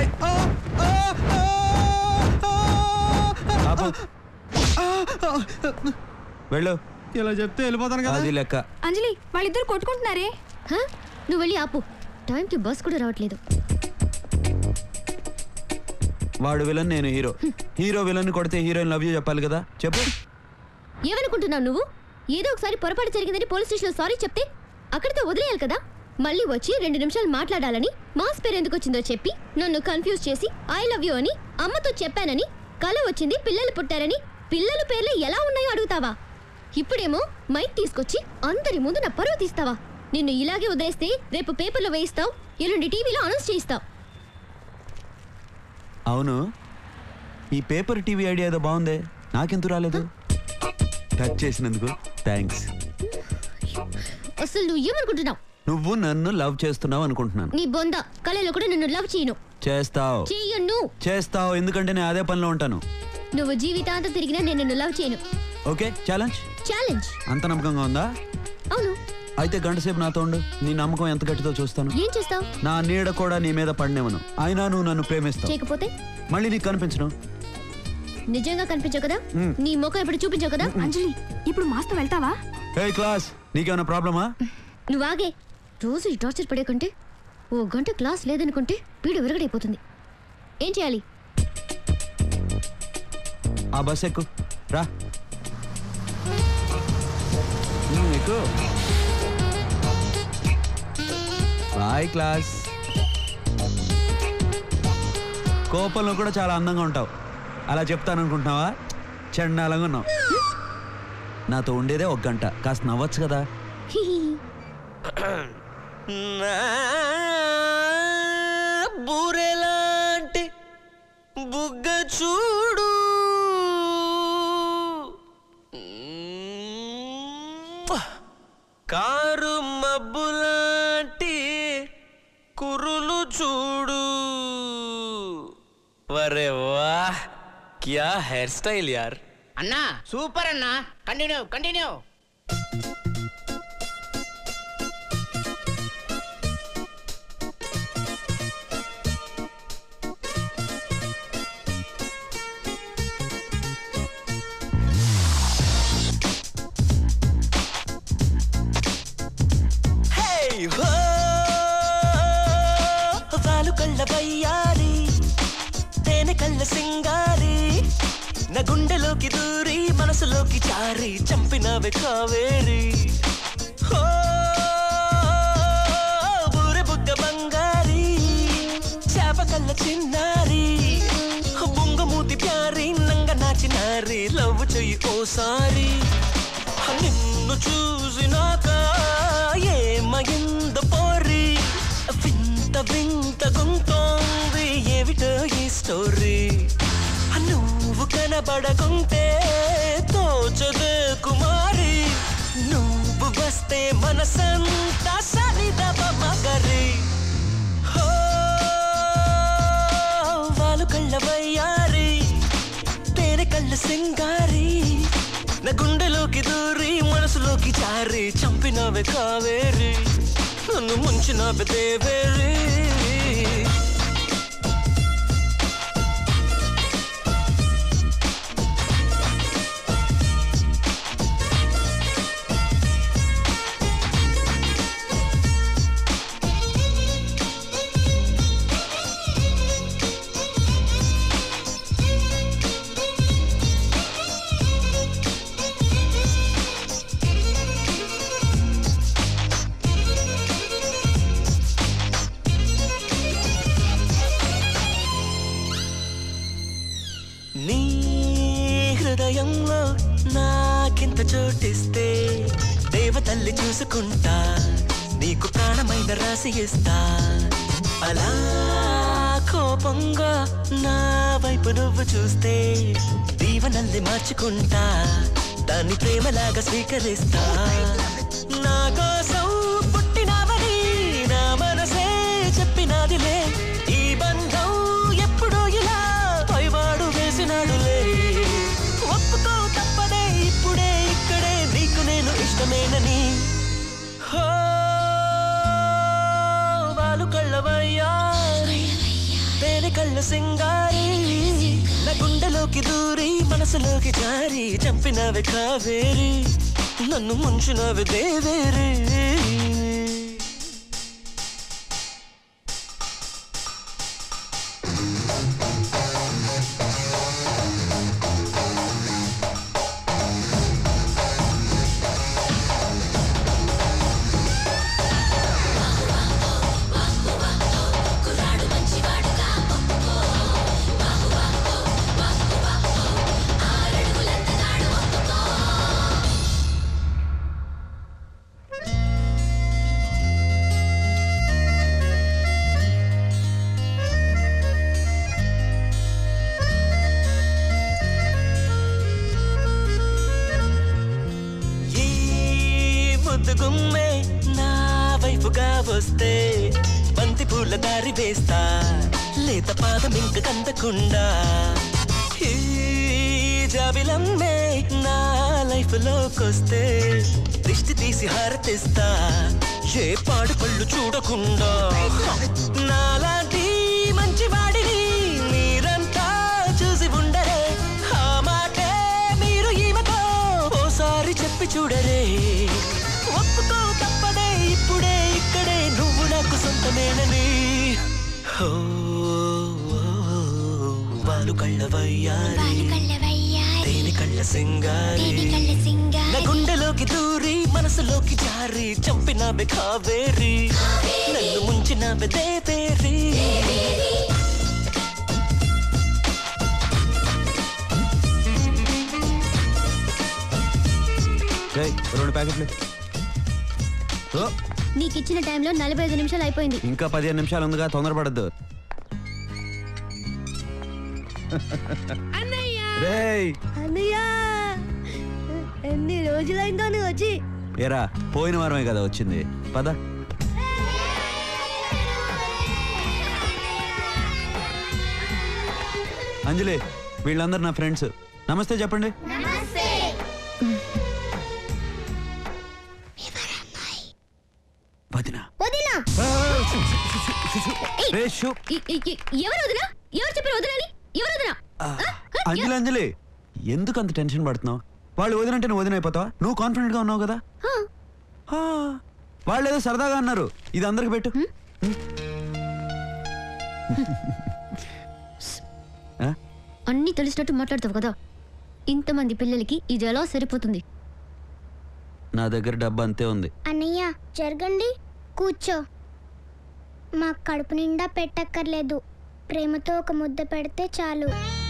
ఆపు. వెళ్ళు ఇలా చెప్తే వెళ్ళిపోతాను కదా అది లెక్క అంజలి వాళ్ళిద్దరు కొట్టుకుంటున్నారే హ? నువ్వు వెళ్ళి ఆపు టైంకి బస్ కూడా రావట్లేదు వాడు విలన్ నేను హీరో హీరో విలన్ కొడితే హీరోయిన్ లవ్ యూ చెప్పాలి కదా చెప్పు ఏమనుకుంటున్నావు నువ్వు ఏదో ఒకసారి పొరపాటు జరిగిందని పోలీస్ స్టేషన్లో సారీ చెప్తే అక్కడితో వదిలేయాలి కదా మళ్ళీ వచ్చి రెండు నిమిషాలు మాట్లాడాలని మాస్ పేరు ఎందుకు వచ్చిందో చెప్పి నన్ను కన్ఫ్యూజ్ చేసి ఐ లవ్ యూ అని అమ్మతో చెప్పానని కల వచ్చింది పిల్లలు పుట్టారని పిల్లల పేర్లు ఎలా ఉన్నాయో అడుగుతావా ఇప్పుడేమో మైక్ తీసుకొచ్చి అందరి ముందు నా పరువు తీస్తావా నిన్ను ఇలాగే వదిలేస్తే రేపు పేపర్లో వేయిస్తావు ఎల్లుండి టీవీలో అనౌన్స్ చేయిస్తావు అవును ఈ పేపర్ టీవీ ఐడియా ఏదో బాగుందే నాకెందుకు రాలేదు టచ్ చేసినందుకు థ్యాంక్స్ అసలు నువ్వు ఏమనుకుంటున్నావు నువ్వు నన్ను లవ్ చేస్తున్నావు అనుకుంటున్నాను నీ బొంద కళలో కూడా నిన్ను లవ్ చేయను చేస్తావు చెయ్యను చేస్తావు ఎందుకంటే నేను అదే పనిలో ఉంటాను నువ్వు జీవితాంతం తిరిగినా నేను నిన్ను లవ్ చేయను ఓకే ఛాలెంజ్ ఛాలెంజ్ అంత నమ్మకంగా ఉందా అవును అయితే గంట సేపు నాతో ఉండు నీ నమ్మకం ఎంత గట్టిదో చూస్తాను ఏం చేస్తావు నా నీడ కూడా నీ మీద పడినేవను అయినా నువ్వు నన్ను ప్రేమిస్తావు చేయకపోతే మళ్ళీ నీకు కనిపించను నిజంగా కనిపించవు కదా మ్. నీ ముఖం ఇప్పుడు చూపించవు కదా అంజలి ఇప్పుడు మాస్తో వెళ్తావా హే క్లాస్ నీకేమైనా ప్రాబ్లమా నువ్వు ఆగే రోజు ఈ టార్చర్ పడే కంటే ఓ గంట క్లాస్ లేదనుకుంటే పీడ విరగడైపోతుంది ఏం చేయాలి ఆ బస్ ఎక్కు రా ఉమ్, ఎక్కు బాయ్ క్లాస్ కోపంలో కూడా చాలా అందంగా ఉంటావు అలా చెప్తాను అనుకుంటున్నావా చండాలంగా ఉన్నావు నాతో ఉండేదే ఒక గంట కాస్త నవ్వచ్చు కదా బూరెలాంటి బుగ్గ చూడు కారు మబ్బులాంటి కురులు చూడు వరే వా క్యా హెయిర్ స్టైల్ యార్ అన్నా సూపర్ అన్నా కంటిన్యూ కంటిన్యూ హే హో వాలు కళ్ళ వయ్యారి తేనె కళ్ళ సింగారి నా గుండెలోకి దూరి మనసులోకి చారి చంపినవే కావేరి హో బూరె బుగ్గ బంగారి చేప కళ్ళ చిన్నారి బుంగమూతి ప్యారి నంగ నాచినారి లవ్ చెయ్యి ఓసారి నిన్ను చూసినాక ఏమయింద పోరి వింత వింత గుంతోంది ఏమిటో ఈ స్టోరీ నువ్వు కనబడకుంటే తోచదే కుమారి నువ్వు వస్తే మనసంతా సరిదవ మగరి హో వాలు కళ్ళ వయ్యారి తేనె కళ్ళ సింగారి నా గుండెలోకి దూరి మనసులోకి జారి చంపినవే కావేరి నన్ను ముంచినవే దేవేరి నీ హృదయంలో నాకింత చోటిస్తే దేవతల్లి చూసుకుంటా నీకు ప్రాణమైన రాసి ఇస్తా అలా కోపంగా నా వైపు నువ్వు చూస్తే దీవనల్ని మార్చుకుంటా దాన్ని ప్రేమలాగా స్వీకరిస్తా నా కోసం పుట్టినావని నా మనసే చెప్పినాదిలే ఈ బంధం ఎప్పుడో ఇలా పైవాడు వేసినాడులే ఒప్పుకో తప్పదే ఇప్పుడే ఇక్కడే నీకు నేను ఇష్టమేనని హో, వాలు కళ్ళవయ్యా తేనె కళ్ళ సింగారి నా గుండెలోకి దూరి మనసులోకి జారి చంపినవి కావేరి నన్ను ముంచినవి దేవేరి ఆ పూల దారి వేస్తా లేత పాదం ఇంక కందకుండా ఈ జాబిలమ్మే నా లైఫ్ లోకొస్తే దిష్టి తీసి హారతిస్తా ఏ పాడు పళ్ళు చూడకుండా నాలాంటి మంచి వాడిని మీరంతా చూసి ఉండరే ఆ మాటే మీరు ఈమెతో ఓసారి చెప్పి చూడరే ఒప్పుకో తప్పదే ఇప్పుడే ఇక్కడే నువ్వు నాకు సొంతమేనని ఓ, వాలు కళ్ళవయ్యారి తేనె కళ్ళ సింగారి నా గుండెలోకి దూరి మనసులోకి జారి చంపిన కావేరి నన్ను ముంచిన దేవేరి రేయ్, రెండు ప్యాకెట్లు ఓ, నీకు ఇచ్చిన టైంలో నలభై ఐదు నిమిషాలు అయిపోయింది ఇంకా పదిహేను నిమిషాలు ఉందిగా తొందరపడద్దు రేయ్ అన్నయ్య ఎన్ని రోజులైందో నువ్వు వచ్చి ఏరా పోయిన వారమే కదా వచ్చింది పద అంజలి వీళ్ళందరూ నా ఫ్రెండ్స్ నమస్తే చెప్పండి వదినా వదినా రే షూ ఈ- ఈ- ఈ- ఎవరు వదినా ఎవరు చెప్పారు వదినని ఎవరు వదినా అంజలి అంజలి ఎందుకు అంత టెన్షన్ పడుతున్నావు వాళ్ళు వదినంటే నువ్వు వదిన అయిపోతావా నువ్వు కాన్ఫిడెంట్ గా ఉన్నావు కదా ఆ, వాళ్ళు ఏదో సరదాగా అన్నారు ఇది అందరికి పెట్టు ఆ? అన్నీ తెలిసినట్టు మాట్లాడతావు కదా ఇంతమంది పిల్లలకి ఇది ఎలా సరిపోతుంది నా దగ్గర డబ్బు అంతే ఉంది అన్నయ్య జరగండి కూర్చో మా కడుపు నిండా పెట్టక్కర్లేదు ప్రేమతో ఒక ముద్ద పెడితే చాలు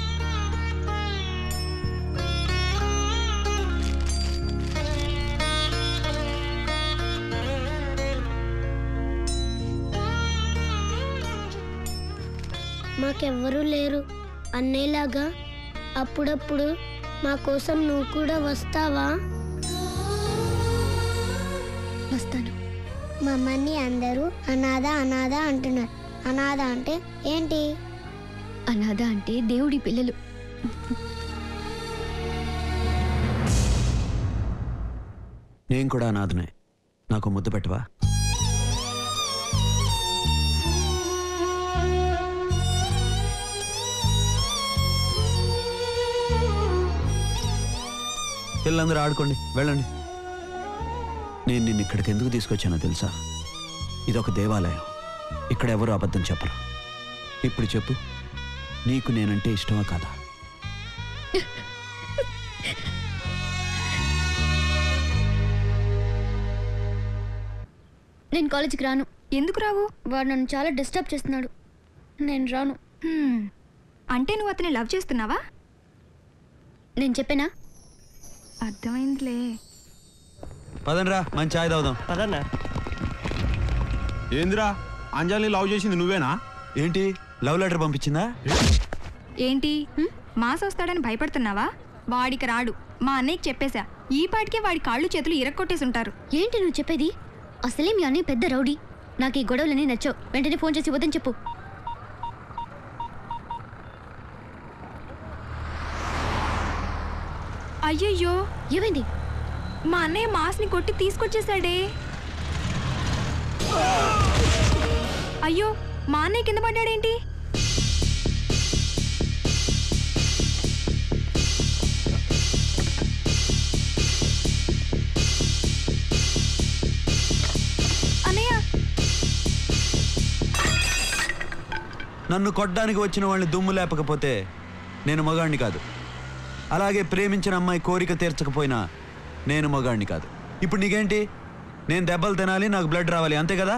మాకెవ్వరూ లేరు అన్నయ్యలాగా అప్పుడప్పుడు మా కోసం నువ్వు కూడా వస్తావా వస్తాను మమ్మల్ని అందరూ అనాథ అనాథ అంటున్నారు అనాథ అంటే ఏంటి అనాథ అంటే దేవుడి పిల్లలు నేను కూడా అనాథనే నాకు ముద్దు పెట్టవా పిల్లలందరూ ఆడుకోండి వెళ్ళండి నేను నిన్ను ఇక్కడికి ఎందుకు తీసుకొచ్చానో తెలుసా ఇదొక దేవాలయం ఇక్కడ ఎవరు అబద్ధం చెప్పరు ఇప్పుడు చెప్పు నీకు నేనంటే ఇష్టమా కాదా నేను కాలేజీకి రాను ఎందుకు రావు వాడు నన్ను చాలా డిస్టర్బ్ చేస్తున్నాడు నేను రాను అంటే నువ్వు అతన్ని లవ్ చేస్తున్నావా నేను చెప్పానా అర్థమైందిలే పదండ్రా మంచి ఛాయ్ తాగుదాం పదన్నా ఏందిరా అంజలిని లవ్ చేసింది నువ్వేనా ఏంటి లవ్ లెటర్ పంపించిందా ఏంటి మాస్ వస్తాడని భయపడుతున్నావా వాడికి రాడు మా అన్నయ్యకి చెప్పేశా ఈ పాటికే వాడి కాళ్ళు చేతులు ఇరక్కొట్టేసి ఉంటారు ఏంటి నువ్వు చెప్పేది అసలే మీ అన్నయ్య పెద్ద రౌడీ నాకు ఈ గొడవలన్నీ నచ్చావు వెంటనే ఫోన్ చేసి వద్దని చెప్పు అయ్యయ్యో ఏమైంది మా అన్నయ్య మాస్ని కొట్టి తీసుకొచ్చేసాడే అయ్యో మా అన్నయ్య కింద పడ్డాడేంటి అన్నయ్య నన్ను కొట్టడానికి వచ్చిన వాళ్ళని దుమ్ము లేపకపోతే నేను మగాణ్ణి కాదు అలాగే ప్రేమించిన అమ్మాయి కోరిక తీర్చకపోయినా నేను మగాణ్ణి కాదు ఇప్పుడు నీకేంటి నేను దెబ్బలు తినాలి నాకు బ్లడ్ రావాలి అంతే కదా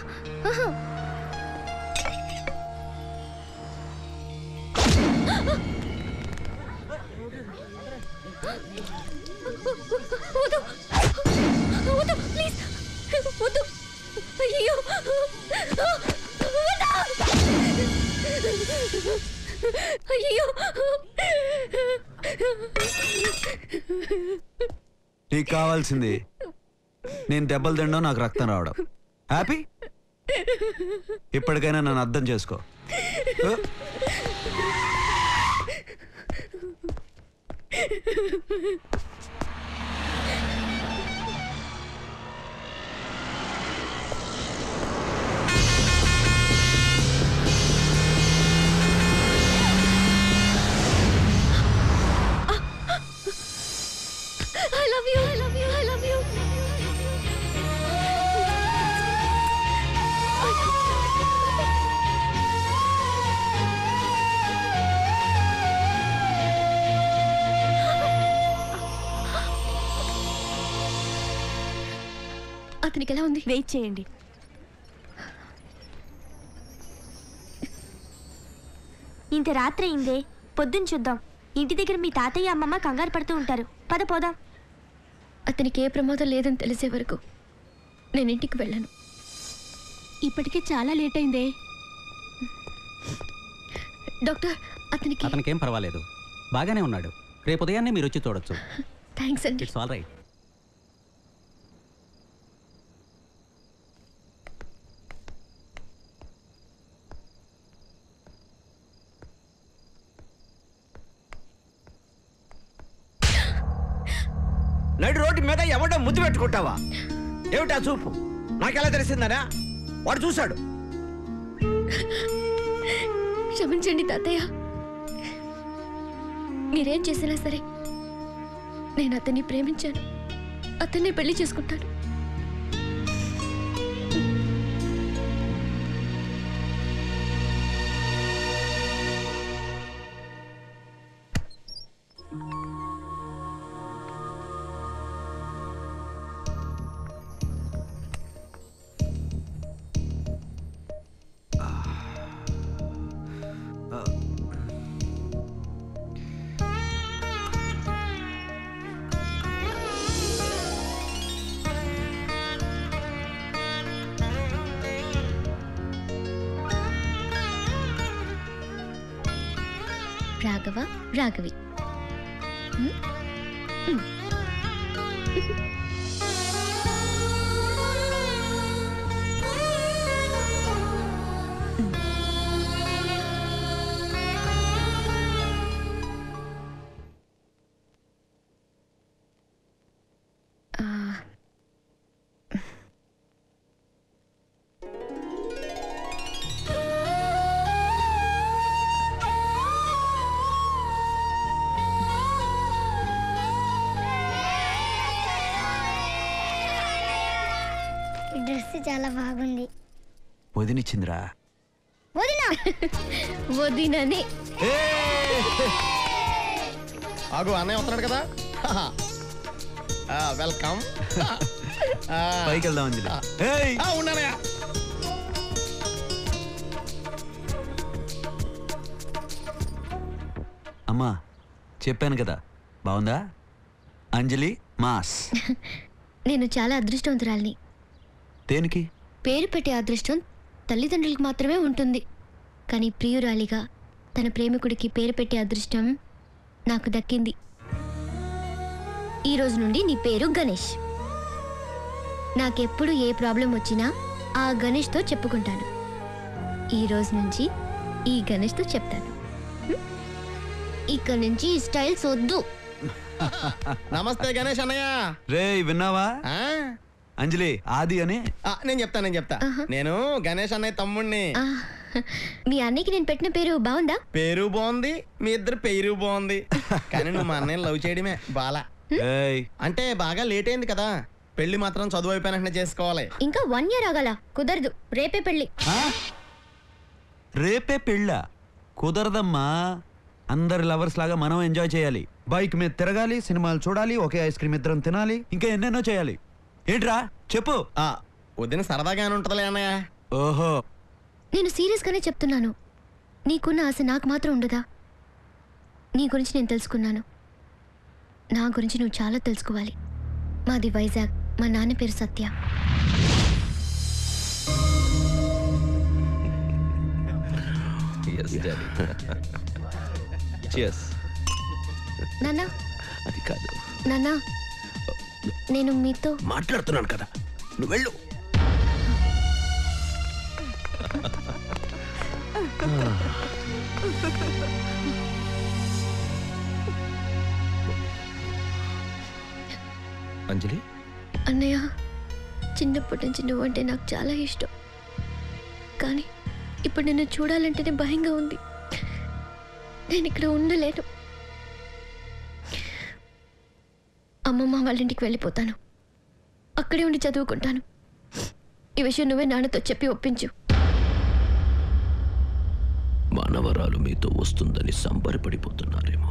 వద్దు వద్దు ప్లీజ్ వద్దు అయ్యో అయ్యో నీకు కావాల్సింది నేను దెబ్బలు తినడం నాకు రక్తం రావడం హ్యాపీ ఇప్పటికైనా నన్ను అర్థం చేసుకో ఆ? I love you I love you I love you అతనికి ఎలా ఉంది వెయిట్ చేయండి ఇంత రాత్రి అయిందే పొద్దున్న చూద్దాం ఇంటి దగ్గర మీ తాతయ్య అమ్మమ్మ కంగారు పడుతూ ఉంటారు పద పోదాం అతనికి ఏ ప్రమాదం లేదని తెలిసే వరకు నేను ఇంటికి వెళ్ళాను ఇప్పటికే చాలా లేట్ అయిందే డాక్టర్ అతనికి అతనికేం పర్వాలేదు బాగానే ఉన్నాడు రేపు ఉదయాన్నే మీరు వచ్చి చూడొచ్చు థ్యాంక్స్ అండి ఇట్స్ ఆల్ రైట్ నడు రోడ్డు మీద ఎవడో ముద్దు పెట్టుకుంటావా ఏమిటా చూపు నాకెలా తెలిసిందనా వాడు చూశాడు క్షమించండి తాతయ్య మీరేం చేసినా సరే నేను అతన్ని ప్రేమించాను అతన్ని పెళ్లి చేసుకుంటాను రాఘవ రాఘవి హ్మ్? హ్మ్. ఆ, ఈ డ్రెస్ చాలా బాగుంది వదినిచ్చిందిరా వదినా వదినని ఆగు అన్నయ్య వస్తున్నాడు కదా వెల్కమ్ పైకి వెళ్దాం అంజలి ఏయ్! ఉన్నానయ్య అమ్మా చెప్పాను కదా బాగుందా అంజలి మాస్ నేను చాలా అదృష్టవంతురాలిని దేనికి పేరు పెట్టే అదృష్టం తల్లిదండ్రులకు మాత్రమే ఉంటుంది కానీ ప్రియురాలిగా తన ప్రేమికుడికి పేరు పెట్టే అదృష్టం నాకు దక్కింది ఈ రోజు నుండి నీ పేరు గణేష్ నాకెప్పుడు ఏ ప్రాబ్లం వచ్చినా ఆ గణేష్తో చెప్పుకుంటాను ఈ రోజు నుంచి ఈ గణేష్తో చెప్తాను హ్మ్? ఇక్కడి నుంచి ఈ స్టైల్స్ వద్దు నమస్తే గణేష్ అన్నయ్య రే విన్నావా అంజలి ఆది అని ఆ, నేను చెప్తా నేను చెప్తా నేను గణేష్ అన్నయ్య తమ్ముణ్ణి ఆ, మీ అన్నయ్యకి నేను పెట్టిన పేరు బాగుందా పేరు బాగుంది మీ ఇద్దరు పేరు బాగుంది కానీ నువ్వు మా అన్నయ్య లవ్ చేయడమే బాలా అంటే బాగా లేట్ అయింది కదా పెళ్లి మాత్రం చదువు అయిపోయిన వెంటనే చేసుకోవాలి ఇంకా వన్ ఇయర్ ఆగాల కుదరదు రేపే పెళ్ళి రేపే పెళ్ళ కుదరదమ్మా అందరి లవర్స్ లాగా మనం ఎంజాయ్ చేయాలి బైక్ మీద తిరగాలి సినిమాలు చూడాలి ఒకే ఐస్ క్రీమ్ ఇద్దరం తినాలి ఇంకా ఎన్నెన్నో చేయాలి ఏంట్రా చెప్పు వదిన సరదాగానే ఉంటదిలే అన్నయ్య ఓహో నేను సీరియస్గానే చెప్తున్నాను నీకున్న ఆశ నాకు మాత్రం ఉండదా నీ గురించి నేను తెలుసుకున్నాను నా గురించి నువ్వు చాలా తెలుసుకోవాలి మాది వైజాగ్ మా నాన్న పేరు సత్య నాన్న అది కాదు నాన్న నేను మీతో మాట్లాడుతున్నాను కదా నువ్వు వెళ్ళు అంజలి అన్నయ్య చిన్నప్పటి నుంచి నువ్వంటే నాకు చాలా ఇష్టం కానీ ఇప్పుడు నిన్ను చూడాలంటేనే భయంగా ఉంది నేను ఇక్కడ ఉండలేను అమ్మమ్మ వాళ్ళ ఇంటికి వెళ్ళిపోతాను అక్కడే ఉండి చదువుకుంటాను ఈ విషయం నువ్వే నాన్నతో చెప్పి ఒప్పించు మానవరాలు మీతో వస్తుందని సంబరపడిపోతున్నారేమో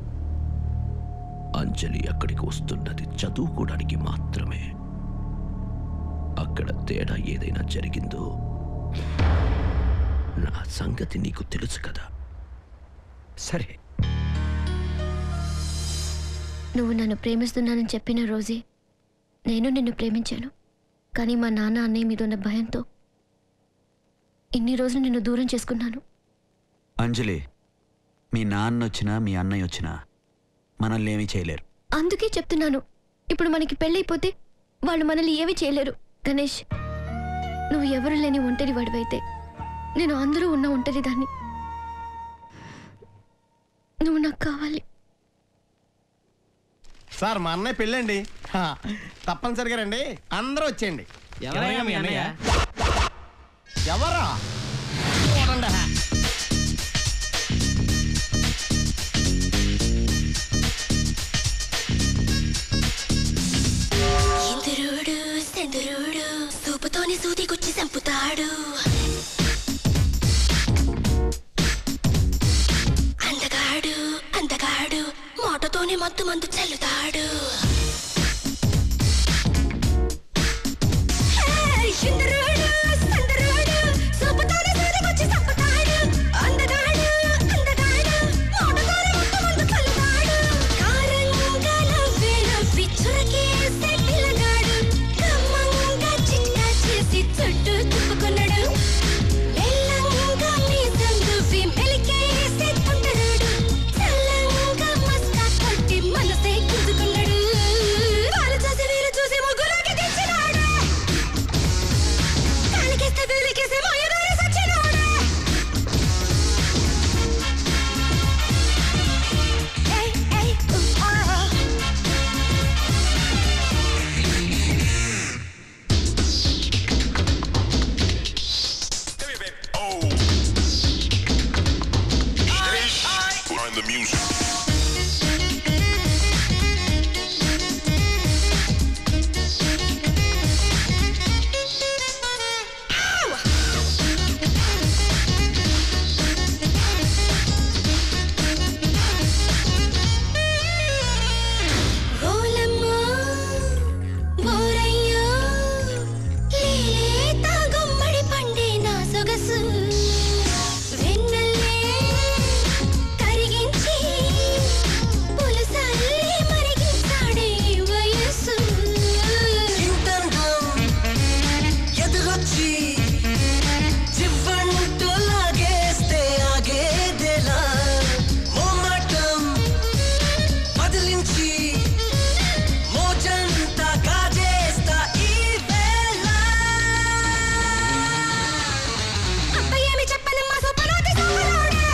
అంజలి అక్కడికి వస్తున్నది చదువుకోవడానికి మాత్రమే అక్కడ తేడా ఏదైనా జరిగిందో నా సంగతి నీకు తెలుసు కదా సరే నువ్వు నన్ను ప్రేమిస్తున్నానని చెప్పిన రోజే నేను నిన్ను ప్రేమించాను కానీ మా నాన్న అన్నయ్య మీద ఉన్న భయంతో ఇన్ని రోజులు నిన్ను దూరం చేసుకున్నాను అంజలి మీ నాన్న వచ్చినా మీ అన్నయ్య వచ్చినా మనల్ని ఏమీ చేయలేరు అందుకే చెప్తున్నాను ఇప్పుడు మనకి పెళ్ళైపోతే వాళ్ళు మనల్ని ఏమీ చేయలేరు గణేష్ నువ్వు ఎవరు లేని ఒంటరి వాడివైతే నేను అందరూ ఉన్న ఒంటరి దాన్ని నువ్వు నాకు కావాలి సార్ మా అన్నయ్య పెళ్ళండి హా, తప్పనిసరిగా రండి అందరూ వచ్చేయండి ఎవరయ్యా మీ అన్నయ్య? ఎవరా చూడండి హా. ఇంద్రుడు చంద్రుడు సూపుతోని సూదికొచ్చి చంపుతాడు అందగాడు అందగాడు మోటతోని మత్తు మందు చల్లుతాడు హే, ఇంద్రుడు చంద్రుడు సూపుతోని సూదికొచ్చి చంపుతాడు అందగాడు అందగాడు మోటతోని మత్తు మందు చల్లుతాడు కారంగా నవ్వే నవ్వి చురకేసే పిల్లగాడు కమ్మంగా చిట్కా చేసి చుట్టూ తిప్పుకున్నాడు మెల్లంగా మీసం దువ్వి మెలికేసి తొందరాడు చల్లంగా మస్కా కొట్టి మనసే గుంజుకున్నాడు వాళ్ళు చూసి వీరు చూసి ముగ్గులోకి తెచ్చినాడు కాలికేస్తే వీలికేసి మాయదారి సచ్చినాడు ఏయ్ ఏయ్ ఉ, ఆ. Find the music. ఓలమ్మో ఓరయ్యో లేలేత గుమ్మడి పండే నా సొగసు వెన్నెల్లే కరిగించి పులసల్లే మరిగించాడే ఈ వయస్సు ఇంతంతం ఎదురొచ్చి చివ్వంటూ లాగేస్తే ఆగేదెలా మోమాటం వదిలించి మోజంతా కాజేస్తా ఈ వేళ అబ్బయేమి చెప్పనమ్మా సూపరాతి సూపరాడే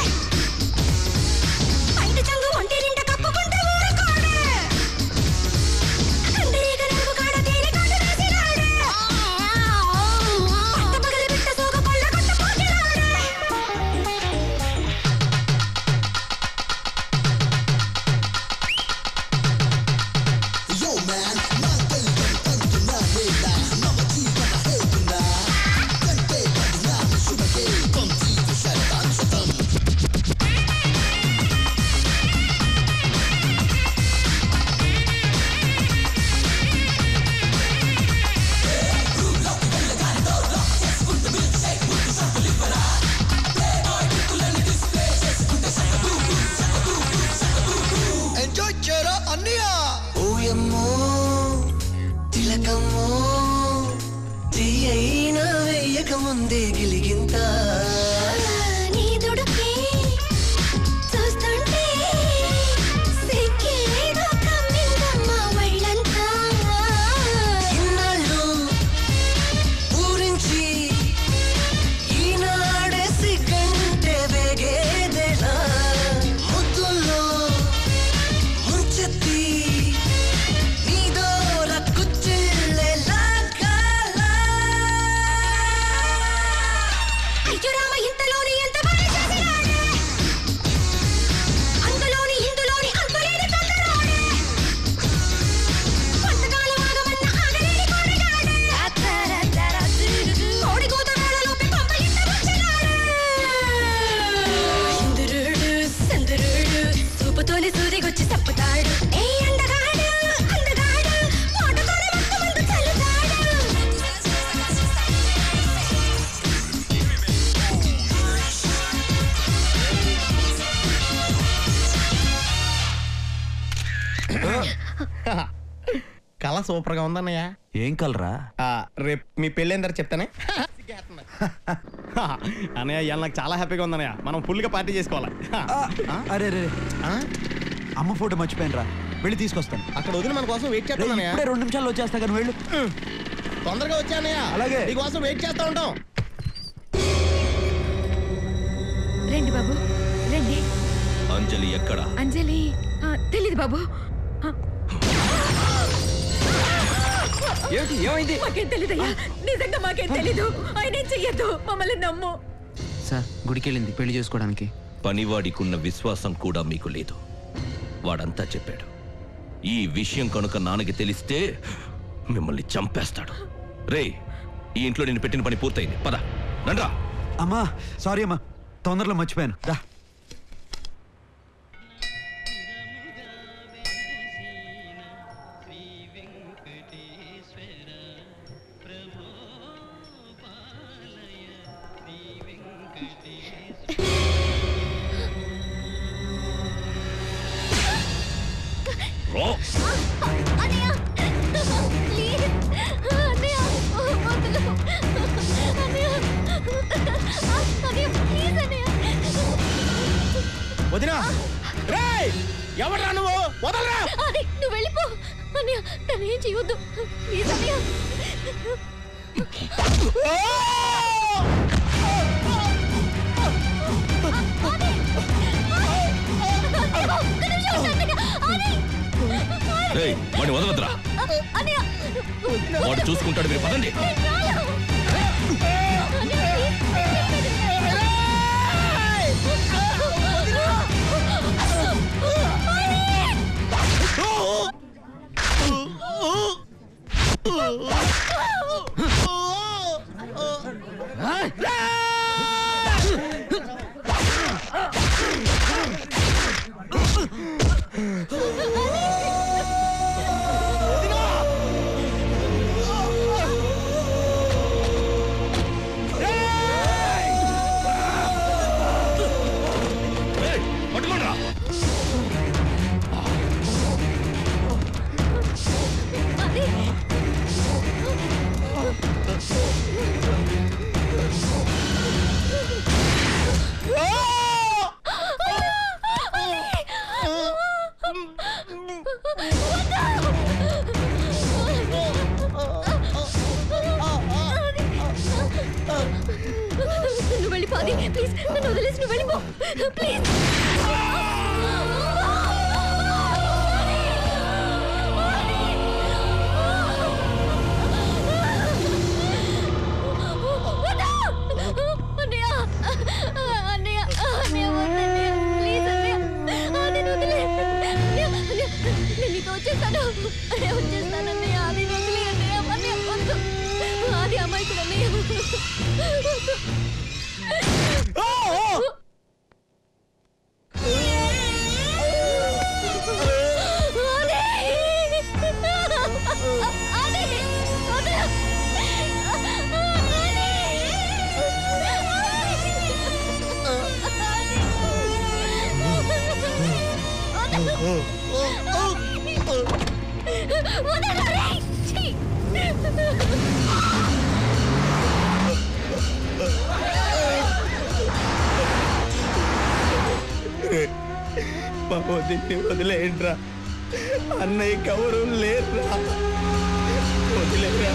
బయట చంగు ఒంటి నిండా కప్పుకుంటే ఊరుకోడే కందిరీగ నలుగు కాడ తేనె కాటు వేసినాడే పట్ట పగలి బిడ్డ సోగ పళ్ళ కొట్ట పోకినాడే Yo man, నా తెలుగు తంతున్నా లేదా నమ్మ జీవన హేతున్నా కంటే పడినా శుభకే కొంచి శతం శతం ఎంజాయ్ చేయరా అన్నయ్య ఓయమ్మో తిలకమ్మో తీయైన వెయ్యక ముందే గిలిగింత నీ దుడుకే చూస్తుంటే సిక్కేదో కమ్మిందమ్మా ఒళ్ళంతా ఇన్నాళ్ళు ఊరించి ఈనాడే సిగ్గంటే చాలా సూపర్ గా ఉందన్నయ్య ఏం కలరా రేపు మీ పెళ్ళైన తర్వాత చెప్తానే అన్నయ్య ఇవాళ నాకు చాలా హ్యాపీగా ఉందన్నయ్య మనం ఫుల్ గా పార్టీ చేసుకోవాలి అరే రే అమ్మ ఫోటో మర్చిపోయాను రా వెళ్ళి తీసుకొస్తాను అక్కడ వదిలి మన కోసం వెయిట్ చేస్తాను అన్నయ్య ఇప్పుడే రెండు నిమిషాల్లో వచ్చేస్తా కానీ వెళ్ళు తొందరగా వచ్చానయ్య అలాగే. నీకోసం వెయిట్ చేస్తా ఉంటాం రండి బాబు రండి అంజలి ఎక్కడ అంజలి ఆ, తెలీదు బాబు ఆ, ఏమిటి ఏమైంది మాకేం తెలీదయ్యా నిజంగా మాకేం తెలీదు ఆయన ఏం చెయ్యొద్దు మమ్మల్ని నమ్ము సార్ గుడికి వెళ్ళింది పెళ్లి చేసుకోవడానికి పనివాడికున్న విశ్వాసం కూడా మీకు లేదు వాడంతా చెప్పాడు ఈ విషయం కనుక నాన్నకి తెలిస్తే మిమ్మల్ని చంపేస్తాడు రే ఈ ఇంట్లో నేను పెట్టిన పని పూర్తయింది పద రండ్రా అమ్మా సారీ అమ్మా తొందరలో మర్చిపోయాను రా రో వదినా రేయ్ ఎవడ్రా నువ్వు వదలరా అది నువ్వు వెళ్ళిపో అన్నయ్య తను ఏం చేయొద్దు ప్లీజ్ అన్నయ్య రే వాడిని వదలద్రా అన్నయ్య వాడు చూసుకుంటాడు మీరు పదండి పట్టుకోండిరా నువ్వు వెళ్ళిపో అది ప్లీజ్ నన్ను వదిలేసి నువ్వు వెళ్ళిపో ప్లీజ్ అన్నయ్య అన్నయ్య అన్నయ్య వద్దన్నయ్య ప్లీజ్ అన్నయ్య అది వదిలే అన్నయ్య అన్నయ్య నేను నీతో వచ్చేస్తాను అన్నయ్య వచ్చేస్తాను అన్నయ్య అది వదిలే అన్నయ్య అన్నయ్య వద్దు అది అమ్మాయికి అన్నయ్య మా వదిన్ని వదిలేయండిరా అన్నయ్య ఎవరు లేరురా వదిలేరా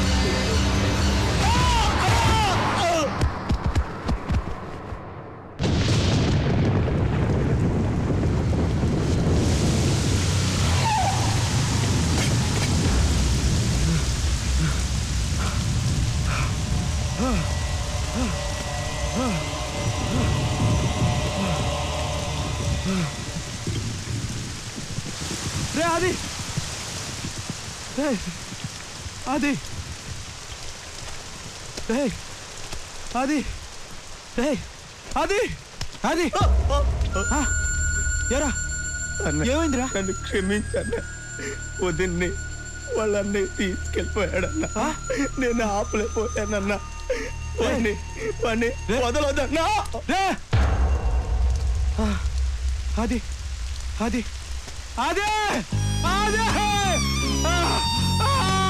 రే అది రేయ్, అది రేయ్, అది రేయ్, అది అది ఆ, ఎరా ఏమైందిరా నన్ను క్షమించన్న వదిన్ని వాళ్ళన్నీ తీసుకెళ్ళిపోయాడన్నా నేను ఆపలేకపోయానన్నా వాడిని వాడిని వదలొద్దన్నా రే ఆ, అది అది అదే అదే ఆ, ఆ,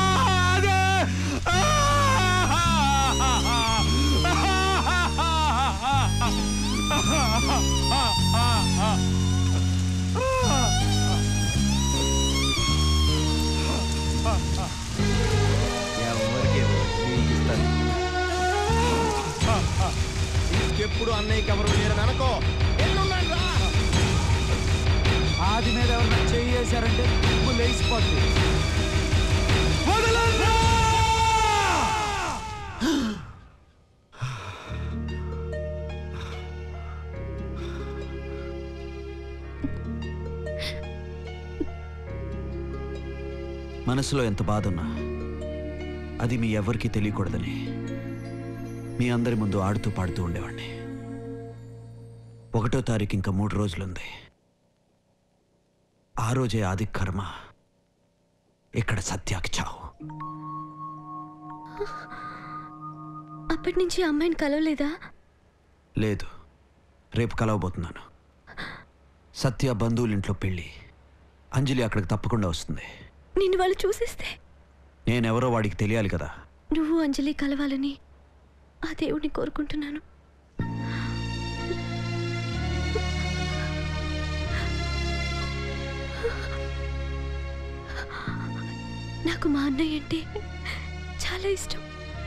మనసులో ఎంత బాధ ఉన్నా అది మీ ఎవరికీ తెలియకూడదని మీ అందరి ముందు ఆడుతూ పాడుతూ ఉండేవాడిని ఒకటో తారీఖు ఇంకా మూడు రోజులుంది ఆ రోజే ఆది కర్మ ఇక్కడ సత్యాకి చావు అప్పటి నుంచి ఆ అమ్మాయిని కలవలేదా లేదు రేపు కలవబోతున్నాను సత్య బంధువుల ఇంట్లో పెళ్ళి అంజలి అక్కడికి తప్పకుండా వస్తుంది నిన్ను వాళ్ళు చూసేస్తే నేనెవరో వాడికి తెలియాలి కదా నువ్వు అంజలి కలవాలని ఆ దేవుడిని కోరుకుంటున్నాను నాకు మా అన్నయ్య అంటే చాలా ఇష్టం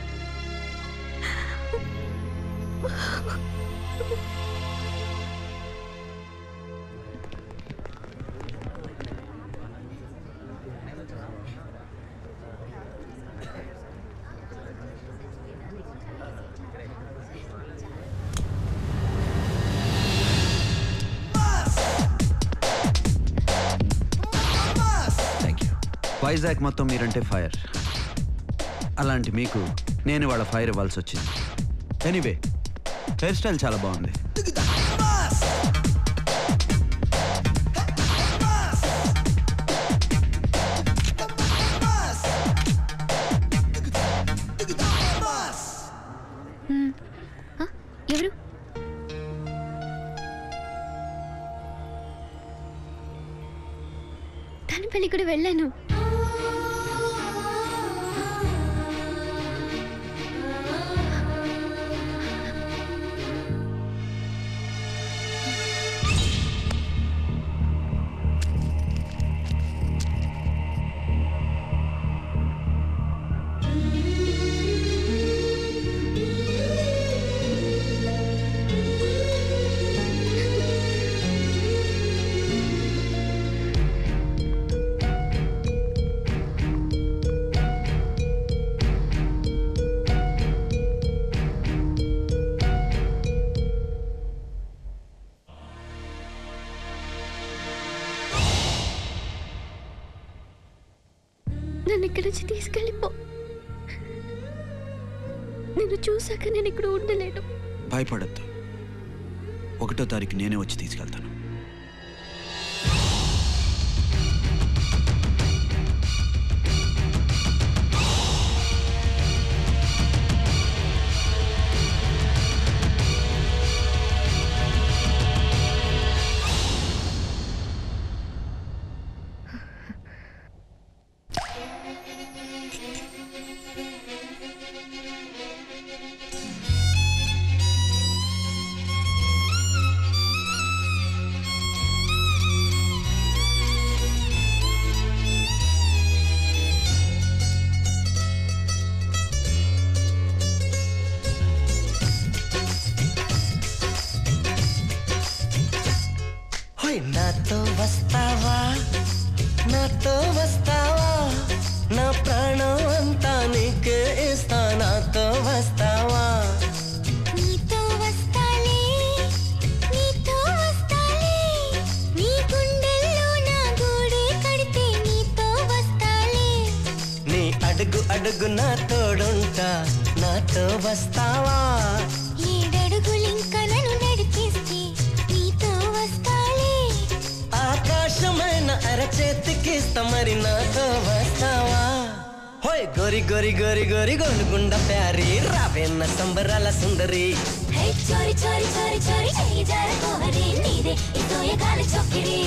వైజాగ్ మొత్తం మీరంటే ఫైర్ అలాంటి మీకు నేను వాళ్ళ ఫైర్ ఇవ్వాల్సి వచ్చింది ఎనీవే హెయిర్ స్టైల్ చాలా బాగుంది హ్మ్. ఆ, ఎవరు తన పెళ్లి కూడా వెళ్ళాను నన్ను ఇక్కడి నుంచి తీసుకెళ్ళిపో నిన్ను చూశాక నేను ఇక్కడ ఉండలేను భయపడద్దు ఒకటో తారీఖు నేనే వచ్చి తీసుకెళ్తాను హోయ్ నాతో వస్తావా నాతో వస్తావా నా ప్రాణం అంతా నీకే ఇస్తా నాతో వస్తావా నీతో వస్తాలే నీతో వస్తాలే నీ గుండెల్లో నా గూడే కడితే నీతో వస్తాలే నీ అడుగు అడుగు నా తోడుంటా నాతో వస్తావా ఏడడుగులింక నన్ను నడిపిస్తే నీతో వస్తాలే ఆకాశమైన అరచేతికిస్తా మరి నాతో వస్తావా హోయ్ గోరి గోరి గోరి గోరి గోలుగుండ ప్యారి రావేన్న సంబరాల సుందరి హే చోరి చోరి చోరి చోరి చెయ్యి జారకోవరి నీదే ఇదో ఎగాలి చొక్కిడి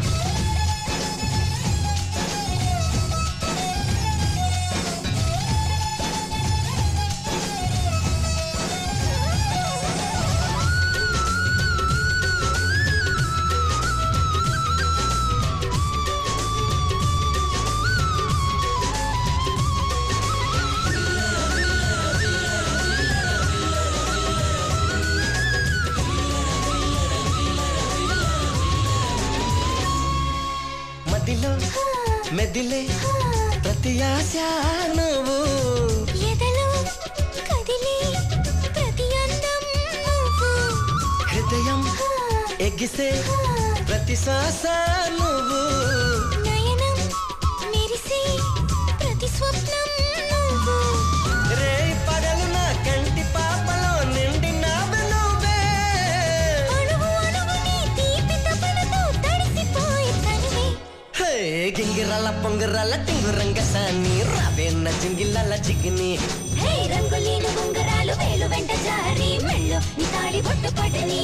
మదిలో మెదిలే ప్రతి ఆశ నువ్వు ఎదలో కదిలే ప్రతి అందం నువ్వు హృదయం ఎగిసే ప్రతి శ్వాస నువ్వు నయనం మెరిసే ప్రతి స్వప్నం నువ్వు రే పగలు నా కంటి పాపలో నిండినావు నువ్వే అణువు అణువు నీ తీపి తపనతో తడిసిపోయే తనివే హే గింగిరల పొంగిరల టింగురంగ సాని రావేన్న జింగిల్లల చిగిని హే రంగులీను ఉంగరాలు వేలు వెంట జారి మెళ్ళు నీ తాళి బొట్టు పడని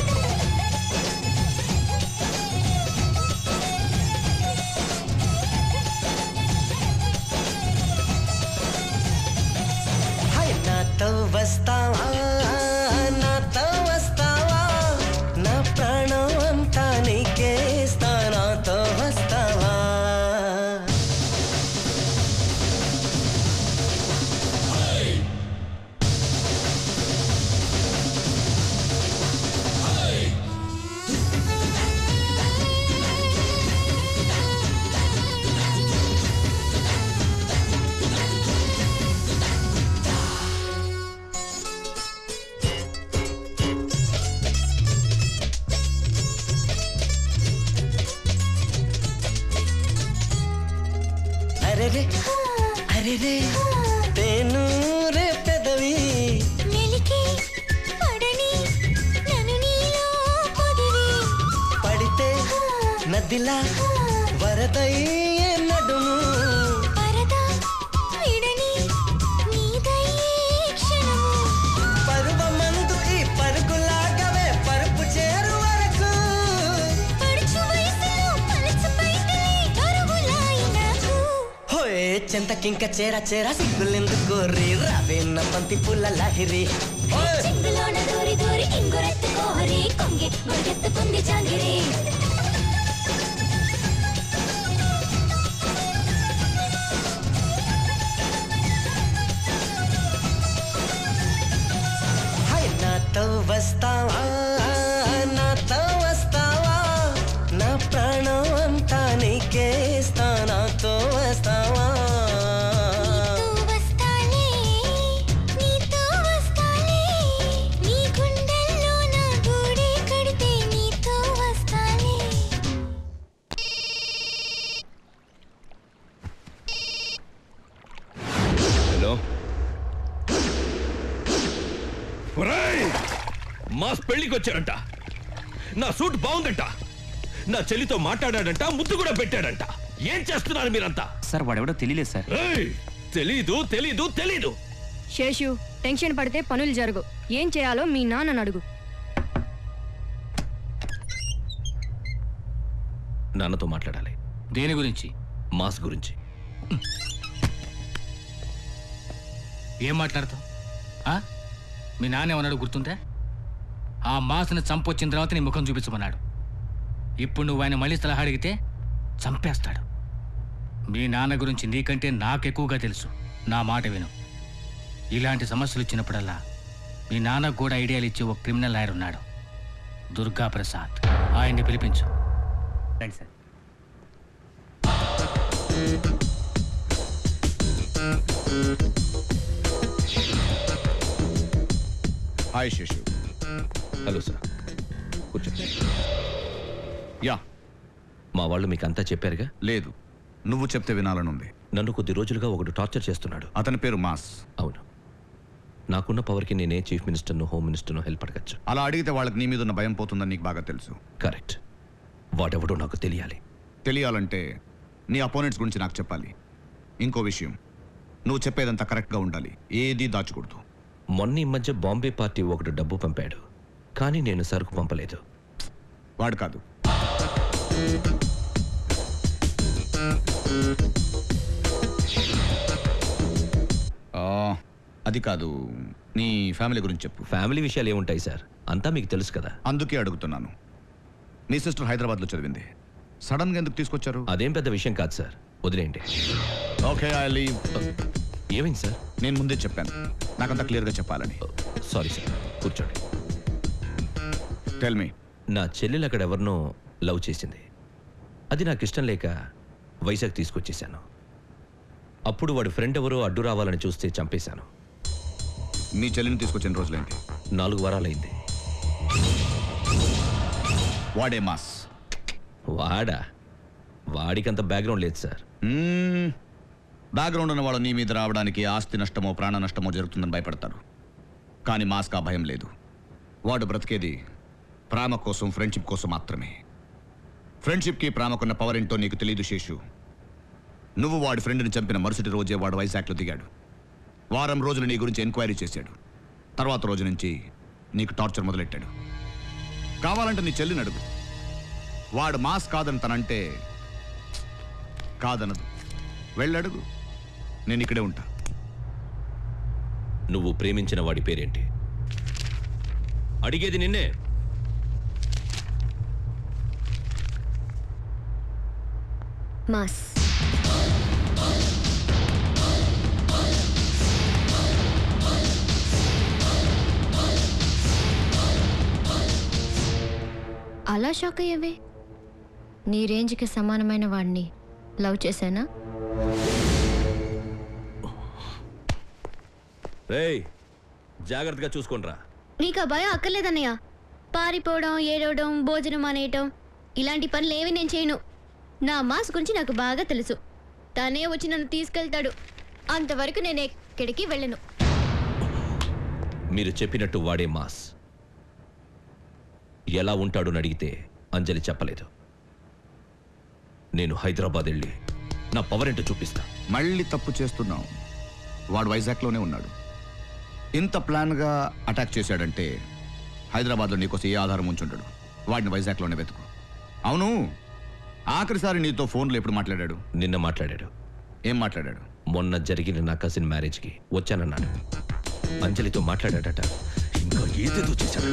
హై నాతో వస్తావా నాతో వస్తావా నా ప్రాణం అంతా నీకే ఇస్తా నాతో వస్తావా అరే రే అరే రే తేను రే పెదవి మెలికి పడని నన్ను నీలో పొదివి పడితే నదిలా వరదయ్యే నడుము పరదా విడని నీదయ్యే క్షణము పరువమందు ఈ పరుగులాగవే పరుపు చేరు వరకు పడుచు వయసులో పలచు పైటలే అరుగులాయి నాకు హోయ్ చెంతకింక చేర చేర సిగ్గులెందుకు రీ రావేన్న బంతి పుల్ల లాహిరి చెంగులోన దూరి దూరి ఇంగురెత్తు కోహరి కొంగి మురిగెత్తుకుంది జాంగిరి హై నాతో వస్తావా నాతో వస్తావా నా ప్రాణం అంతా నీకే ఇస్తా నాతో వస్తావా వస్తాలే నీతో వస్తాలే నీ గుండెల్లో నా గూడే కడితే నీతో వస్తాలే హలో ఒరేయ్! మాస్ పెళ్లికి వచ్చారంట నా సూట్ బాగుందంట నా చెల్లితో మాట్లాడాడంట ముద్దు కూడా పెట్టాడంట ఏం చేస్తున్నారు మీరంతా సార్ వాడెవడో తెలియలేదు సార్ ఏయ్! తెలీదు తెలీదు తెలీదు శేషు టెన్షన్ పడితే పనులు జరుగు ఏం చేయాలో మీ నాన్నను అడుగు నాన్నతో మాట్లాడాలి దేని గురించి మాస్ గురించి ఏం మాట్లాడతావు ఆ? మీ నాన్న ఏమన్నాడు గుర్తుందా ఆ మాస్ని చంపొచ్చిన తర్వాత నీ ముఖం చూపించమన్నాడు ఇప్పుడు నువ్వు ఆయన మళ్ళీ సలహా అడిగితే చంపేస్తాడు మీ నాన్న గురించి నీకంటే నాకెక్కువగా తెలుసు నా మాట విను ఇలాంటి సమస్యలు వచ్చినప్పుడల్లా మీ నాన్నకు కూడా ఐడియాలు ఇచ్చే ఒక క్రిమినల్ లాయర్ ఉన్నాడు దుర్గా ప్రసాద్ ఆయన్ని పిలిపించు రండి sir hi Seshu hello sir కూర్చోండి యా మా వాళ్ళు మీకు అంతా చెప్పారుగా లేదు నువ్వు చెప్తే వినాలనుంది నన్ను కొద్ది రోజులుగా ఒకడు టార్చర్ చేస్తున్నాడు అతని పేరు మాస్ అవును నాకున్న పవర్కి నేనే చీఫ్ మినిస్టర్ను హోమ్ మినిస్టర్ను హెల్ప్ అడగచ్చు అలా అడిగితే వాళ్ళకి నీ మీద ఉన్న భయం పోతుందని నీకు బాగా తెలుసు కరెక్ట్ వాడెవడో నాకు తెలియాలి తెలియాలంటే నీ అపోనెంట్స్ గురించి నాకు చెప్పాలి ఇంకో విషయం నువ్వు చెప్పేదంతా కరెక్ట్గా ఉండాలి ఏది దాచకూడదు మొన్న ఈ మధ్య బాంబే పార్టీ ఒకడు డబ్బు పంపాడు కానీ నేను సరుకు పంపలేదు వాడు కాదు ఆ, అది కాదు నీ ఫ్యామిలీ గురించి చెప్పు ఫ్యామిలీ విషయాలు ఏముంటాయి సార్ అంతా మీకు తెలుసు కదా అందుకే అడుగుతున్నాను నీ సిస్టర్ హైదరాబాద్లో చదివింది సడన్గా ఎందుకు తీసుకొచ్చారు అదేం పెద్ద విషయం కాదు సార్ వదిలేయండి ఓకే ఐ లీవ్ ఏమైంది సార్ నేను ముందే చెప్పాను నాకంతా క్లియర్గా చెప్పాలని సారీ సార్ కూర్చోండి టెల్ మీ నా చెల్లెలు అక్కడ ఎవరినో లవ్ చేసింది అది నాకు ఇష్టం లేక వైజాగ్ తీసుకొచ్చేసాను అప్పుడు వాడి ఫ్రెండ్ ఎవరో అడ్డు రావాలని చూస్తే చంపేశాను మీ చెల్లిని తీసుకొచ్చిన రోజులేంటి నాలుగు వారాలైంది వాడే మాస్ వాడా వాడికంత బ్యాక్గ్రౌండ్ లేదు సార్ బ్యాక్గ్రౌండ్ ఉన్న వాళ్ళు నీ మీద రావడానికి ఆస్తి నష్టమో ప్రాణ నష్టమో జరుగుతుందని భయపడతారు కానీ మాస్క్ ఆ భయం లేదు వాడు బ్రతికేది ప్రేమ కోసం ఫ్రెండ్షిప్ కోసం మాత్రమే ఫ్రెండ్షిప్కి ప్రేమకున్న పవర్ ఏంటో నీకు తెలియదు శేషు నువ్వు వాడి ఫ్రెండ్ని చంపిన మరుసటి రోజే వాడు వైజాగ్లో దిగాడు వారం రోజులు నీ గురించి ఎంక్వైరీ చేశాడు తర్వాత రోజు నుంచి నీకు టార్చర్ మొదలెట్టాడు కావాలంటే నీ చెల్లిని అడుగు వాడు మాస్ కాదని తనంటే కాదనదు వెళ్ళడుగు నేను ఇక్కడే ఉంటా నువ్వు ప్రేమించిన వాడి పేరేంటి అడిగేది నిన్నే మాస్ అలా షాక్ అయ్యేవే నీ రేంజ్కి సమానమైన వాడిని లవ్ చేశానా రేయ్ జాగ్రత్తగా చూసుకోండిరా నీకు ఆ భయం అక్కర్లేదన్నయ్య పారిపోవడం ఏడవడం భోజనం అనేయటం ఇలాంటి పనులు ఏవి నేను చేయను నా మాస్ గురించి నాకు బాగా తెలుసు తనే వచ్చి నన్ను తీసుకెళ్తాడు అంతవరకు నేను ఎక్కడికి వెళ్ళను మీరు చెప్పినట్టు వాడే మాస్ ఎలా ఉంటాడని అడిగితే అంజలి చెప్పలేదు నేను హైదరాబాద్ వెళ్ళి నా పవర్ ఏంటో చూపిస్తా మళ్ళీ తప్పు చేస్తున్నావు వాడు వైజాగ్లోనే ఉన్నాడు ఇంత ప్లాన్గా అటాక్ చేశాడంటే హైదరాబాద్లో నీకోసం ఏ ఆధారం ఉంచుంటాడు వాడిని వైజాగ్లోనే వెతుకు అవును ఆఖరిసారి నీతో ఫోన్లో ఎప్పుడు మాట్లాడాడు నిన్న మాట్లాడాడు ఏం మాట్లాడాడు మొన్న జరిగిన నా కజిన్ మ్యారేజ్కి వచ్చానన్నాడు అంజలితో మాట్లాడాడట ఇంకా ఏదేదో చేశాడు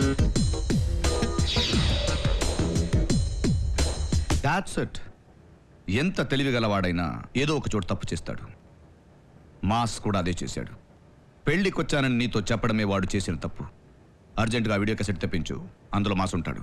దాట్స్ ఇట్ ఎంత తెలివిగలవాడైనా ఏదో ఒక చోట తప్పు చేస్తాడు మాస్ కూడా అదే చేశాడు పెళ్లికొచ్చానని నీతో చెప్పడమే వాడు చేసిన తప్పు అర్జెంటుగా ఆ వీడియో కసెట్ తెప్పించు అందులో మాస్ ఉంటాడు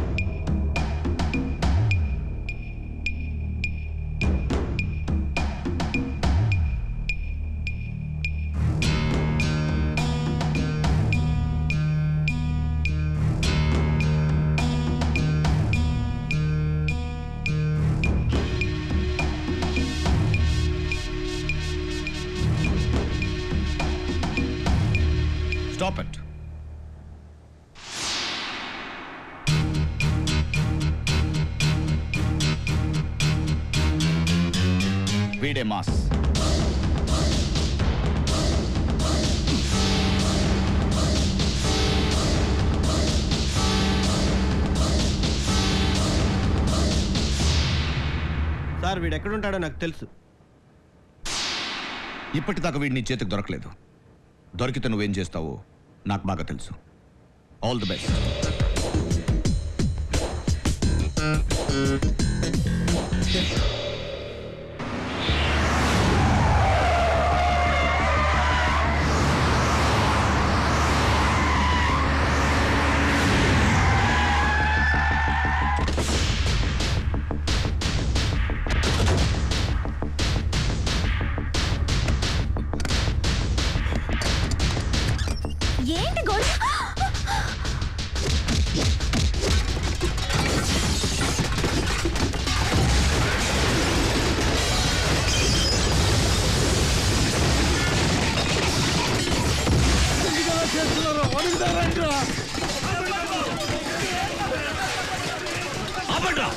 స్టాప్ ఇట్ వీడే మాస్ సార్ వీడు ఎక్కడుంటాడో నాకు తెలుసు ఇప్పటిదాకా వీడిని చేతికి దొరకలేదు దొరికితే నువ్వేం చేస్తావో నాకు బాగా తెలుసు ఆల్ ది బెస్ట్ ఏంటి గొడవ ఆపండ్రా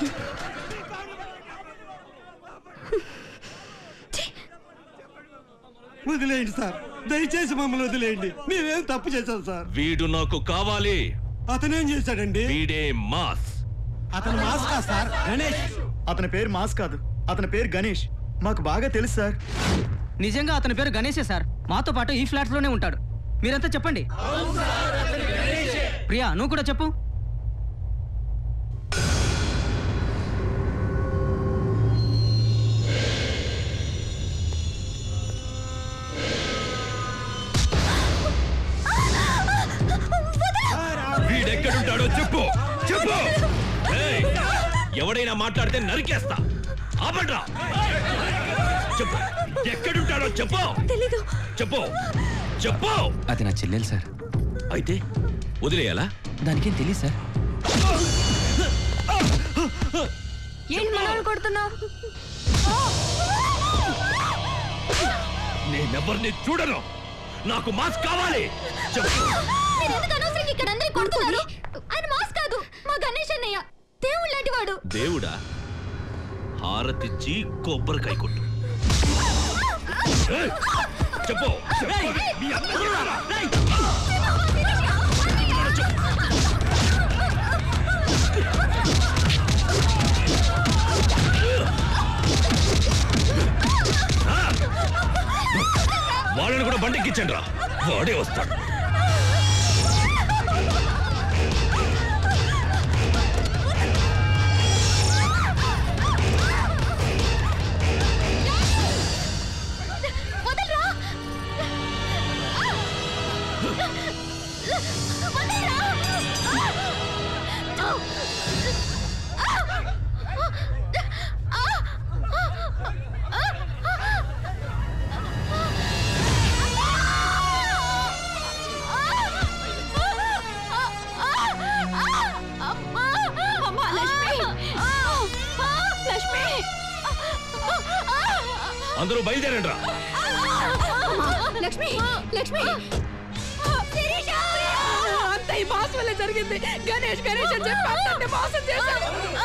వదిలేయండి సార్ దయచేసి మమ్మల్ని వదిలేయండి మేమేం తప్పు చేశాం సార్ వీడు నాకు కావాలి అతనేం చేశాడండి వీడే మాస్ అతను మాస్ కాదు సార్ గణేష్ అతని పేరు మాస్ కాదు అతని పేరు గణేష్ మాకు బాగా తెలుసు సార్ నిజంగా అతని పేరు గణేషే సార్ మాతో పాటు ఈ ఫ్లాట్ లోనే ఉంటాడు మీరంతా చెప్పండి ప్రియా నువ్వు కూడా చెప్పు వీడెక్కడుంటాడో చెప్పు చెప్పు ఏయ్, ఎవడైనా మాట్లాడితే నరికేస్తా ఆపండ్రా చెప్పు ఎక్కడుంటాడో చెప్పు తెలీదు చెప్పు చెప్పు అది నా చెల్లెలు సార్ అయితే వదిలేయాలా దానికేం తెలియదు సార్ ఏంటి మనల్ని కొడుతున్నావు నేనెవరిని చూడను నాకు మాస్ కావాలి చెప్పు మీరు ఎందుకు అనవసరంగా ఇక్కడ అందరిని కొడుతున్నారు ఆయన మాస్ కాదు మా గణేష్ అన్నయ్య దేవుడు లాంటి వాడు దేవుడా హారతిచ్చి కొబ్బరికాయ కొట్టు ఏయ్! చెప్పు చెప్పు. మీ అన్న ఎవరా? వాళ్ళని కూడా బండికిచ్చండి రా వాడే వస్తాడు వదలరా అమ్మా లక్ష్మి లక్ష్మి అందరూ బయలుదేరండి రా లక్ష్మి లక్ష్మి అంత ఈ మాస్ వల్ల జరిగింది గణేష్ గణేష్ అని చెప్పి అందరిని మోసం చేశాడు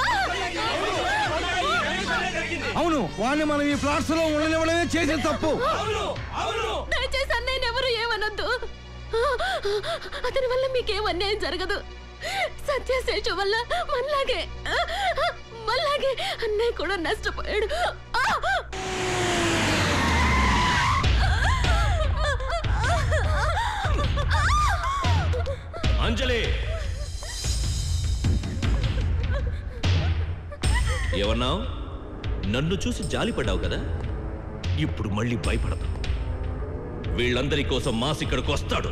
అవును వాడిని మనం ఈ ఫ్లాట్స్ లో ఉండనివ్వడమే చేసిన తప్పు దయచేసి అన్నయ్యని ఎవరు ఏమనొద్దు అతని వల్ల మీకేం అన్యాయం జరగదు సత్యశేషు వల్ల మనలాగే మనలాగే అన్నయ్య కూడా నష్టపోయాడు అంజలి ఏమన్నావు నన్ను చూసి జాలిపడ్డావు కదా ఇప్పుడు మళ్ళీ భయపడదు వీళ్ళందరి కోసం మాస్ ఇక్కడికి వస్తాడు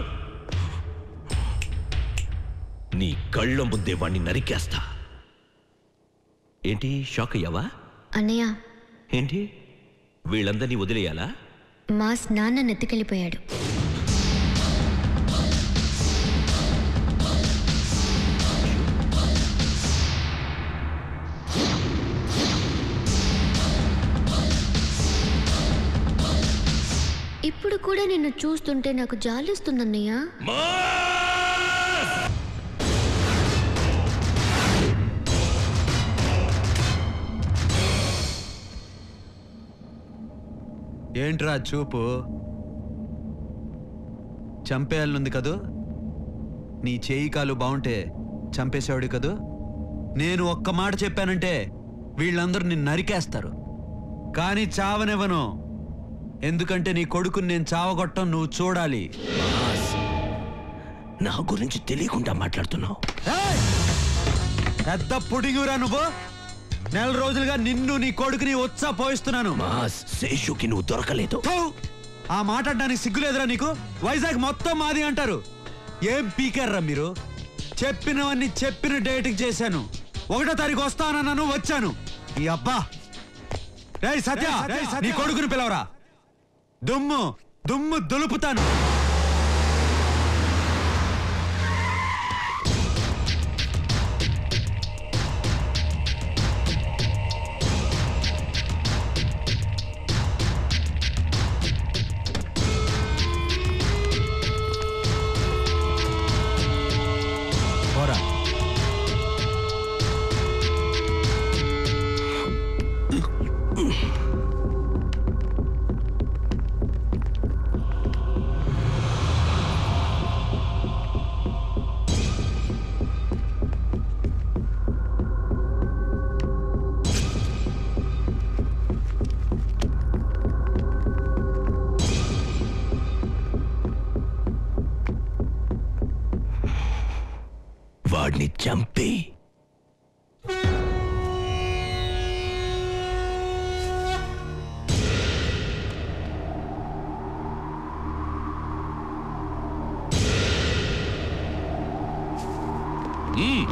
నీ కళ్ళ ముందే వాణ్ణి నరికేస్తా ఏంటి షాక్ అయ్యావా అన్నయ్య ఏంటి వీళ్ళందరినీ వదిలేయాలా మాస్ నాన్న నెత్తికెళ్ళిపోయాడు ఇప్పుడు కూడా నిన్ను చూస్తుంటే నాకు జాలిస్తుందన్నయ్య ఏంట్రా చూపు చంపేయాలనుంది కదూ నీ చేయి కాలు బాగుంటే చంపేసేవాడు కదూ నేను ఒక్క మాట చెప్పానంటే వీళ్ళందరూ నిన్ను నరికేస్తారు కానీ చావనివ్వను ఎందుకంటే నీ కొడుకుని నేను చావగొట్టం నువ్వు చూడాలి నా గురించి తెలియకుండా మాట్లాడుతున్నావు పెద్ద పుడిగురా నువ్వు నెల రోజులుగా నిన్ను నీ కొడుకుని ఉత్సా పోయిస్తున్నాను మాస్ శేషుకి నువ్వు దొరకలేదు థూ! ఆ మాట్లాడడానికి సిగ్గులేదురా నీకు వైజాగ్ మొత్తం మాది అంటారు ఏం పీకర్రా మీరు చెప్పినవన్నీ చెప్పిన డేట్కి చేశాను ఒకటో తారీఖు వస్తానన్నాను వచ్చాను ఈ అబ్బా రేయ్ సత్య నీ కొడుకుని పిలవరా దుమ్ము దుమ్ము దులుపుతాను పోరా వాడిని చంపి మ్మ్.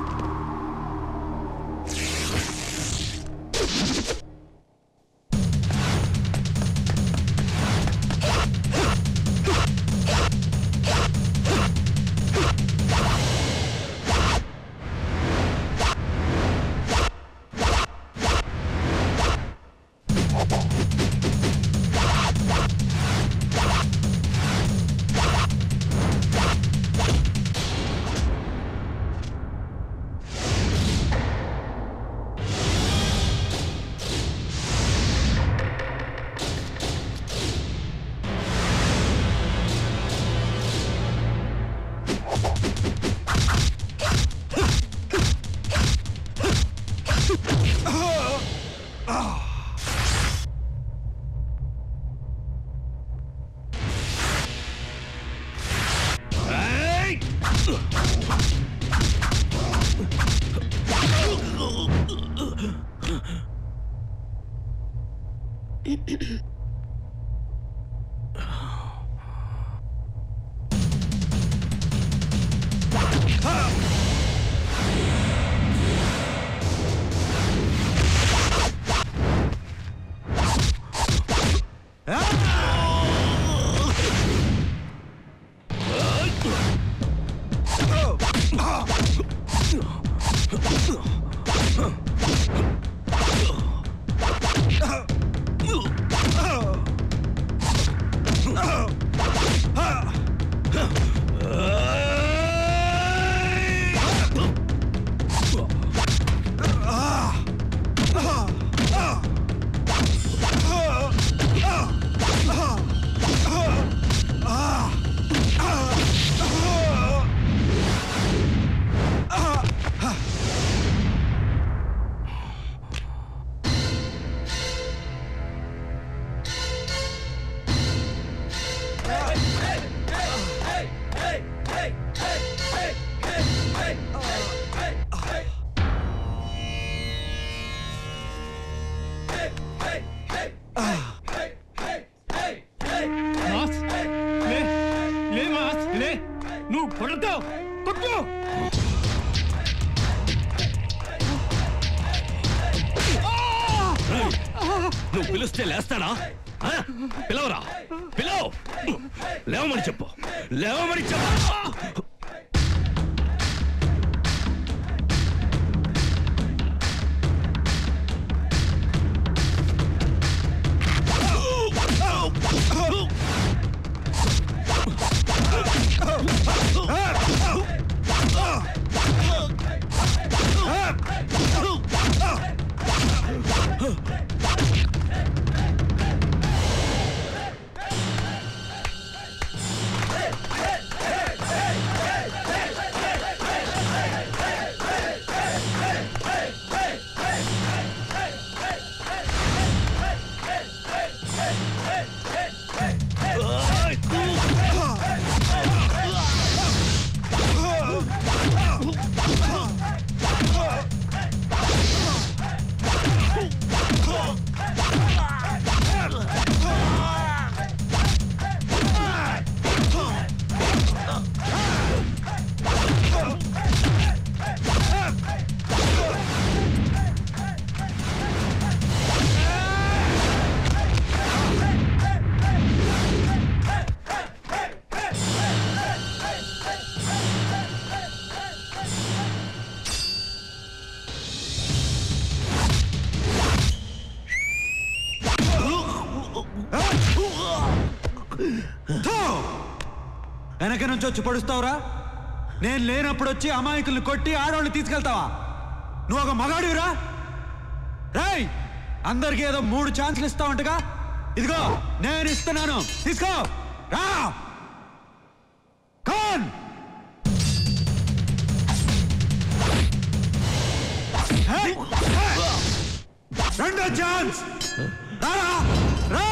మాస్ లే లే మాస్ లే నువ్వు కొడతావు కొట్టు నువ్వు పిలిస్తే లేస్తాడా ఆ? పిలవరా పిలవ్ లేవమని చెప్పు లేవమని చెప్పు థూ! వెనక నుంచి వచ్చి పొడుస్తావురా నేను లేనప్పుడు వచ్చి అమాయకుల్ని కొట్టి ఆడవాళ్ళని తీసుకెళ్తావా నువ్వు ఒక మగాడివిరా రేయ్ అందరికీ ఏదో మూడు ఛాన్సులు ఇస్తావంటగా ఇదిగో నేను ఇస్తున్నాను తీసుకో రా కాన్ హేయ్! హేయ్! రెండో ఛాన్స్ రా రా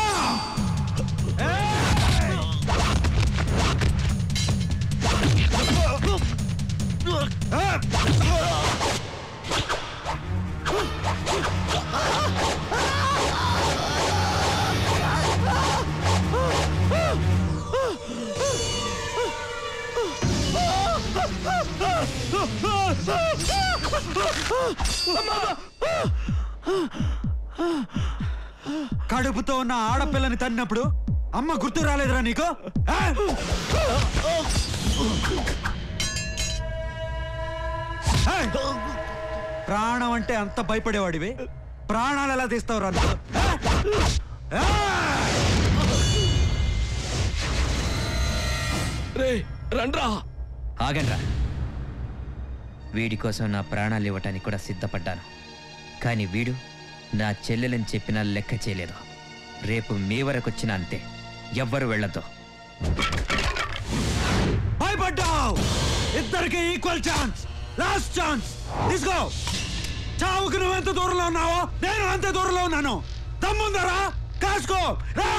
కడుపుతో ఉన్న ఆడపిల్లని తన్నప్పుడు అమ్మ గుర్తు రాలేదురా నీకు ఆ? ఏయ్! ప్రాణం అంటే అంత భయపడేవాడివి ప్రాణాలు ఎలా తీస్తావు నువ్వు ఆ? రే రండ్రా ఆగండ్రా వీడి కోసం నా ప్రాణాలు ఇవ్వటానికి కూడా సిద్ధపడ్డాను కానీ వీడు నా చెల్లెలని చెప్పినా లెక్క చేయలేదు రేపు మీ వరకు వచ్చిన అంతే ఎవ్వరు వెళ్ళదు భయపడ్డావు ఇద్దరికి ఈక్వల్ ఛాన్స్ లాస్ట్ ఛాన్స్ తీసుకో చావుకు నువ్వే నువ్వెంత దూరంలో ఉన్నావో నేను అంత దూరంలో ఉన్నాను తమ్ముందరా కాసుకో రా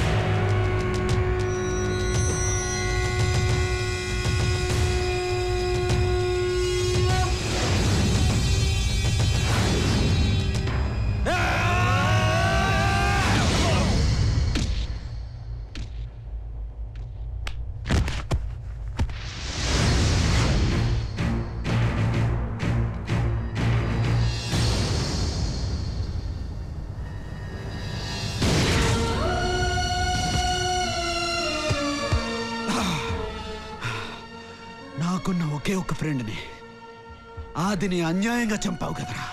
నాకున్న ఒకే ఒక ఫ్రెండ్ని ఆదిని అన్యాయంగా చంపావు కదరా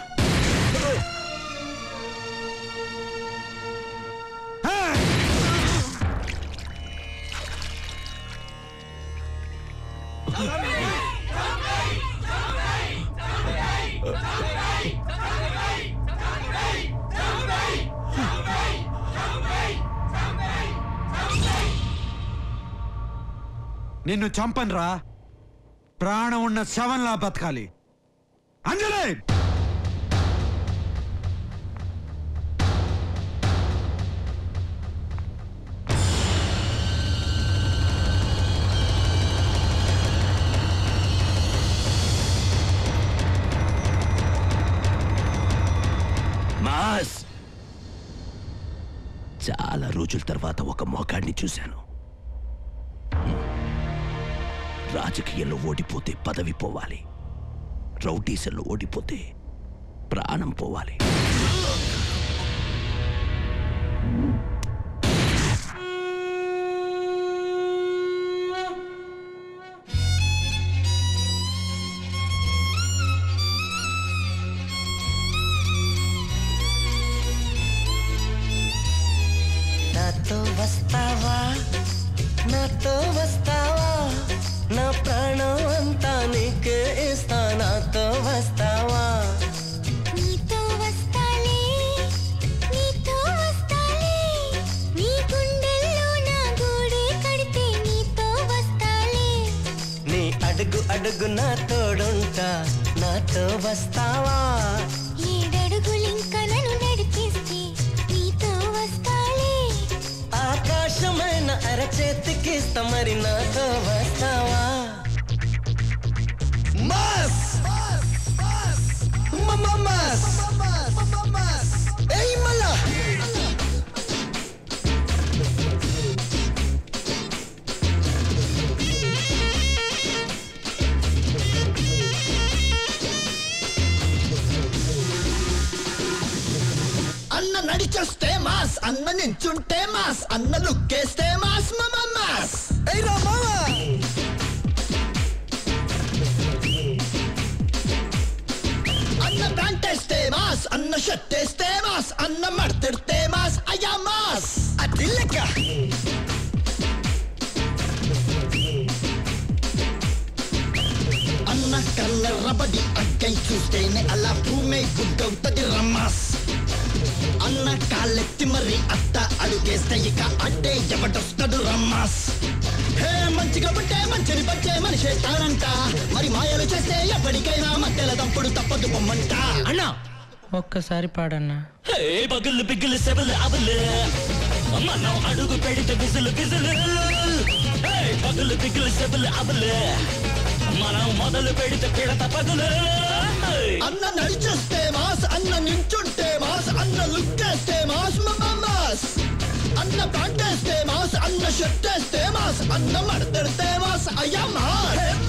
నిన్ను చంపనురా ప్రాణం ఉన్న శవంలా బతకాలి అంజలి మాస్ చాలా రోజుల తర్వాత ఒక మోకాడిని చూశాను రాజకీయాల్లో ఓడిపోతే పదవి పోవాలి రౌడీసల్లో ఓడిపోతే ప్రాణం పోవాలి నాతో వస్తావా నాతో వస్తావా నా ప్రాణం అంతా నీకే ఇస్తా నాతో వస్తావా నీతో వస్తాలే నీతో వస్తాలే నీ గుండెల్లో నా గూడే కడితే నీతో వస్తాలే నీ అడుగు అడుగు నా తోడుంటా నాతో వస్తావా ఏడడుగులింక నన్ను నడిపిస్తే నీతో వస్తాలే ఆకాశమైన అరచేతికిస్తా మరి నాతో వస్తావా మాస్ మాస్ ఏయ్ మళ్ళా అన్న నడిచొస్తే మాస్ అన్న నించుంటే మాస్ అన్న లుక్కేస్తే మాస్ మమ మాస్ ఏయ్ రా మావా అన్న ప్యాంట్ వేస్తే మాస్ అన్న షర్ట్ వేస్తే మాస్ అన్న మడతెడితే మాస్ అయ్యా మాస్ అది లెక్క అన్న కళ్ళ రబడి అగ్గై చూస్తేనే అలా భూమి గుడ్డవుతుంది రమాస్ అన్న కాళ్ళెత్తి మరి అత్త అడుగేస్తే ఇక అడ్డే ఎవడొస్తాడు రమ్మాస్ హే మంచిగా ఉంటే మంచిని పచ్చే మనిషే తానంట మరి మాయలు చేస్తే ఎప్పటికైనా మధ్యలో దంపుడు తప్పదు పొమ్మంట అన్నా ఒక్కసారి పాడన్నా హే పగులు పిగులు సెవలు అవలు మనం అడుగు పెడితే విసులు విసులు హే పగులు పిగులు సెవలు అవలు మనం మొదలు పెడితే పిడత పగులు అన్న నడిచొస్తే మాస్ అన్న నించుంటే మాస్ అన్న లుక్కేస్తే మాస్ మమ్మ మాస్ అన్న ప్యాంటేస్తే మాస్ అన్న షర్ట్ వేస్తే మాస్ అన్న మడతెడితే మాస్ అయ్యా మాస్